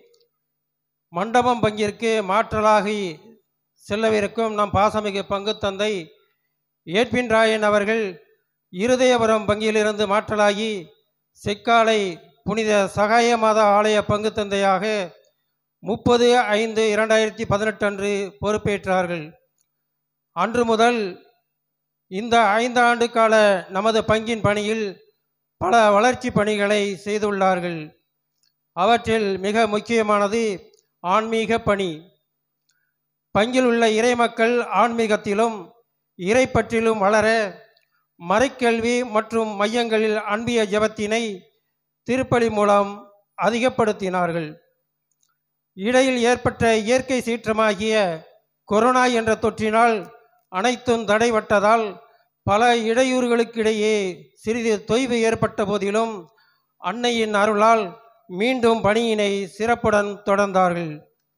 மண்டபம் பங்கிற்கு மாற்றலாகி செல்லவிருக்கும் நம் பாசமிகு பங்குத்தந்தை ஏட்பின் ராயன் அவர்கள் இருதயபுரம் பங்கிலிருந்து மாற்றலாகி செக்காலை புனித சகாய மாதா ஆலய பங்கு தந்தையாக முப்பது ஐந்து இரண்டாயிரத்தி பதினெட்டு அன்று பொறுப்பேற்றார்கள் அன்று முதல் இந்த ஐந்து ஆண்டு கால நமது பங்கின் பணியில் பல வளர்ச்சி பணிகளை செய்துள்ளார்கள் அவற்றில் மிக முக்கியமானது ஆன்மீக பணி பங்கில் உள்ள இறைமக்கள் ஆன்மீகத்திலும் இறைப்பற்றிலும் வளர மறைக்கல்வி மற்றும் மையங்களில் அன்பிய ஜபத்தினை திருப்பலி மூலம் அதிகப்படுத்தினார்கள் இடையில் ஏற்பட்ட இயற்கை சீற்றமாகிய கொரோனா என்ற தொற்றினால் அனைத்தும் தடைபட்டதால் பல இடையூறுகளுக்கிடையே சிறிது தொய்வு ஏற்பட்ட போதிலும் அன்னையின் அருளால் மீண்டும் பணியினை சிறப்புடன் தொடர்ந்தார்கள்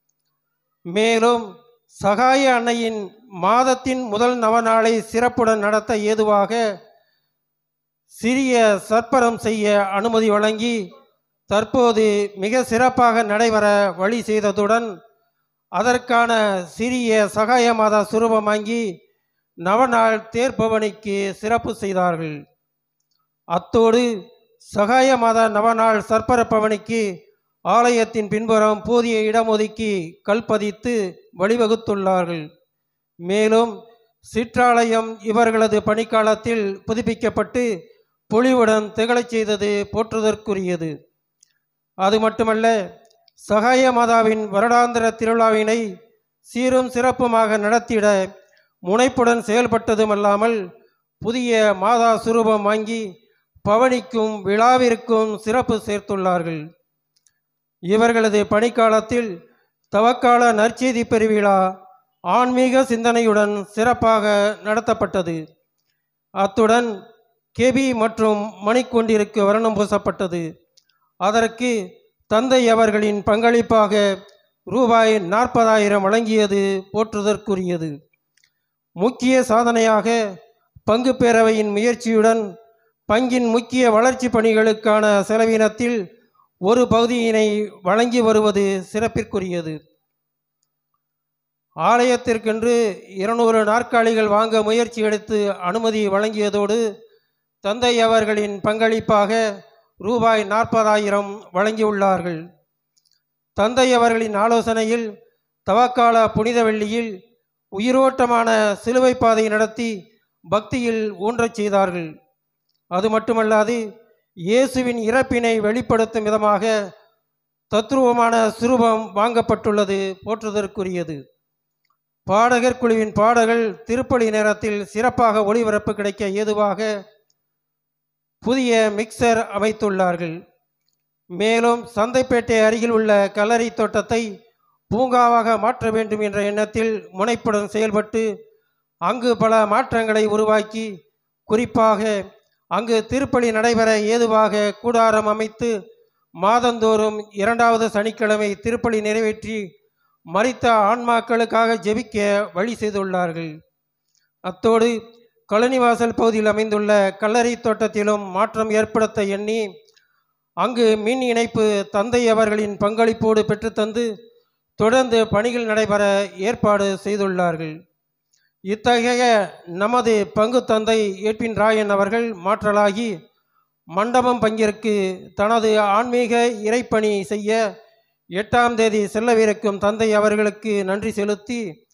மேலும் சகாய அன்னையின் மாதத்தின் முதல் நவநாளை சிறப்புடன் நடத்த ஏதுவாக சிறிய சற்பரம் செய்ய அனுமதி வழங்கி தற்போது மிக சிறப்பாக நடைபெற வழி செய்ததுடன் அதற்கான சிறிய சகாய மாதா சுரூபம் வாங்கி நவநாள் தேர்பவனிக்கு சிறப்பு செய்தார்கள் அத்தோடு சகாய மாதா நவநாள் சற்பர பவனிக்கு ஆலயத்தின் பின்புறம் போதிய இடம் ஒதுக்கி கல்பதித்து வழிவகுத்துள்ளார்கள் மேலும் சிற்றாலயம் இவர்களது பணிக்காலத்தில் புதுப்பிக்கப்பட்டு பொலிவுடன் திகழச் செய்தது போற்றுதற்குரியது அது மட்டுமல்ல சகாய மாதாவின் வருடாந்திர திருவிழாவினை சீரும் சிறப்புமாக நடத்திட முனைப்புடன் செயல்பட்டதுமல்லாமல் புதிய மாதா சுரூபம் வாங்கி பவனிக்கும் விழாவிற்கும் சிறப்பு சேர்த்துள்ளார்கள் இவர்களது பணிக்காலத்தில் தவக்கால நற்செய்தி பெருவிழா ஆன்மீக சிந்தனையுடன் சிறப்பாக நடத்தப்பட்டது அத்துடன் கெபி மற்றும் மணிக்கொண்டிற்கு வர்ணம் பூசப்பட்டது அதற்கு தந்தை அவர்களின் பங்களிப்பாக ரூபாய் நாற்பதாயிரம் வழங்கியது போற்றுதற்குரியது முக்கிய சாதனையாக பங்கு பேரவையின் முயற்சியுடன் பங்கின் முக்கிய வளர்ச்சி பணிகளுக்கான செலவினத்தில் ஒரு பகுதியினை வழங்கி வருவது சிறப்பிற்குரியது ஆலயத்திற்கென்று இருநூறு நாற்காலிகள் வாங்க முயற்சி எடுத்து அனுமதி வழங்கியதோடு தந்தை அவர்களின் பங்களிப்பாக ரூபாய் நாற்பதாயிரம் வழங்கியுள்ளார்கள் தந்தை அவர்களின் ஆலோசனையில் தவக்கால புனித வெள்ளியில் உயிரோட்டமான சிலுவை பாதை நடத்தி பக்தியில் ஊன்றச் செய்தார்கள் அது மட்டுமல்லாது இயேசுவின் இறப்பினை வெளிப்படுத்தும் விதமாக தத்ரூபமான சுரூபம் வாங்கப்பட்டுள்ளது போற்றுதற்குரியது பாடகர் குழுவின் பாடல்கள் திருப்பலி நேரத்தில் சிறப்பாக ஒளிபரப்பு கிடைக்க ஏதுவாக புதிய மிக்சர் அமைத்துள்ளார்கள் மேலும் சந்தைப்பேட்டை அருகில் உள்ள கல்லறை தோட்டத்தை பூங்காவாக மாற்ற வேண்டும் என்ற எண்ணத்தில் முனைப்புடன் செயல்பட்டு அங்கு பல மாற்றங்களை உருவாக்கி குறிப்பாக அங்கு திருப்பலி நடைபெற ஏதுவாக கூடாரம் அமைத்து மாதந்தோறும் இரண்டாவது சனிக்கிழமை திருப்பலி நிறைவேற்றி மறித்த ஆன்மாக்களுக்காக ஜெபிக்க வழி செய்துள்ளார்கள் அத்தோடு கழனிவாசல் பகுதியில் அமைந்துள்ள கல்லறை தோட்டத்திலும் மாற்றம் ஏற்படுத்த எண்ணி அங்கு மின் இணைப்பு தந்தை அவர்களின் பங்களிப்போடு பெற்றுத்தந்து தொடர்ந்து பணிகள் நடைபெற ஏற்பாடு செய்துள்ளார்கள் இத்தகைய நமது பங்கு தந்தை ஏட்பின் ராயன் அவர்கள் மாற்றலாகி மண்டபம் பங்கிற்கு தனது ஆன்மீக இறைப்பணி செய்ய எட்டாம் தேதி செல்லவிருக்கும் தந்தை அவர்களுக்கு நன்றி செலுத்தி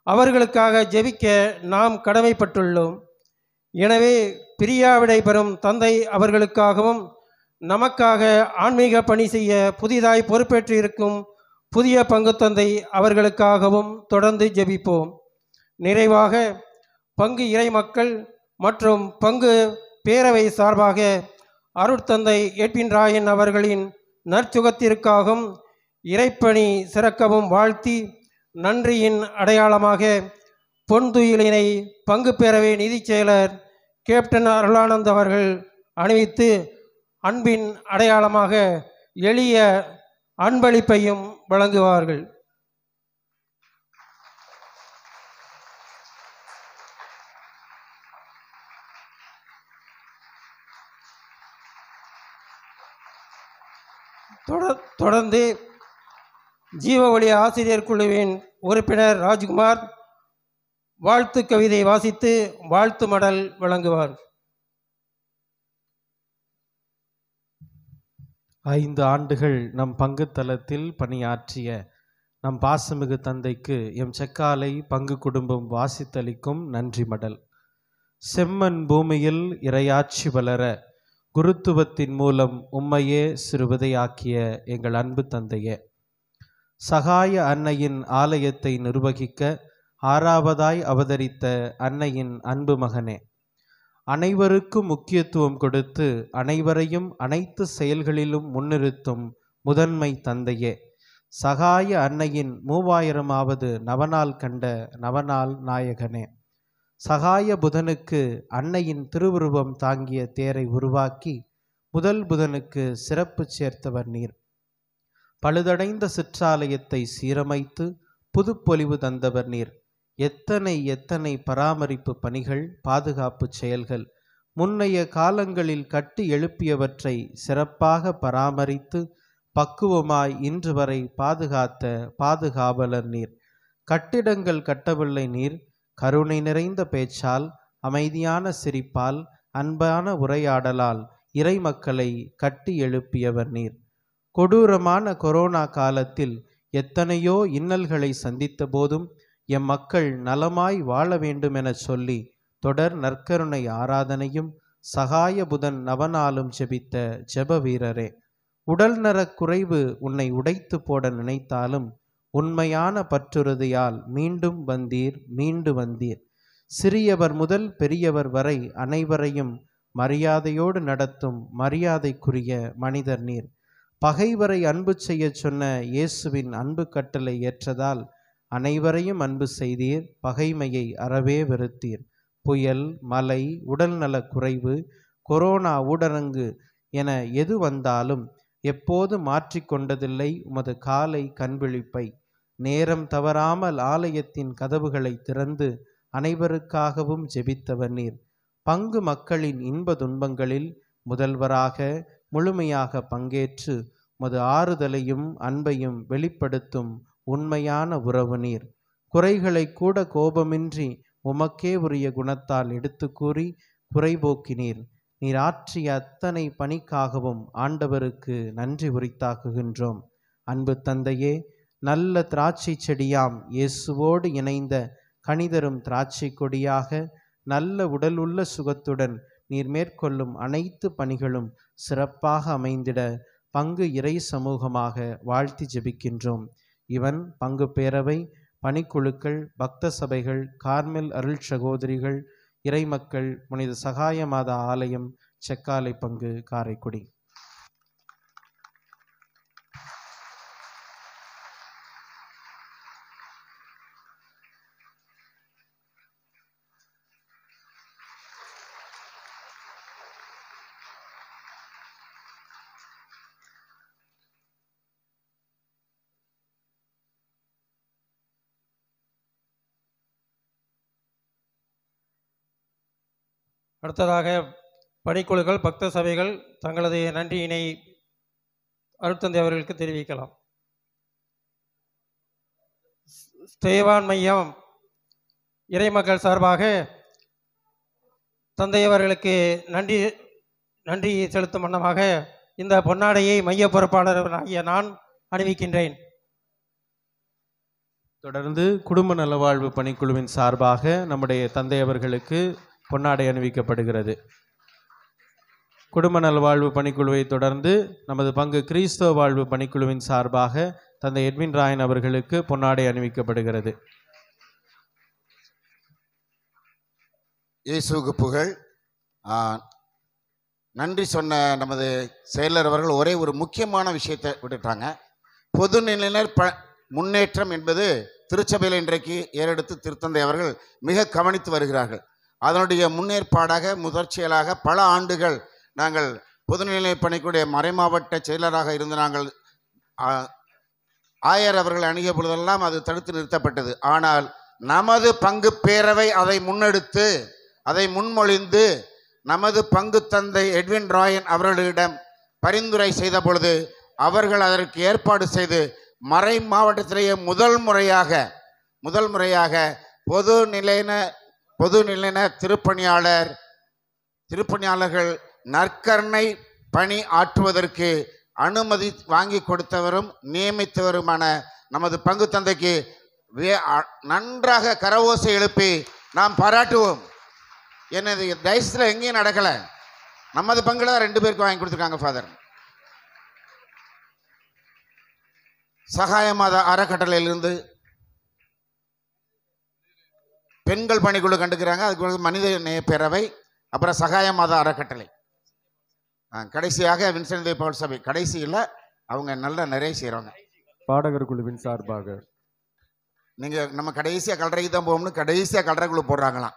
அவர்களுக்காக ஜெபிக்க நாம் கடமைப்பட்டுள்ளோம் எனவே பிரியாவிடை பெறும் தந்தை அவர்களுக்காகவும் நமக்காக ஆன்மீக பணி செய்ய புதிதாய் பொறுப்பேற்று இருக்கும் புதிய பங்கு தந்தை அவர்களுக்காகவும் தொடர்ந்து ஜெபிப்போம் நிறைவாக பங்கு இறை மக்கள் மற்றும் பங்கு பேரவை சார்பாக அருட்தந்தை எட்வின் ராயன் அவர்களின் நற்சுகத்திற்காகவும் இறைப்பணி சிறக்கவும் வாழ்த்தி நன்றியின் அடையாளமாக பொன்துயிலினை பங்கு பேரவை நிதிச் செயலர் கேப்டன் அருளானந்த் அவர்கள் அணிவித்து அன்பின் அடையாளமாக எளிய அன்பளிப்பையும் வழங்குவார்கள் தொட- தொடர்ந்து ஜீவ ஒளி ஆசிரியர் குழுவின் உறுப்பினர் ராஜ்குமார் வாழ்த்து கவிதை வாசித்து வாழ்த்து மடல் வழங்குவார் ஐந்து ஆண்டுகள் நம் பங்குத்தளத்தில் பணியாற்றிய நம் பாசமிகு தந்தைக்கு எம் செக்காலை பங்கு குடும்பம் வாசித்தளிக்கும் நன்றி மடல் செம்மண் பூமியில் இரையாட்சி வளர குருத்துவத்தின் மூலம் உம்மையே சிறுவிதையாக்கிய எங்கள் அன்பு தந்தையே சகாய அன்னையின் ஆலயத்தை நிர்வகிக்க ஆறாவதாய் அவதரித்த அன்னையின் அன்பு மகனே அனைவருக்கும் முக்கியத்துவம் கொடுத்து அனைவரையும் அனைத்து செயல்களிலும் முன்னிறுத்தும் முதன்மை தந்தையே சகாய அன்னையின் மூவாயிரமாவது நவநாள் கண்ட நவநாள் நாயகனே சகாய புதனுக்கு அன்னையின் திருவுருவம் தாங்கிய தேரை உருவாக்கி முதல் புதனுக்கு சிறப்பு சேர்த்தவர் நீர் பழுதடைந்த சிற்றாலயத்தை சீரமைத்து புதுப்பொலிவு தந்தவர் நீர் எத்தனை எத்தனை பராமரிப்பு பணிகள் பாதுகாப்பு செயல்கள் முன்னைய காலங்களில் கட்டி எழுப்பியவற்றை சிறப்பாக பராமரித்து பக்குவமாய் இன்று வரை பாதுகாத்த பாதுகாவலர் நீர் கட்டிடங்கள் கட்டவில்லை நீர் கருணை நிறைந்த பேச்சால் அமைதியான சிரிப்பால் அன்பான உரையாடலால் இறை மக்களை கட்டி எழுப்பியவர் நீர் கொடூரமான கொரோனா காலத்தில் எத்தனையோ இன்னல்களை சந்தித்த போதும் எம் மக்கள் நலமாய் வாழ வேண்டும் என சொல்லி தொடர் நற்கருணை ஆராதனையும் சகாய புதன் நவநாளும் ஜெபித்த ஜெப வீரரே உடல் நலக் குறைவு உன்னை உடைத்து போட நினைத்தாலும் உண்மையான பற்றுறுதியால் மீண்டும் வந்தீர் மீண்டு வந்தீர் சிறியவர் முதல் பெரியவர் வரை அனைவரையும் மரியாதையோடு நடத்தும் மரியாதைக்குரிய மனிதர் நீர் பகைவரை அன்பு செய்யச் சொன்ன இயேசுவின் அன்பு கட்டளை ஏற்றதால் அனைவரையும் அன்பு செய்தீர் பகைமையை அறவே வெறுத்தீர் புயல் மழை உடல்நலக் குறைவு கொரோனா ஊடரங்கு என எது வந்தாலும் எப்போது மாற்றிக்கொண்டதில்லை உமது காலை கண்விழிப்பை நேரம் தவறாமல் ஆலயத்தின் கதவுகளை திறந்து அனைவருக்காகவும் ஜெபித்தவர் நீர் பங்கு மக்களின் இன்ப துன்பங்களில் முதல்வராக முழுமையாக பங்கேற்று உமது ஆறுதலையும் அன்பையும் வெளிப்படுத்தும் உண்மையான உறவு நீர் குறைகளை கூட கோபமின்றி உமக்கே உரிய குணத்தால் எடுத்து கூறி குறைபோக்கினீர் நீர் ஆற்றிய அத்தனை பணிக்காகவும் ஆண்டவருக்கு நன்றி உரித்தாக்குகின்றோம் அன்பு தந்தையே நல்ல திராட்சை செடியாம் இயேசுவோடு இணைந்த கனிதரும் திராட்சை கொடியாக நல்ல உடலுள்ள சுகத்துடன் நீர் மேற்கொள்ளும் அனைத்து பணிகளும் சிறப்பாக அமைந்திட பங்கு இறை சமூகமாக வாழ்த்தி ஜெபிக்கின்றோம் இவன் பங்கு பேரவை பணிக்குழுக்கள் பக்த சபைகள் கார்மெல் அருள் சகோதரிகள் இறைமக்கள் புனித சகாய மாதா ஆலயம் செக்காலை பங்கு காரைக்குடி அடுத்ததாக பணிக்குழுக்கள் பக்த சபைகள் தங்களது நன்றியினை அருட்தந்தை அவர்களுக்கு தெரிவிக்கலாம் ஸ்தேவான் மையம் இறைமக்கள் சார்பாக தந்தை அவர்களுக்கு நன்றி நன்றி செலுத்தும் வண்ணமாக இந்த பொன்னாடையை மைய பொறுப்பாளர் ஆகிய நான் அணிவிக்கின்றேன் தொடர்ந்து குடும்ப நலவாழ்வு பணிக்குழுவின் சார்பாக நம்முடைய தந்தை அவர்களுக்கு பொன்னாடை அணிவிக்கப்படுகிறது குடும்ப நலவாழ்வு பணிக்குழுவை தொடர்ந்து நமது பங்கு கிறிஸ்தவ வாழ்வு பணிக்குழுவின் சார்பாக தந்தை எட்வின் ராயன் அவர்களுக்கு பொன்னாடை அணிவிக்கப்படுகிறது இயேசுவுக்கு புகழ் ஆ, நன்றி சொன்ன நமது செயலர் அவர்கள் ஒரே ஒரு முக்கியமான விஷயத்தை விட்டுட்டாங்க பொதுநிலையினர் ப முன்னேற்றம் என்பது திருச்சபையில் இன்றைக்கு ஏறெடுத்து திருத்தந்தை அவர்கள் மிக கவனித்து வருகிறார்கள் அதனுடைய முன்னேற்பாடாக முதற்சியலாக பல ஆண்டுகள் நாங்கள் பொதுநிலை பணிக்குடைய மறைமாவட்ட செயலராக இருந்து நாங்கள் ஆ, ஆயர் அவர்கள் அணுகிய பொழுதெல்லாம் அது தடுத்து நிறுத்தப்பட்டது ஆனால் நமது பங்கு பேரவை அதை முன்னெடுத்து அதை முன்மொழிந்து நமது பங்கு தந்தை எட்வின் ராயன் அவர்களிடம் பரிந்துரை செய்த பொழுது அவர்கள் அதற்கு ஏற்பாடு செய்து மறை மாவட்டத்திலேயே முதல் முறையாக முதல் முறையாக பொது நிலையின பொது நிலையின திருப்பணியாளர் திருப்பணியாளர்கள் நற்கருணை பணி ஆற்றுவதற்கு அனுமதி வாங்கி கொடுத்தவரும் நியமித்தவருமான நமது பங்கு தந்தைக்கு வே- அ- நன்றாக கரவோசை எழுப்பி நாம் பாராட்டுவோம் என்னது டைஸில் எங்கேயும் நடக்கலை நமது பங்குல தான் ரெண்டு பேருக்கு வாங்கி கொடுத்துருக்காங்க ஃபாதர் சகாயமாத அறக்கட்டளையிலிருந்து பெண்கள் பணிக்குழு கண்டுக்கிறாங்க அதுக்கு வந்து மனித நேய பேரவை அப்புறம் சகாயமாத அறக்கட்டளை ஆ, கடைசியாக வின்சென்ட் தேவ் பவுல் சபை கடைசியில் அவங்க நல்ல நிறைய செய்கிறவங்க பாடகர் குழுவின் சார்பாக நீங்கள் நம்ம கடைசியாக கல்லறைக்கு தான் போகணும்னு கடைசியாக கல்லறைக்குள்ள போடுறாங்களாம்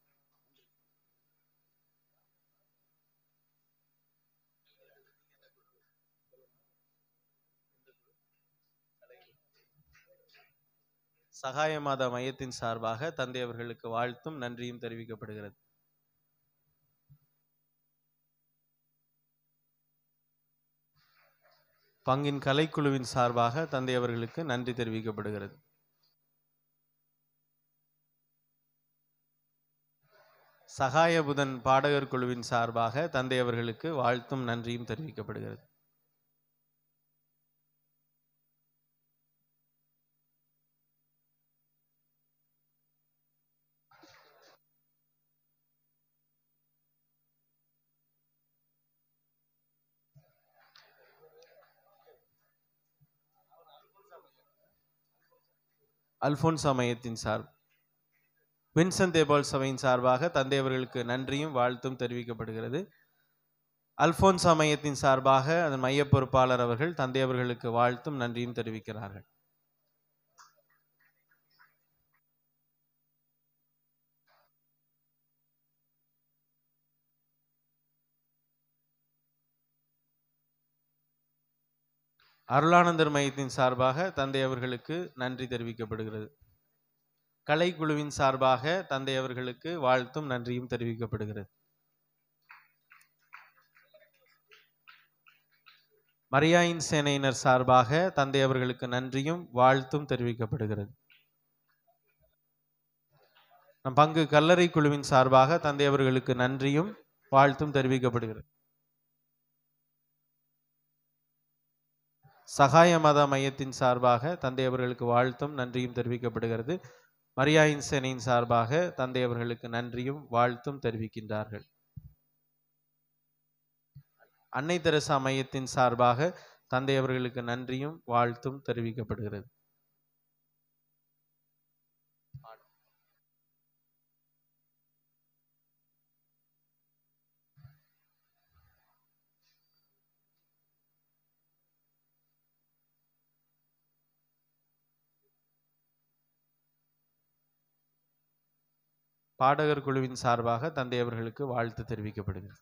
சகாய மாதா மையத்தின் சார்பாக தந்தை அவர்களுக்கு வாழ்த்தும் நன்றியும் தெரிவிக்கப்படுகிறது பங்கின் கலைக்குழுவின் சார்பாக தந்தை அவர்களுக்கு நன்றி தெரிவிக்கப்படுகிறது சகாயபுதன் பாடகர் குழுவின் சார்பாக தந்தை அவர்களுக்கு வாழ்த்தும் நன்றியும் தெரிவிக்கப்படுகிறது அல்போன்சா மையத்தின் சார் வின்சென்ட் தேபால் சபையின் சார்பாக தந்தை அவர்களுக்கு நன்றியும் வாழ்த்தும் தெரிவிக்கப்படுகிறது அல்போன்சா மையத்தின் சார்பாக அதன் மைய பொறுப்பாளர் அவர்கள் தந்தை அவர்களுக்கு வாழ்த்தும் நன்றியும் தெரிவிக்கிறார்கள் அருளானந்தர் மையத்தின் சார்பாக தந்தை அவர்களுக்கு நன்றி தெரிவிக்கப்படுகிறது கலைக்குழுவின் சார்பாக தந்தை அவர்களுக்கு வாழ்த்தும் நன்றியும் தெரிவிக்கப்படுகிறது மரியாயின் சேனையினர் சார்பாக தந்தை அவர்களுக்கு நன்றியும் வாழ்த்தும் தெரிவிக்கப்படுகிறது நம் பங்கு கல்லறை குழுவின் சார்பாக தந்தை அவர்களுக்கு நன்றியும் வாழ்த்தும் தெரிவிக்கப்படுகிறது சகாய மத மையத்தின் சார்பாக தந்தை அவர்களுக்கு வாழ்த்தும் நன்றியும் தெரிவிக்கப்படுகிறது மரியாயின் சேனையின் சார்பாக தந்தை அவர்களுக்கு நன்றியும் வாழ்த்தும் தெரிவிக்கின்றார்கள் அன்னை தெரசா மையத்தின் சார்பாக தந்தை அவர்களுக்கு நன்றியும் வாழ்த்தும் தெரிவிக்கப்படுகிறது பாடகர் குழுவின் சார்பாக தந்தை அவர்களுக்கு வாழ்த்து தெரிவிக்கப்படுகிறது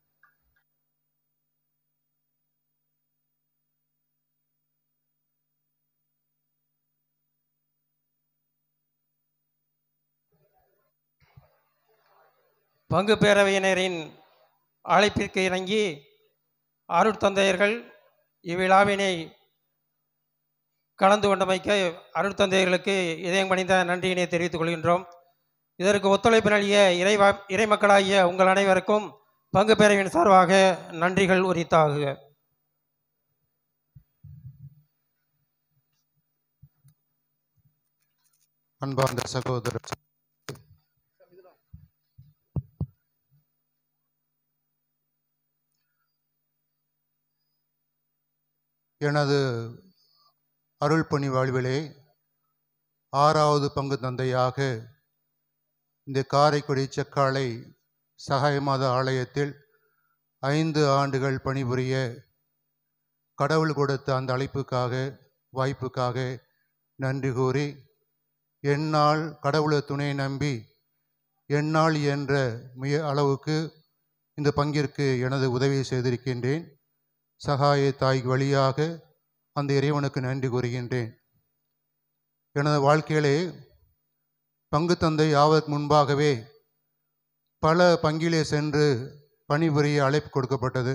பங்கு பேரவையினரின் அழைப்பிற்கு இணங்கி அருட்தந்தையர்கள் இவ்விழாவினை கலந்து கொண்டமைக்க அருட்தந்தையர்களுக்கு இதயம் பணிந்த நன்றியினை தெரிவித்துக் கொள்கின்றோம் இதற்கு ஒத்துழைப்பு நல்கிய இறைவா இறைமக்களாகிய உங்கள் அனைவருக்கும் பங்கு பேரவையின் சார்பாக நன்றிகள் உரித்தாகுக அன்பார்ந்த சகோதர எனது அருள் பணி வாழ்விலே ஆறாவது பங்கு தந்தையாக இந்த காரைக்குடி செக்காலை சகாயமாத ஆலயத்தில் ஐந்து ஆண்டுகள் பணிபுரிய கடவுள் கொடுத்த அந்த அழைப்புக்காக வாய்ப்புக்காக நன்றி கூறி என்னால் கடவுளை துணை நம்பி என்னால் என்ற முய அளவுக்கு இந்த பங்கிற்கு எனது உதவி செய்திருக்கின்றேன் சகாய தாய் வழியாக அந்த இறைவனுக்கு நன்றி கூறுகின்றேன் எனது வாழ்க்கையிலே பங்கு தந்தை ஆவதற்கு முன்பாகவே பல பங்கிலே சென்று பணிபுரிய அழைப்பு கொடுக்கப்பட்டது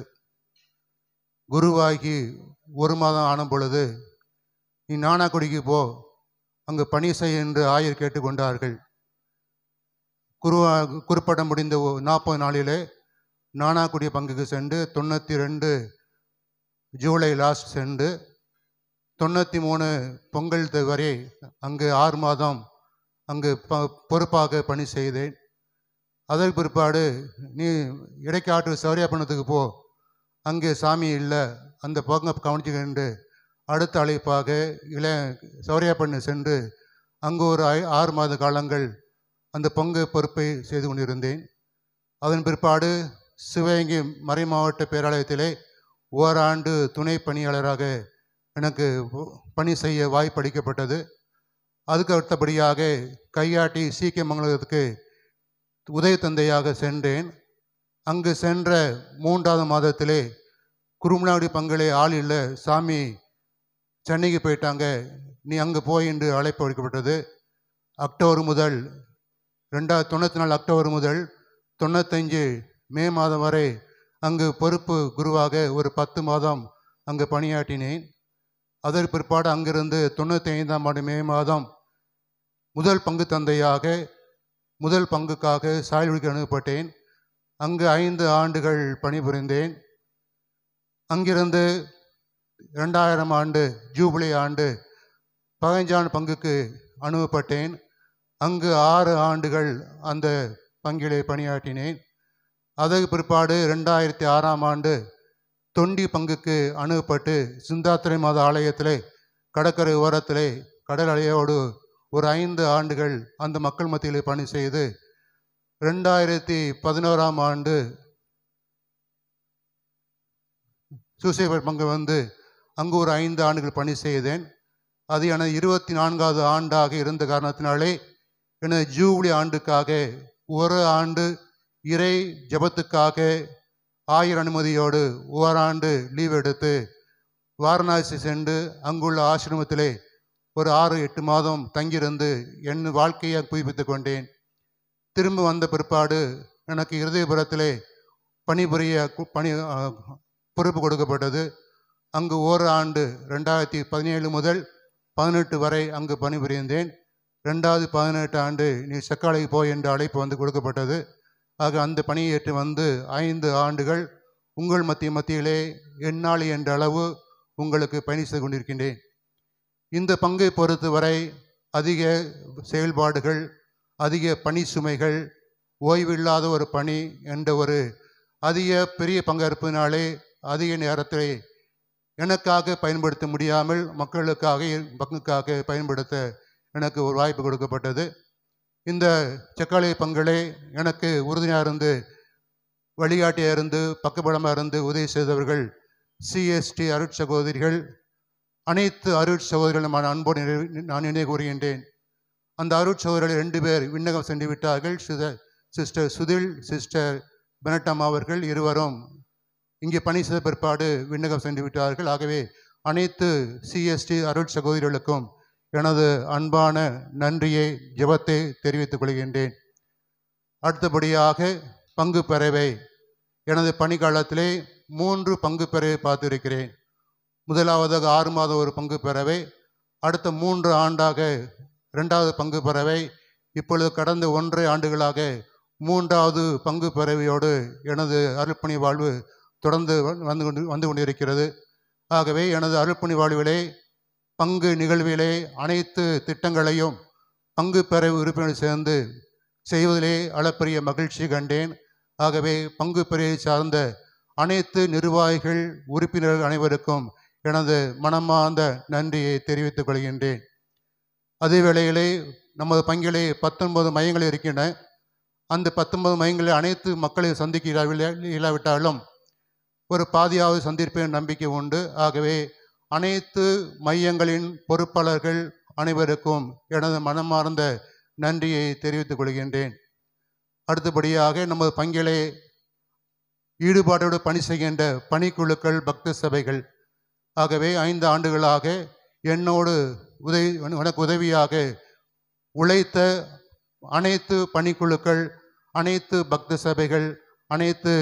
குருவாகி ஒரு மாதம் ஆன பொழுது நீ நானாக்குடிக்கு போ அங்கு பணி செய் என்று ஆயர் கேட்டுக்கொண்டார்கள் குருவா குறுப்படம் முடிந்த நாற்பது நாளிலே நானாக்குடி பங்குக்கு சென்று தொண்ணூற்றி ரெண்டு ஜூலை லாஸ்ட் சென்று தொண்ணூற்றி மூணு பொங்கல் த- வரை அங்கு ஆறு மாதம் அங்கு ப பொறுப்பாக பணி செய்தேன் அதற்கு பிற்பாடு நீ இடைக்காட்டு சௌரியாப்பணத்துக்கு போ அங்கே சாமி இல்லை அந்த பொங்க கவனிச்சுக்கிண்டு அடுத்த அழைப்பாக இள சௌரியாப்பண்ணு சென்று அங்கு ஒரு ஐ- ஆறு மாத காலங்கள் அந்த பொங்கு பொறுப்பை செய்து கொண்டிருந்தேன் அதன் பிற்பாடு சிவகங்கை மறை மாவட்ட பேராலயத்திலே ஓராண்டு துணை பணியாளராக எனக்கு ஒ- பணி செய்ய வாய்ப்பளிக்கப்பட்டது அதுக்கு அடுத்தபடியாக கையாட்டி சீக்கியமங்கலத்துக்கு உதவி தந்தையாக சென்றேன் அங்கு சென்ற மூன்றாவது மாதத்திலே குருமனாடி பங்களே ஆள் இல்லை சாமி சென்னைக்கு போயிட்டாங்க நீ அங்கே போய் என்று அழைப்பு அளிக்கப்பட்டது அக்டோபர் முதல் ரெண்டாயிரத்தி தொண்ணூற்றி நாலு அக்டோபர் முதல் தொண்ணூத்தஞ்சு மே மாதம் வரை அங்கு பொறுப்பு குருவாக ஒரு பத்து மாதம் அங்கு பணியாற்றினேன் அதற்கு பிற்பாடு அங்கிருந்து தொண்ணூற்றி ஐந்தாம் ஆண்டு மே மாதம் முதல் பங்கு தந்தையாக முதல் பங்குக்காக சாயல்வழிக்கு அனுப்பப்பட்டேன் அங்கு ஐந்து ஆண்டுகள் பணிபுரிந்தேன் அங்கிருந்து ரெண்டாயிரம் ஆண்டு ஜூபிலி ஆண்டு பதினஞ்சாண்டு பங்குக்கு அனுப்பப்பட்டேன் அங்கு ஆறு ஆண்டுகள் அந்த பங்கிலே பணியாற்றினேன் அதற்கு பிற்பாடு ரெண்டாயிரத்தி ஆறாம் ஆண்டு தொண்டி பங்குக்கு அணுகப்பட்டு சிந்தாத்திரை மாத ஆலயத்திலே கடற்கரை ஓரத்திலே கடல் அலையோடு ஒரு ஐந்து ஆண்டுகள் அந்த மக்கள் மத்தியிலே பணி செய்து ரெண்டாயிரத்தி பதினோராம் ஆண்டு சூசைபர் பங்கு வந்து அங்கு ஒரு ஐந்து ஆண்டுகள் பணி செய்தேன் அது எனது இருபத்தி நான்காவது ஆண்டாக இருந்த காரணத்தினாலே எனது ஜூபிலி ஆண்டுக்காக ஒரு ஆண்டு இறை ஜெபத்துக்காக ஆயிர அனுமதியோடு ஓராண்டு லீவ் எடுத்து வாரணாசி சென்று அங்குள்ள ஆசிரமத்திலே ஒரு ஆறு எட்டு மாதம் தங்கியிருந்து என் வாழ்க்கையை புதுப்பித்துக் கொண்டேன் திரும்ப வந்த பிற்பாடு எனக்கு இருதயபுரத்திலே பணிபுரிய கு- பணி ஆ, பொறுப்பு கொடுக்கப்பட்டது அங்கு ஓராண்டு ரெண்டாயிரத்தி பதினேழு முதல் பதினெட்டு வரை அங்கு பணிபுரிந்தேன் ரெண்டாவது பதினெட்டு ஆண்டு நீ செக்காலைக்கு போய் என்ற அழைப்பு வந்து கொடுக்கப்பட்டது ஆக அந்த பணியை ஏற்று வந்து ஐந்து ஆண்டுகள் உங்கள் மத்திய மத்தியிலே எந்நாள் என்ற அளவு உங்களுக்கு பணி செய்து கொண்டிருக்கின்றேன் இந்த பங்கை பொறுத்தவரை அதிக செயல்பாடுகள் அதிக பணி சுமைகள் ஓய்வில்லாத ஒரு பணி என்ற ஒரு அதிக பெரிய பங்கேற்பினாலே அதிக நேரத்தை எனக்காக பயன்படுத்த முடியாமல் மக்களுக்காக என் பங்குக்காக பயன்படுத்த எனக்கு ஒரு வாய்ப்பு கொடுக்கப்பட்டது இந்த செக்காலை பங்களே எனக்கு உறுதுணையாக இருந்து வழிகாட்டியாக இருந்து பக்கபலமாக இருந்து உதவி செய்தவர்கள் சிஎஸ்டி அருட் சகோதரிகள் அனைத்து அருட் சகோதரிகளும் நான் அன்போடு நினைவு- நான் நினைவு கூறுகின்றேன் அந்த அருட் சகோதரர்கள் ரெண்டு பேர் விண்ணகம் சென்று விட்டார்கள் சித- சிஸ்டர் சுதில் சிஸ்டர் பெனட்டம் அவர்கள் இருவரும் இங்கே பணி செய்த பிற்பாடு விண்ணகம் சென்று விட்டார்கள் ஆகவே அனைத்து சிஎஸ்டி அருட் சகோதரிகளுக்கும் எனது அன்பான நன்றியை ஜெபத்தை தெரிவித்துக் கொள்கின்றேன் அடுத்தபடியாக பங்கு பெறவை எனது பணிக்காலத்திலே மூன்று பங்கு பெறவை பார்த்திருக்கிறேன் முதலாவதாக ஆறு மாதம் ஒரு பங்கு பெறவை அடுத்த மூன்று ஆண்டாக ரெண்டாவது பங்கு பெறவை இப்பொழுது கடந்த ஒன்றரை ஆண்டுகளாக மூன்றாவது பங்கு பெறவையோடு எனது அருள்பணி வாழ்வு தொடர்ந்து வ- வந்து கொண்டு வந்து கொண்டிருக்கிறது ஆகவே எனது அருள்பணி வாழ்விலே பங்கு நிகழ்விலே அனைத்து திட்டங்களையும் பங்கு பெற உறுப்பினர் சேர்ந்து செய்வதிலே அளப்பரிய மகிழ்ச்சி கண்டேன் ஆகவே பங்கு பெறையை சார்ந்த அனைத்து நிர்வாகிகள் உறுப்பினர்கள் அனைவருக்கும் எனது மனமார்ந்த நன்றியை தெரிவித்துக் கொள்கின்றேன் அதே வேளையிலே நமது பங்கிலே பத்தொன்பது மையங்கள் இருக்கின்றன அந்த பத்தொன்பது மையங்களில் அனைத்து மக்களையும் சந்திக்க இயலாவில்லை- இயலாவிட்டாலும் ஒரு பாதியாவது சந்திப்பேன் நம்பிக்கை உண்டு ஆகவே அனைத்து மையங்களின் பொறுப்பாளர்கள் அனைவருக்கும் எனது மனமார்ந்த நன்றியை தெரிவித்துக் கொள்கின்றேன் அடுத்தபடியாக நமது பங்கிலே ஈடுபாட்டோடு பணி செய்கின்ற பணிக்குழுக்கள் பக்த சபைகள் ஆகவே ஐந்து ஆண்டுகளாக என்னோடு உதவி எனக்கு உதவியாக உழைத்த அனைத்து பணிக்குழுக்கள் அனைத்து பக்த சபைகள் அனைத்து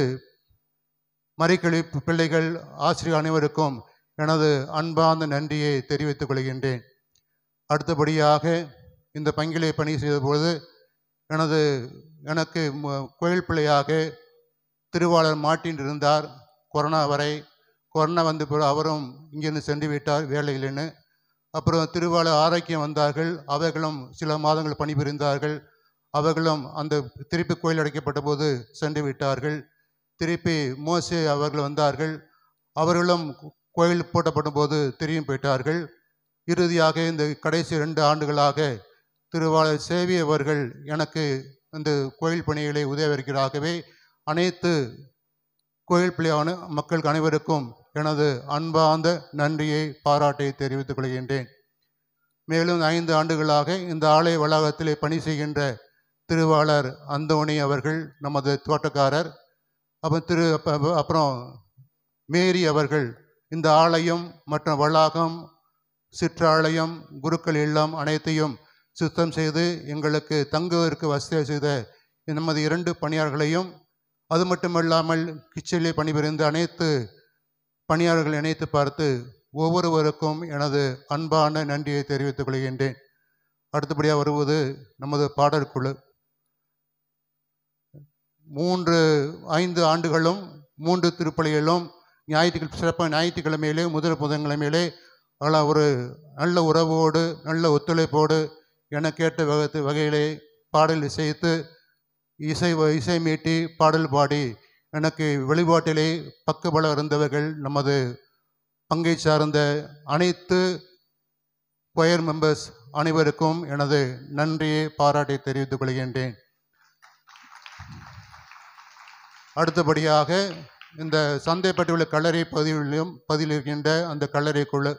மறைக்கழி பிள்ளைகள் ஆசிரியர் அனைவருக்கும் எனது அன்பார்ந்த நன்றியை தெரிவித்துக் கொள்கின்றேன் அடுத்தபடியாக இந்த பங்கிலே பணி செய்தபோது எனது எனக்கு ம- கோயில் பிள்ளையாக திருவாளர் மாட்டின் இருந்தார் கொரோனா வரை கொரோனா வந்த பிறகு அவரும் இங்கிருந்து சென்று விட்டார் வேலையில்னு அப்புறம் திருவாளர் ஆரோக்கியம் வந்தார்கள் அவர்களும் சில மாதங்கள் பணிபுரிந்தார்கள் அவர்களும் அந்த திருப்பி கோயில் அடைக்கப்பட்ட போது சென்று விட்டார்கள் திருப்பி மோசே அவர்கள் வந்தார்கள் அவர்களும் கோயில் பூட்டப்பட்ட போது திரும்பி போயிட்டார்கள் இறுதியாக இந்த கடைசி ரெண்டு ஆண்டுகளாக திருவாளர் சேவி அவர்கள் எனக்கு இந்த கோயில் பணிகளை உதவியிருக்கிறாகவே அனைத்து கோயில் பிள்ளையான மக்களுக்கு அனைவருக்கும் எனது அன்பார்ந்த நன்றியை பாராட்டை தெரிவித்துக் கொள்கின்றேன் மேலும் ஐந்து ஆண்டுகளாக இந்த ஆலய வளாகத்திலே பணி செய்கின்ற திருவாளர் அந்தோணி அவர்கள் நமது தோட்டக்காரர் அப்புறம் திரு அப்ப- அப்புறம் மேரி அவர்கள் இந்த ஆலயம் மற்றும் வளாகம் சிற்றாலயம் குருக்கள் இல்லம் அனைத்தையும் சுத்தம் செய்து எங்களுக்கு தங்குவதற்கு வசதி செய்த நமது இரண்டு பணியாளர்களையும் அது மட்டுமல்லாமல் கிச்சனிலே பணிபுரிந்த அனைத்து பணியாளர்கள் இணைத்து பார்த்து ஒவ்வொருவருக்கும் எனது அன்பான நன்றியை தெரிவித்துக் கொள்கின்றேன் அடுத்தபடியாக வருவது நமது பாடற்குழு மூன்று ஐந்து ஆண்டுகளும் மூன்று திருப்பலிகளும் ஞாயிற்றுக்கிழமை சிறப்பாக ஞாயிற்றுக்கிழமையிலே முதல் புதன்கிழமையிலே நல்லா ஒரு நல்ல உறவோடு நல்ல ஒத்துழைப்போடு என கேட்ட வகத்து வகையிலே பாடல் இசைத்து இசை இசை மீட்டி பாடல் பாடி எனக்கு வெளிப்பாட்டிலே பக்கபலம் இருந்தவர்கள் நமது பங்கை சார்ந்த அனைத்து கொயர் மெம்பர்ஸ் அனைவருக்கும் எனது நன்றியை பாராட்டை தெரிவித்துக் கொள்கின்றேன் அடுத்தபடியாக இந்த சந்தைப்பட்டு உள்ள கல்லறை பகுதியிலும் பகுதியில் இருக்கின்ற அந்த கல்லறை குழு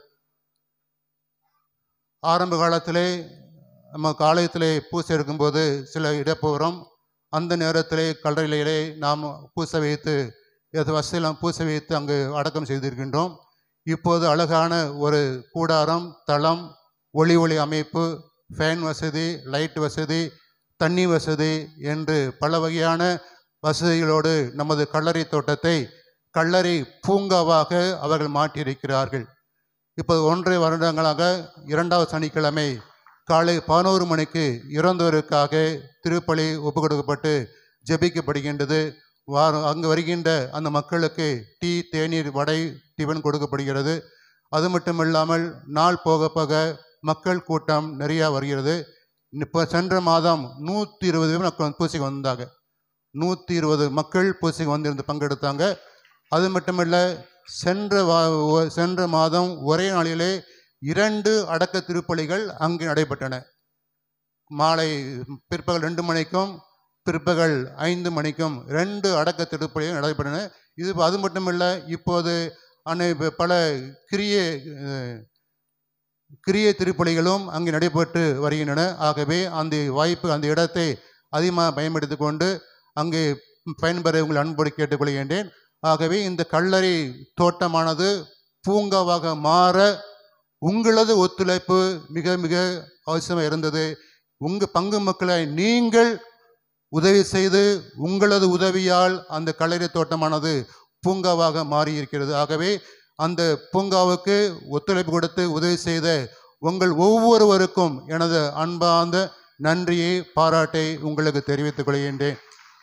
ஆரம்ப காலத்திலே நம்ம ஆலயத்திலே பூசை எடுக்கும்போது சில இடப்போகிறோம் அந்த நேரத்திலே கல்லறையிலே நாம் பூசை வைத்து எது வசதியெல்லாம் பூசை வைத்து அங்கு அடக்கம் செய்திருக்கின்றோம் இப்போது அழகான ஒரு கூடாரம் தளம் ஒளி ஒளி அமைப்பு ஃபேன் வசதி லைட் வசதி தண்ணி வசதி என்று பல வகையான வசதிகளோடு நமது கல்லறை தோட்டத்தை கல்லறை பூங்காவாக அவர்கள் மாற்றியிருக்கிறார்கள் இப்போது ஒன்றரை வருடங்களாக இரண்டாவது சனிக்கிழமை காலை பதினோரு மணிக்கு இறந்தோருக்காக திருப்பலி ஒப்பு கொடுக்கப்பட்டு ஜெபிக்கப்படுகின்றது வாரம் அங்கு வருகின்ற அந்த மக்களுக்கு டீ தேநீர் வடை டிஃபன் கொடுக்கப்படுகிறது அது மட்டும் இல்லாமல் நாள் போக போக மக்கள் கூட்டம் நிறையா வருகிறது இப்போ சென்ற மாதம் நூற்றி இருபது பேர் மக்கள் பூசைக்கு வந்தாங்க நூற்றி இருபது மக்கள் பூசைக்கு வந்திருந்து பங்கெடுத்தாங்க அது மட்டுமல்ல சென்ற வா ஒ- சென்ற மாதம் ஒரே நாளிலே இரண்டு அடக்க திருப்பலிகள் அங்கு நடைபெற்றன மாலை பிற்பகல் ரெண்டு மணிக்கும் பிற்பகல் ஐந்து மணிக்கும் ரெண்டு அடக்க திருப்பலிகள் நடைபெற்றன இது அது மட்டுமல்ல இப்போது அனை பல கிரிய அஹ், கிரிய திருப்பலிகளும் அங்கு நடைபெற்று வருகின்றன ஆகவே அந்த வாய்ப்பு அந்த இடத்தை அதிகமாக பயன்படுத்தி கொண்டு அங்கே பயன்பெற உங்கள் அன்போடு கேட்டுக்கொள்கின்றேன் ஆகவே இந்த கல்லறை தோட்டமானது பூங்காவாக மாற உங்களது ஒத்துழைப்பு மிக மிக அவசியமாக இருந்தது உங்கள் பங்கு மக்களை நீங்கள் உதவி செய்து உங்களது உதவியால் அந்த கல்லறை தோட்டமானது பூங்காவாக மாறியிருக்கிறது ஆகவே அந்த பூங்காவுக்கு ஒத்துழைப்பு கொடுத்து உதவி செய்த உங்கள் ஒவ்வொருவருக்கும் எனது அன்பார்ந்த நன்றியை பாராட்டை உங்களுக்கு தெரிவித்துக் கொள்கின்றேன்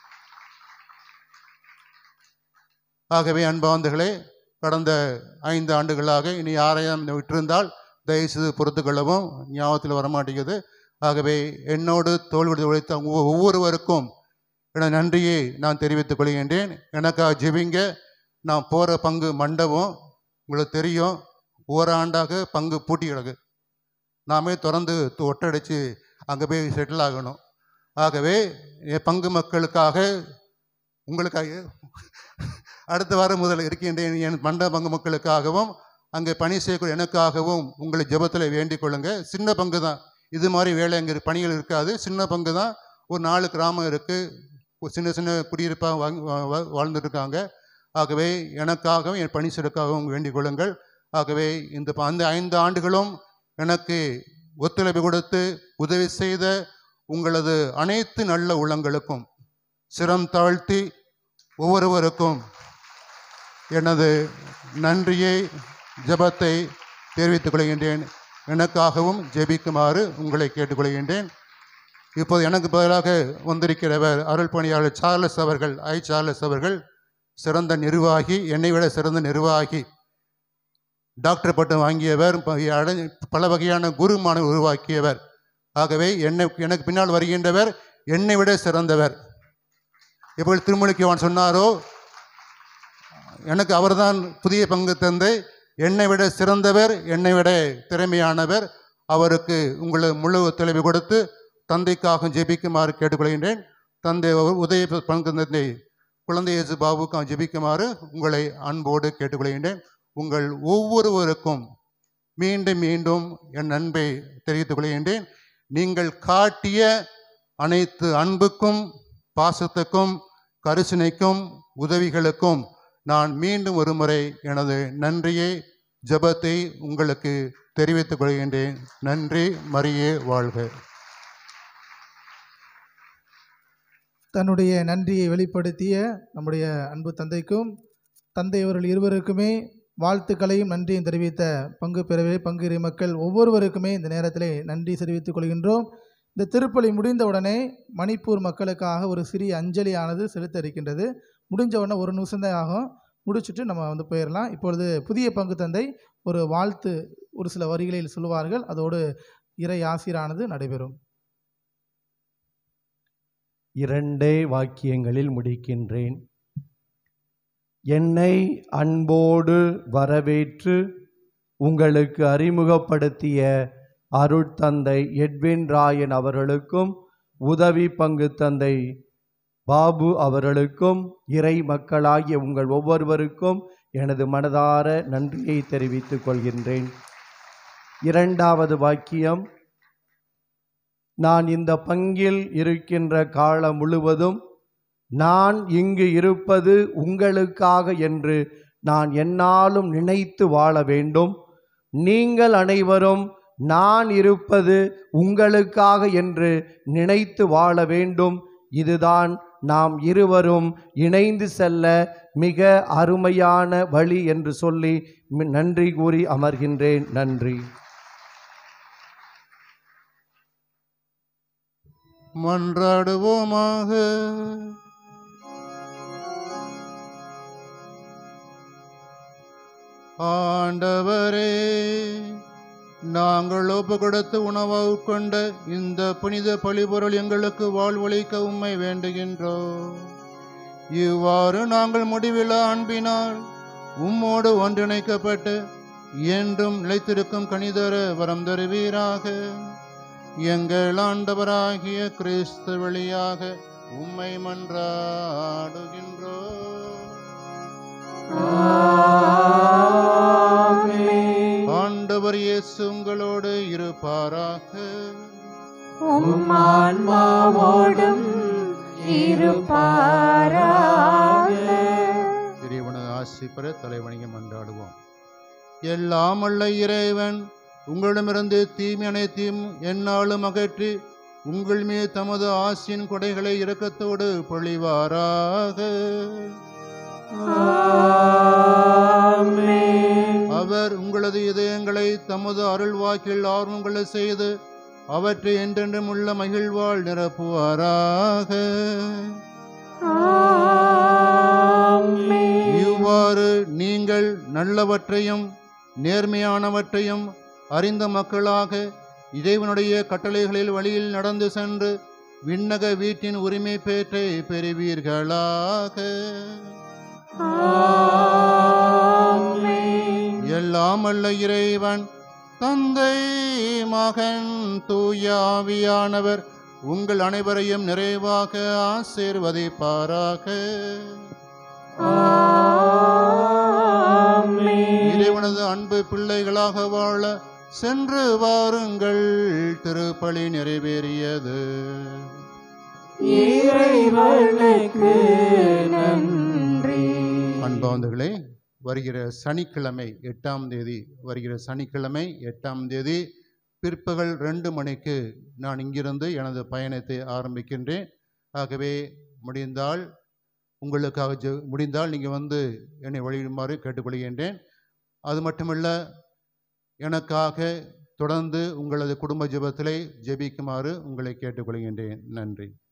ஆகவே அன்பார்ந்தர்களே கடந்த ஐந்து ஆண்டுகளாக இனி யாரையும் விட்டிருந்தால் தயவுசெய்து பொறுத்து கொள்ளவும் ஞாபகத்தில் வரமாட்டேங்குது ஆகவே என்னோடு தோல்வி உழைத்த ஒவ்வொ- ஒவ்வொருவருக்கும் எனது நன்றியை நான் தெரிவித்துக் கொள்கின்றேன் எனக்காக ஜெபிங்க நான் போகிற பங்கு மண்டபம் உங்களுக்கு தெரியும் ஓராண்டாக பங்கு பூட்டி கிடக்கு நாமே திறந்து து- ஒட்டடைச்சு அங்கே போய் செட்டில் ஆகணும் ஆகவே என் பங்கு மக்களுக்காக உங்களுக்காக அடுத்த வாரம் முதல் இருக்கின்றேன் என் மண்டப பங்கு மக்களுக்காகவும் அங்கே பணி செய்யக்கூடிய எனக்காகவும் உங்களை ஜெபத்தில் வேண்டிக் கொள்ளுங்க சின்ன பங்கு தான் இது மாதிரி வேலை அங்கே பணிகள் இருக்காது சின்ன பங்கு தான் ஒரு நாலு கிராமம் இருக்குது சின்ன சின்ன குடியிருப்பாக வாங்கி வா- வா- வாழ்ந்துட்டு இருக்காங்க ஆகவே எனக்காகவும் என் பணி செய்யறதுக்காகவும் வேண்டிக் கொள்ளுங்கள் ஆகவே இந்த ப- அந்த ஐந்து ஆண்டுகளும் எனக்கு ஒத்துழைப்பு கொடுத்து உதவி செய்த உங்களது அனைத்து நல்ல உள்ளங்களுக்கும் சிரம் தாழ்த்தி ஒவ்வொருவருக்கும் எனது நன்றியை ஜெபத்தை தெரிவித்துக் கொள்கின்றேன் எனக்காகவும் ஜெபிக்குமாறு உங்களை கேட்டுக்கொள்கின்றேன் இப்போது எனக்கு பதிலாக வந்திருக்கிறவர் அருள் பணியாளர் சார்லஸ் அவர்கள் ஐ சார்லஸ் அவர்கள் சிறந்த நிர்வாகி என்னை விட சிறந்த நிர்வாகி டாக்டர் பட்டம் வாங்கியவர் ப- அடை- பல வகையான குருமான உருவாக்கியவர் ஆகவே என்னை எனக்கு பின்னால் வருகின்றவர் என்னை விட சிறந்தவர் எப்படி திருமணிக்குவான் சொன்னாரோ எனக்கு அவர்தான் புதிய பங்கு தந்தை என்னை விட சிறந்தவர் என்னை விட திறமையானவர் அவருக்கு உங்களை முழு ஒத்துழைப்பு கொடுத்து தந்தைக்காக ஜெபிக்குமாறு கேட்டுக்கொள்கின்றேன் தந்தை அவர் உதய பங்கு தந்தை குழந்தை இயேசு பாபுக்காக ஜெபிக்குமாறு உங்களை அன்போடு கேட்டுக்கொள்கின்றேன் உங்கள் ஒவ்வொருவருக்கும் மீண்டும் மீண்டும் என் அன்பை தெரிவித்துக் கொள்கின்றேன் நீங்கள் காட்டிய அனைத்து அன்புக்கும் பாசத்துக்கும் கரிசனைக்கும் உதவிகளுக்கும் நான் மீண்டும் ஒரு முறை எனது நன்றியை ஜெபத்தை உங்களுக்கு தெரிவித்துக் கொள்கின்றேன் நன்றி மரியே வாழ்க தன்னுடைய நன்றியை வெளிப்படுத்திய நம்முடைய அன்பு தந்தைக்கும் தந்தை அவர்கள் இருவருக்குமே வாழ்த்துக்களையும் நன்றியும் தெரிவித்த பங்கு பெறவே பங்கு மக்கள் ஒவ்வொருவருக்குமே இந்த நேரத்திலே நன்றி தெரிவித்துக் கொள்கின்றோம் இந்த திருப்பலி முடிந்தவுடனே மணிப்பூர் மக்களுக்காக ஒரு சிறிய அஞ்சலியானது செலுத்த இருக்கின்றது முடிஞ்ச உடனே ஒரு நிமிஷம்தான் ஆகும் முடிச்சுட்டு நம்ம வந்து போயிடலாம் இப்பொழுது புதிய பங்கு தந்தை ஒரு வாழ்த்து ஒரு சில வரிகளில் சொல்லுவார்கள் அதோடு இறை ஆசிரானது நடைபெறும் இரண்டே வாக்கியங்களில் முடிக்கின்றேன் என்னை அன்போடு வரவேற்று உங்களுக்கு அறிமுகப்படுத்திய அருட்தந்தை எட்வின் ராயன் அவர்களுக்கும் உதவி பங்கு தந்தை பாபு அவர்களுக்கும் இறை மக்களாகிய உங்கள் ஒவ்வொருவருக்கும் எனது மனதார நன்றியை தெரிவித்துக் கொள்கின்றேன் இரண்டாவது வாக்கியம் நான் இந்த பங்கில் இருக்கின்ற காலம் முழுவதும் நான் இங்கு இருப்பது உங்களுக்காக என்று நான் என்னாலும் நினைத்து வாழ வேண்டும் நீங்கள் அனைவரும் நான் இருப்பது உங்களுக்காக என்று நினைத்து வாழ வேண்டும் இதுதான் நாம் இருவரும் இணைந்து செல்ல மிக அருமையான வழி என்று சொல்லி மி- நன்றி கூறி அமர்கின்றேன் நன்றி மன்றாடுவோமாக ஆண்டவரே நாங்கள் ஒப்பு கொடுத்து உணவாக கொண்ட இந்த புனித பழிபொருள் எங்களுக்கு வாழ்வளிக்க உம்மை வேண்டுகின்றோம் இவ்வாறு நாங்கள் முடிவில்லா அன்பினால் உம்மோடு ஒன்றிணைக்கப்பட்டு என்றும் நிலைத்திருக்கும் கணிதர வரம் தருவீராக எங்கள் ஆண்டவராகிய கிறிஸ்து வழியாக உம்மை மன்றாடுகின்றோம் ஆண்டவர் இயேசு உங்களோடு இருப்பாராக உம் ஆன்மாவோடும் இருப்பாராக இறைவனது ஆசி பெற தலைவணிகம் மன்றாடுவோம் எல்லாம் அல்ல இறைவன் உங்களிடமிருந்து தீமை அனைத்தையும் எந்நாளும் அகற்றி உங்கள் மீது தமது ஆசியின் கொடைகளை இரக்கத்தோடு பொழிவாராக அவர் உங்களது இதயங்களை தமது அருள்வாக்கில் ஆர்வங்களை செய்து அவற்றை என்றென்றும் உள்ள மகிழ்வால் நிரப்புவாராக இவ்வாறு நீங்கள் நல்லவற்றையும் நேர்மையானவற்றையும் அறிந்த மக்களாக இறைவனுடைய கட்டளைகளில் வழியில் நடந்து சென்று விண்ணக வீட்டின் உரிமை பேற்றை பெறுவீர்களாக எல்லாம் அல்ல இறைவன் தந்தை மகன் தூயாவியானவர் உங்கள் அனைவரையும் நிறைவாக ஆசீர்வதிப்பாராக இறைவனது அன்பு பிள்ளைகளாக வாழ சென்று வாருங்கள் திருப்பலி நிறைவேறியது இறைவனுக்கு நன்றி அன்பாந்தர்களே வருகிற சனிக்கிழமை எட்டாம் தேதி வருகிற சனிக்கிழமை எட்டாம் தேதி பிற்பகல் ரெண்டு மணிக்கு நான் இங்கிருந்து எனது பயணத்தை ஆரம்பிக்கின்றேன் ஆகவே முடிந்தால் உங்களுக்காக ஜெ முடிந்தால் நீங்கள் வந்து என்னை வழியிடுமாறு கேட்டுக்கொள்கின்றேன் அது மட்டுமல்ல எனக்காக தொடர்ந்து உங்களது குடும்ப ஜெபத்திலே ஜெபிக்குமாறு உங்களை கேட்டுக்கொள்கின்றேன் நன்றி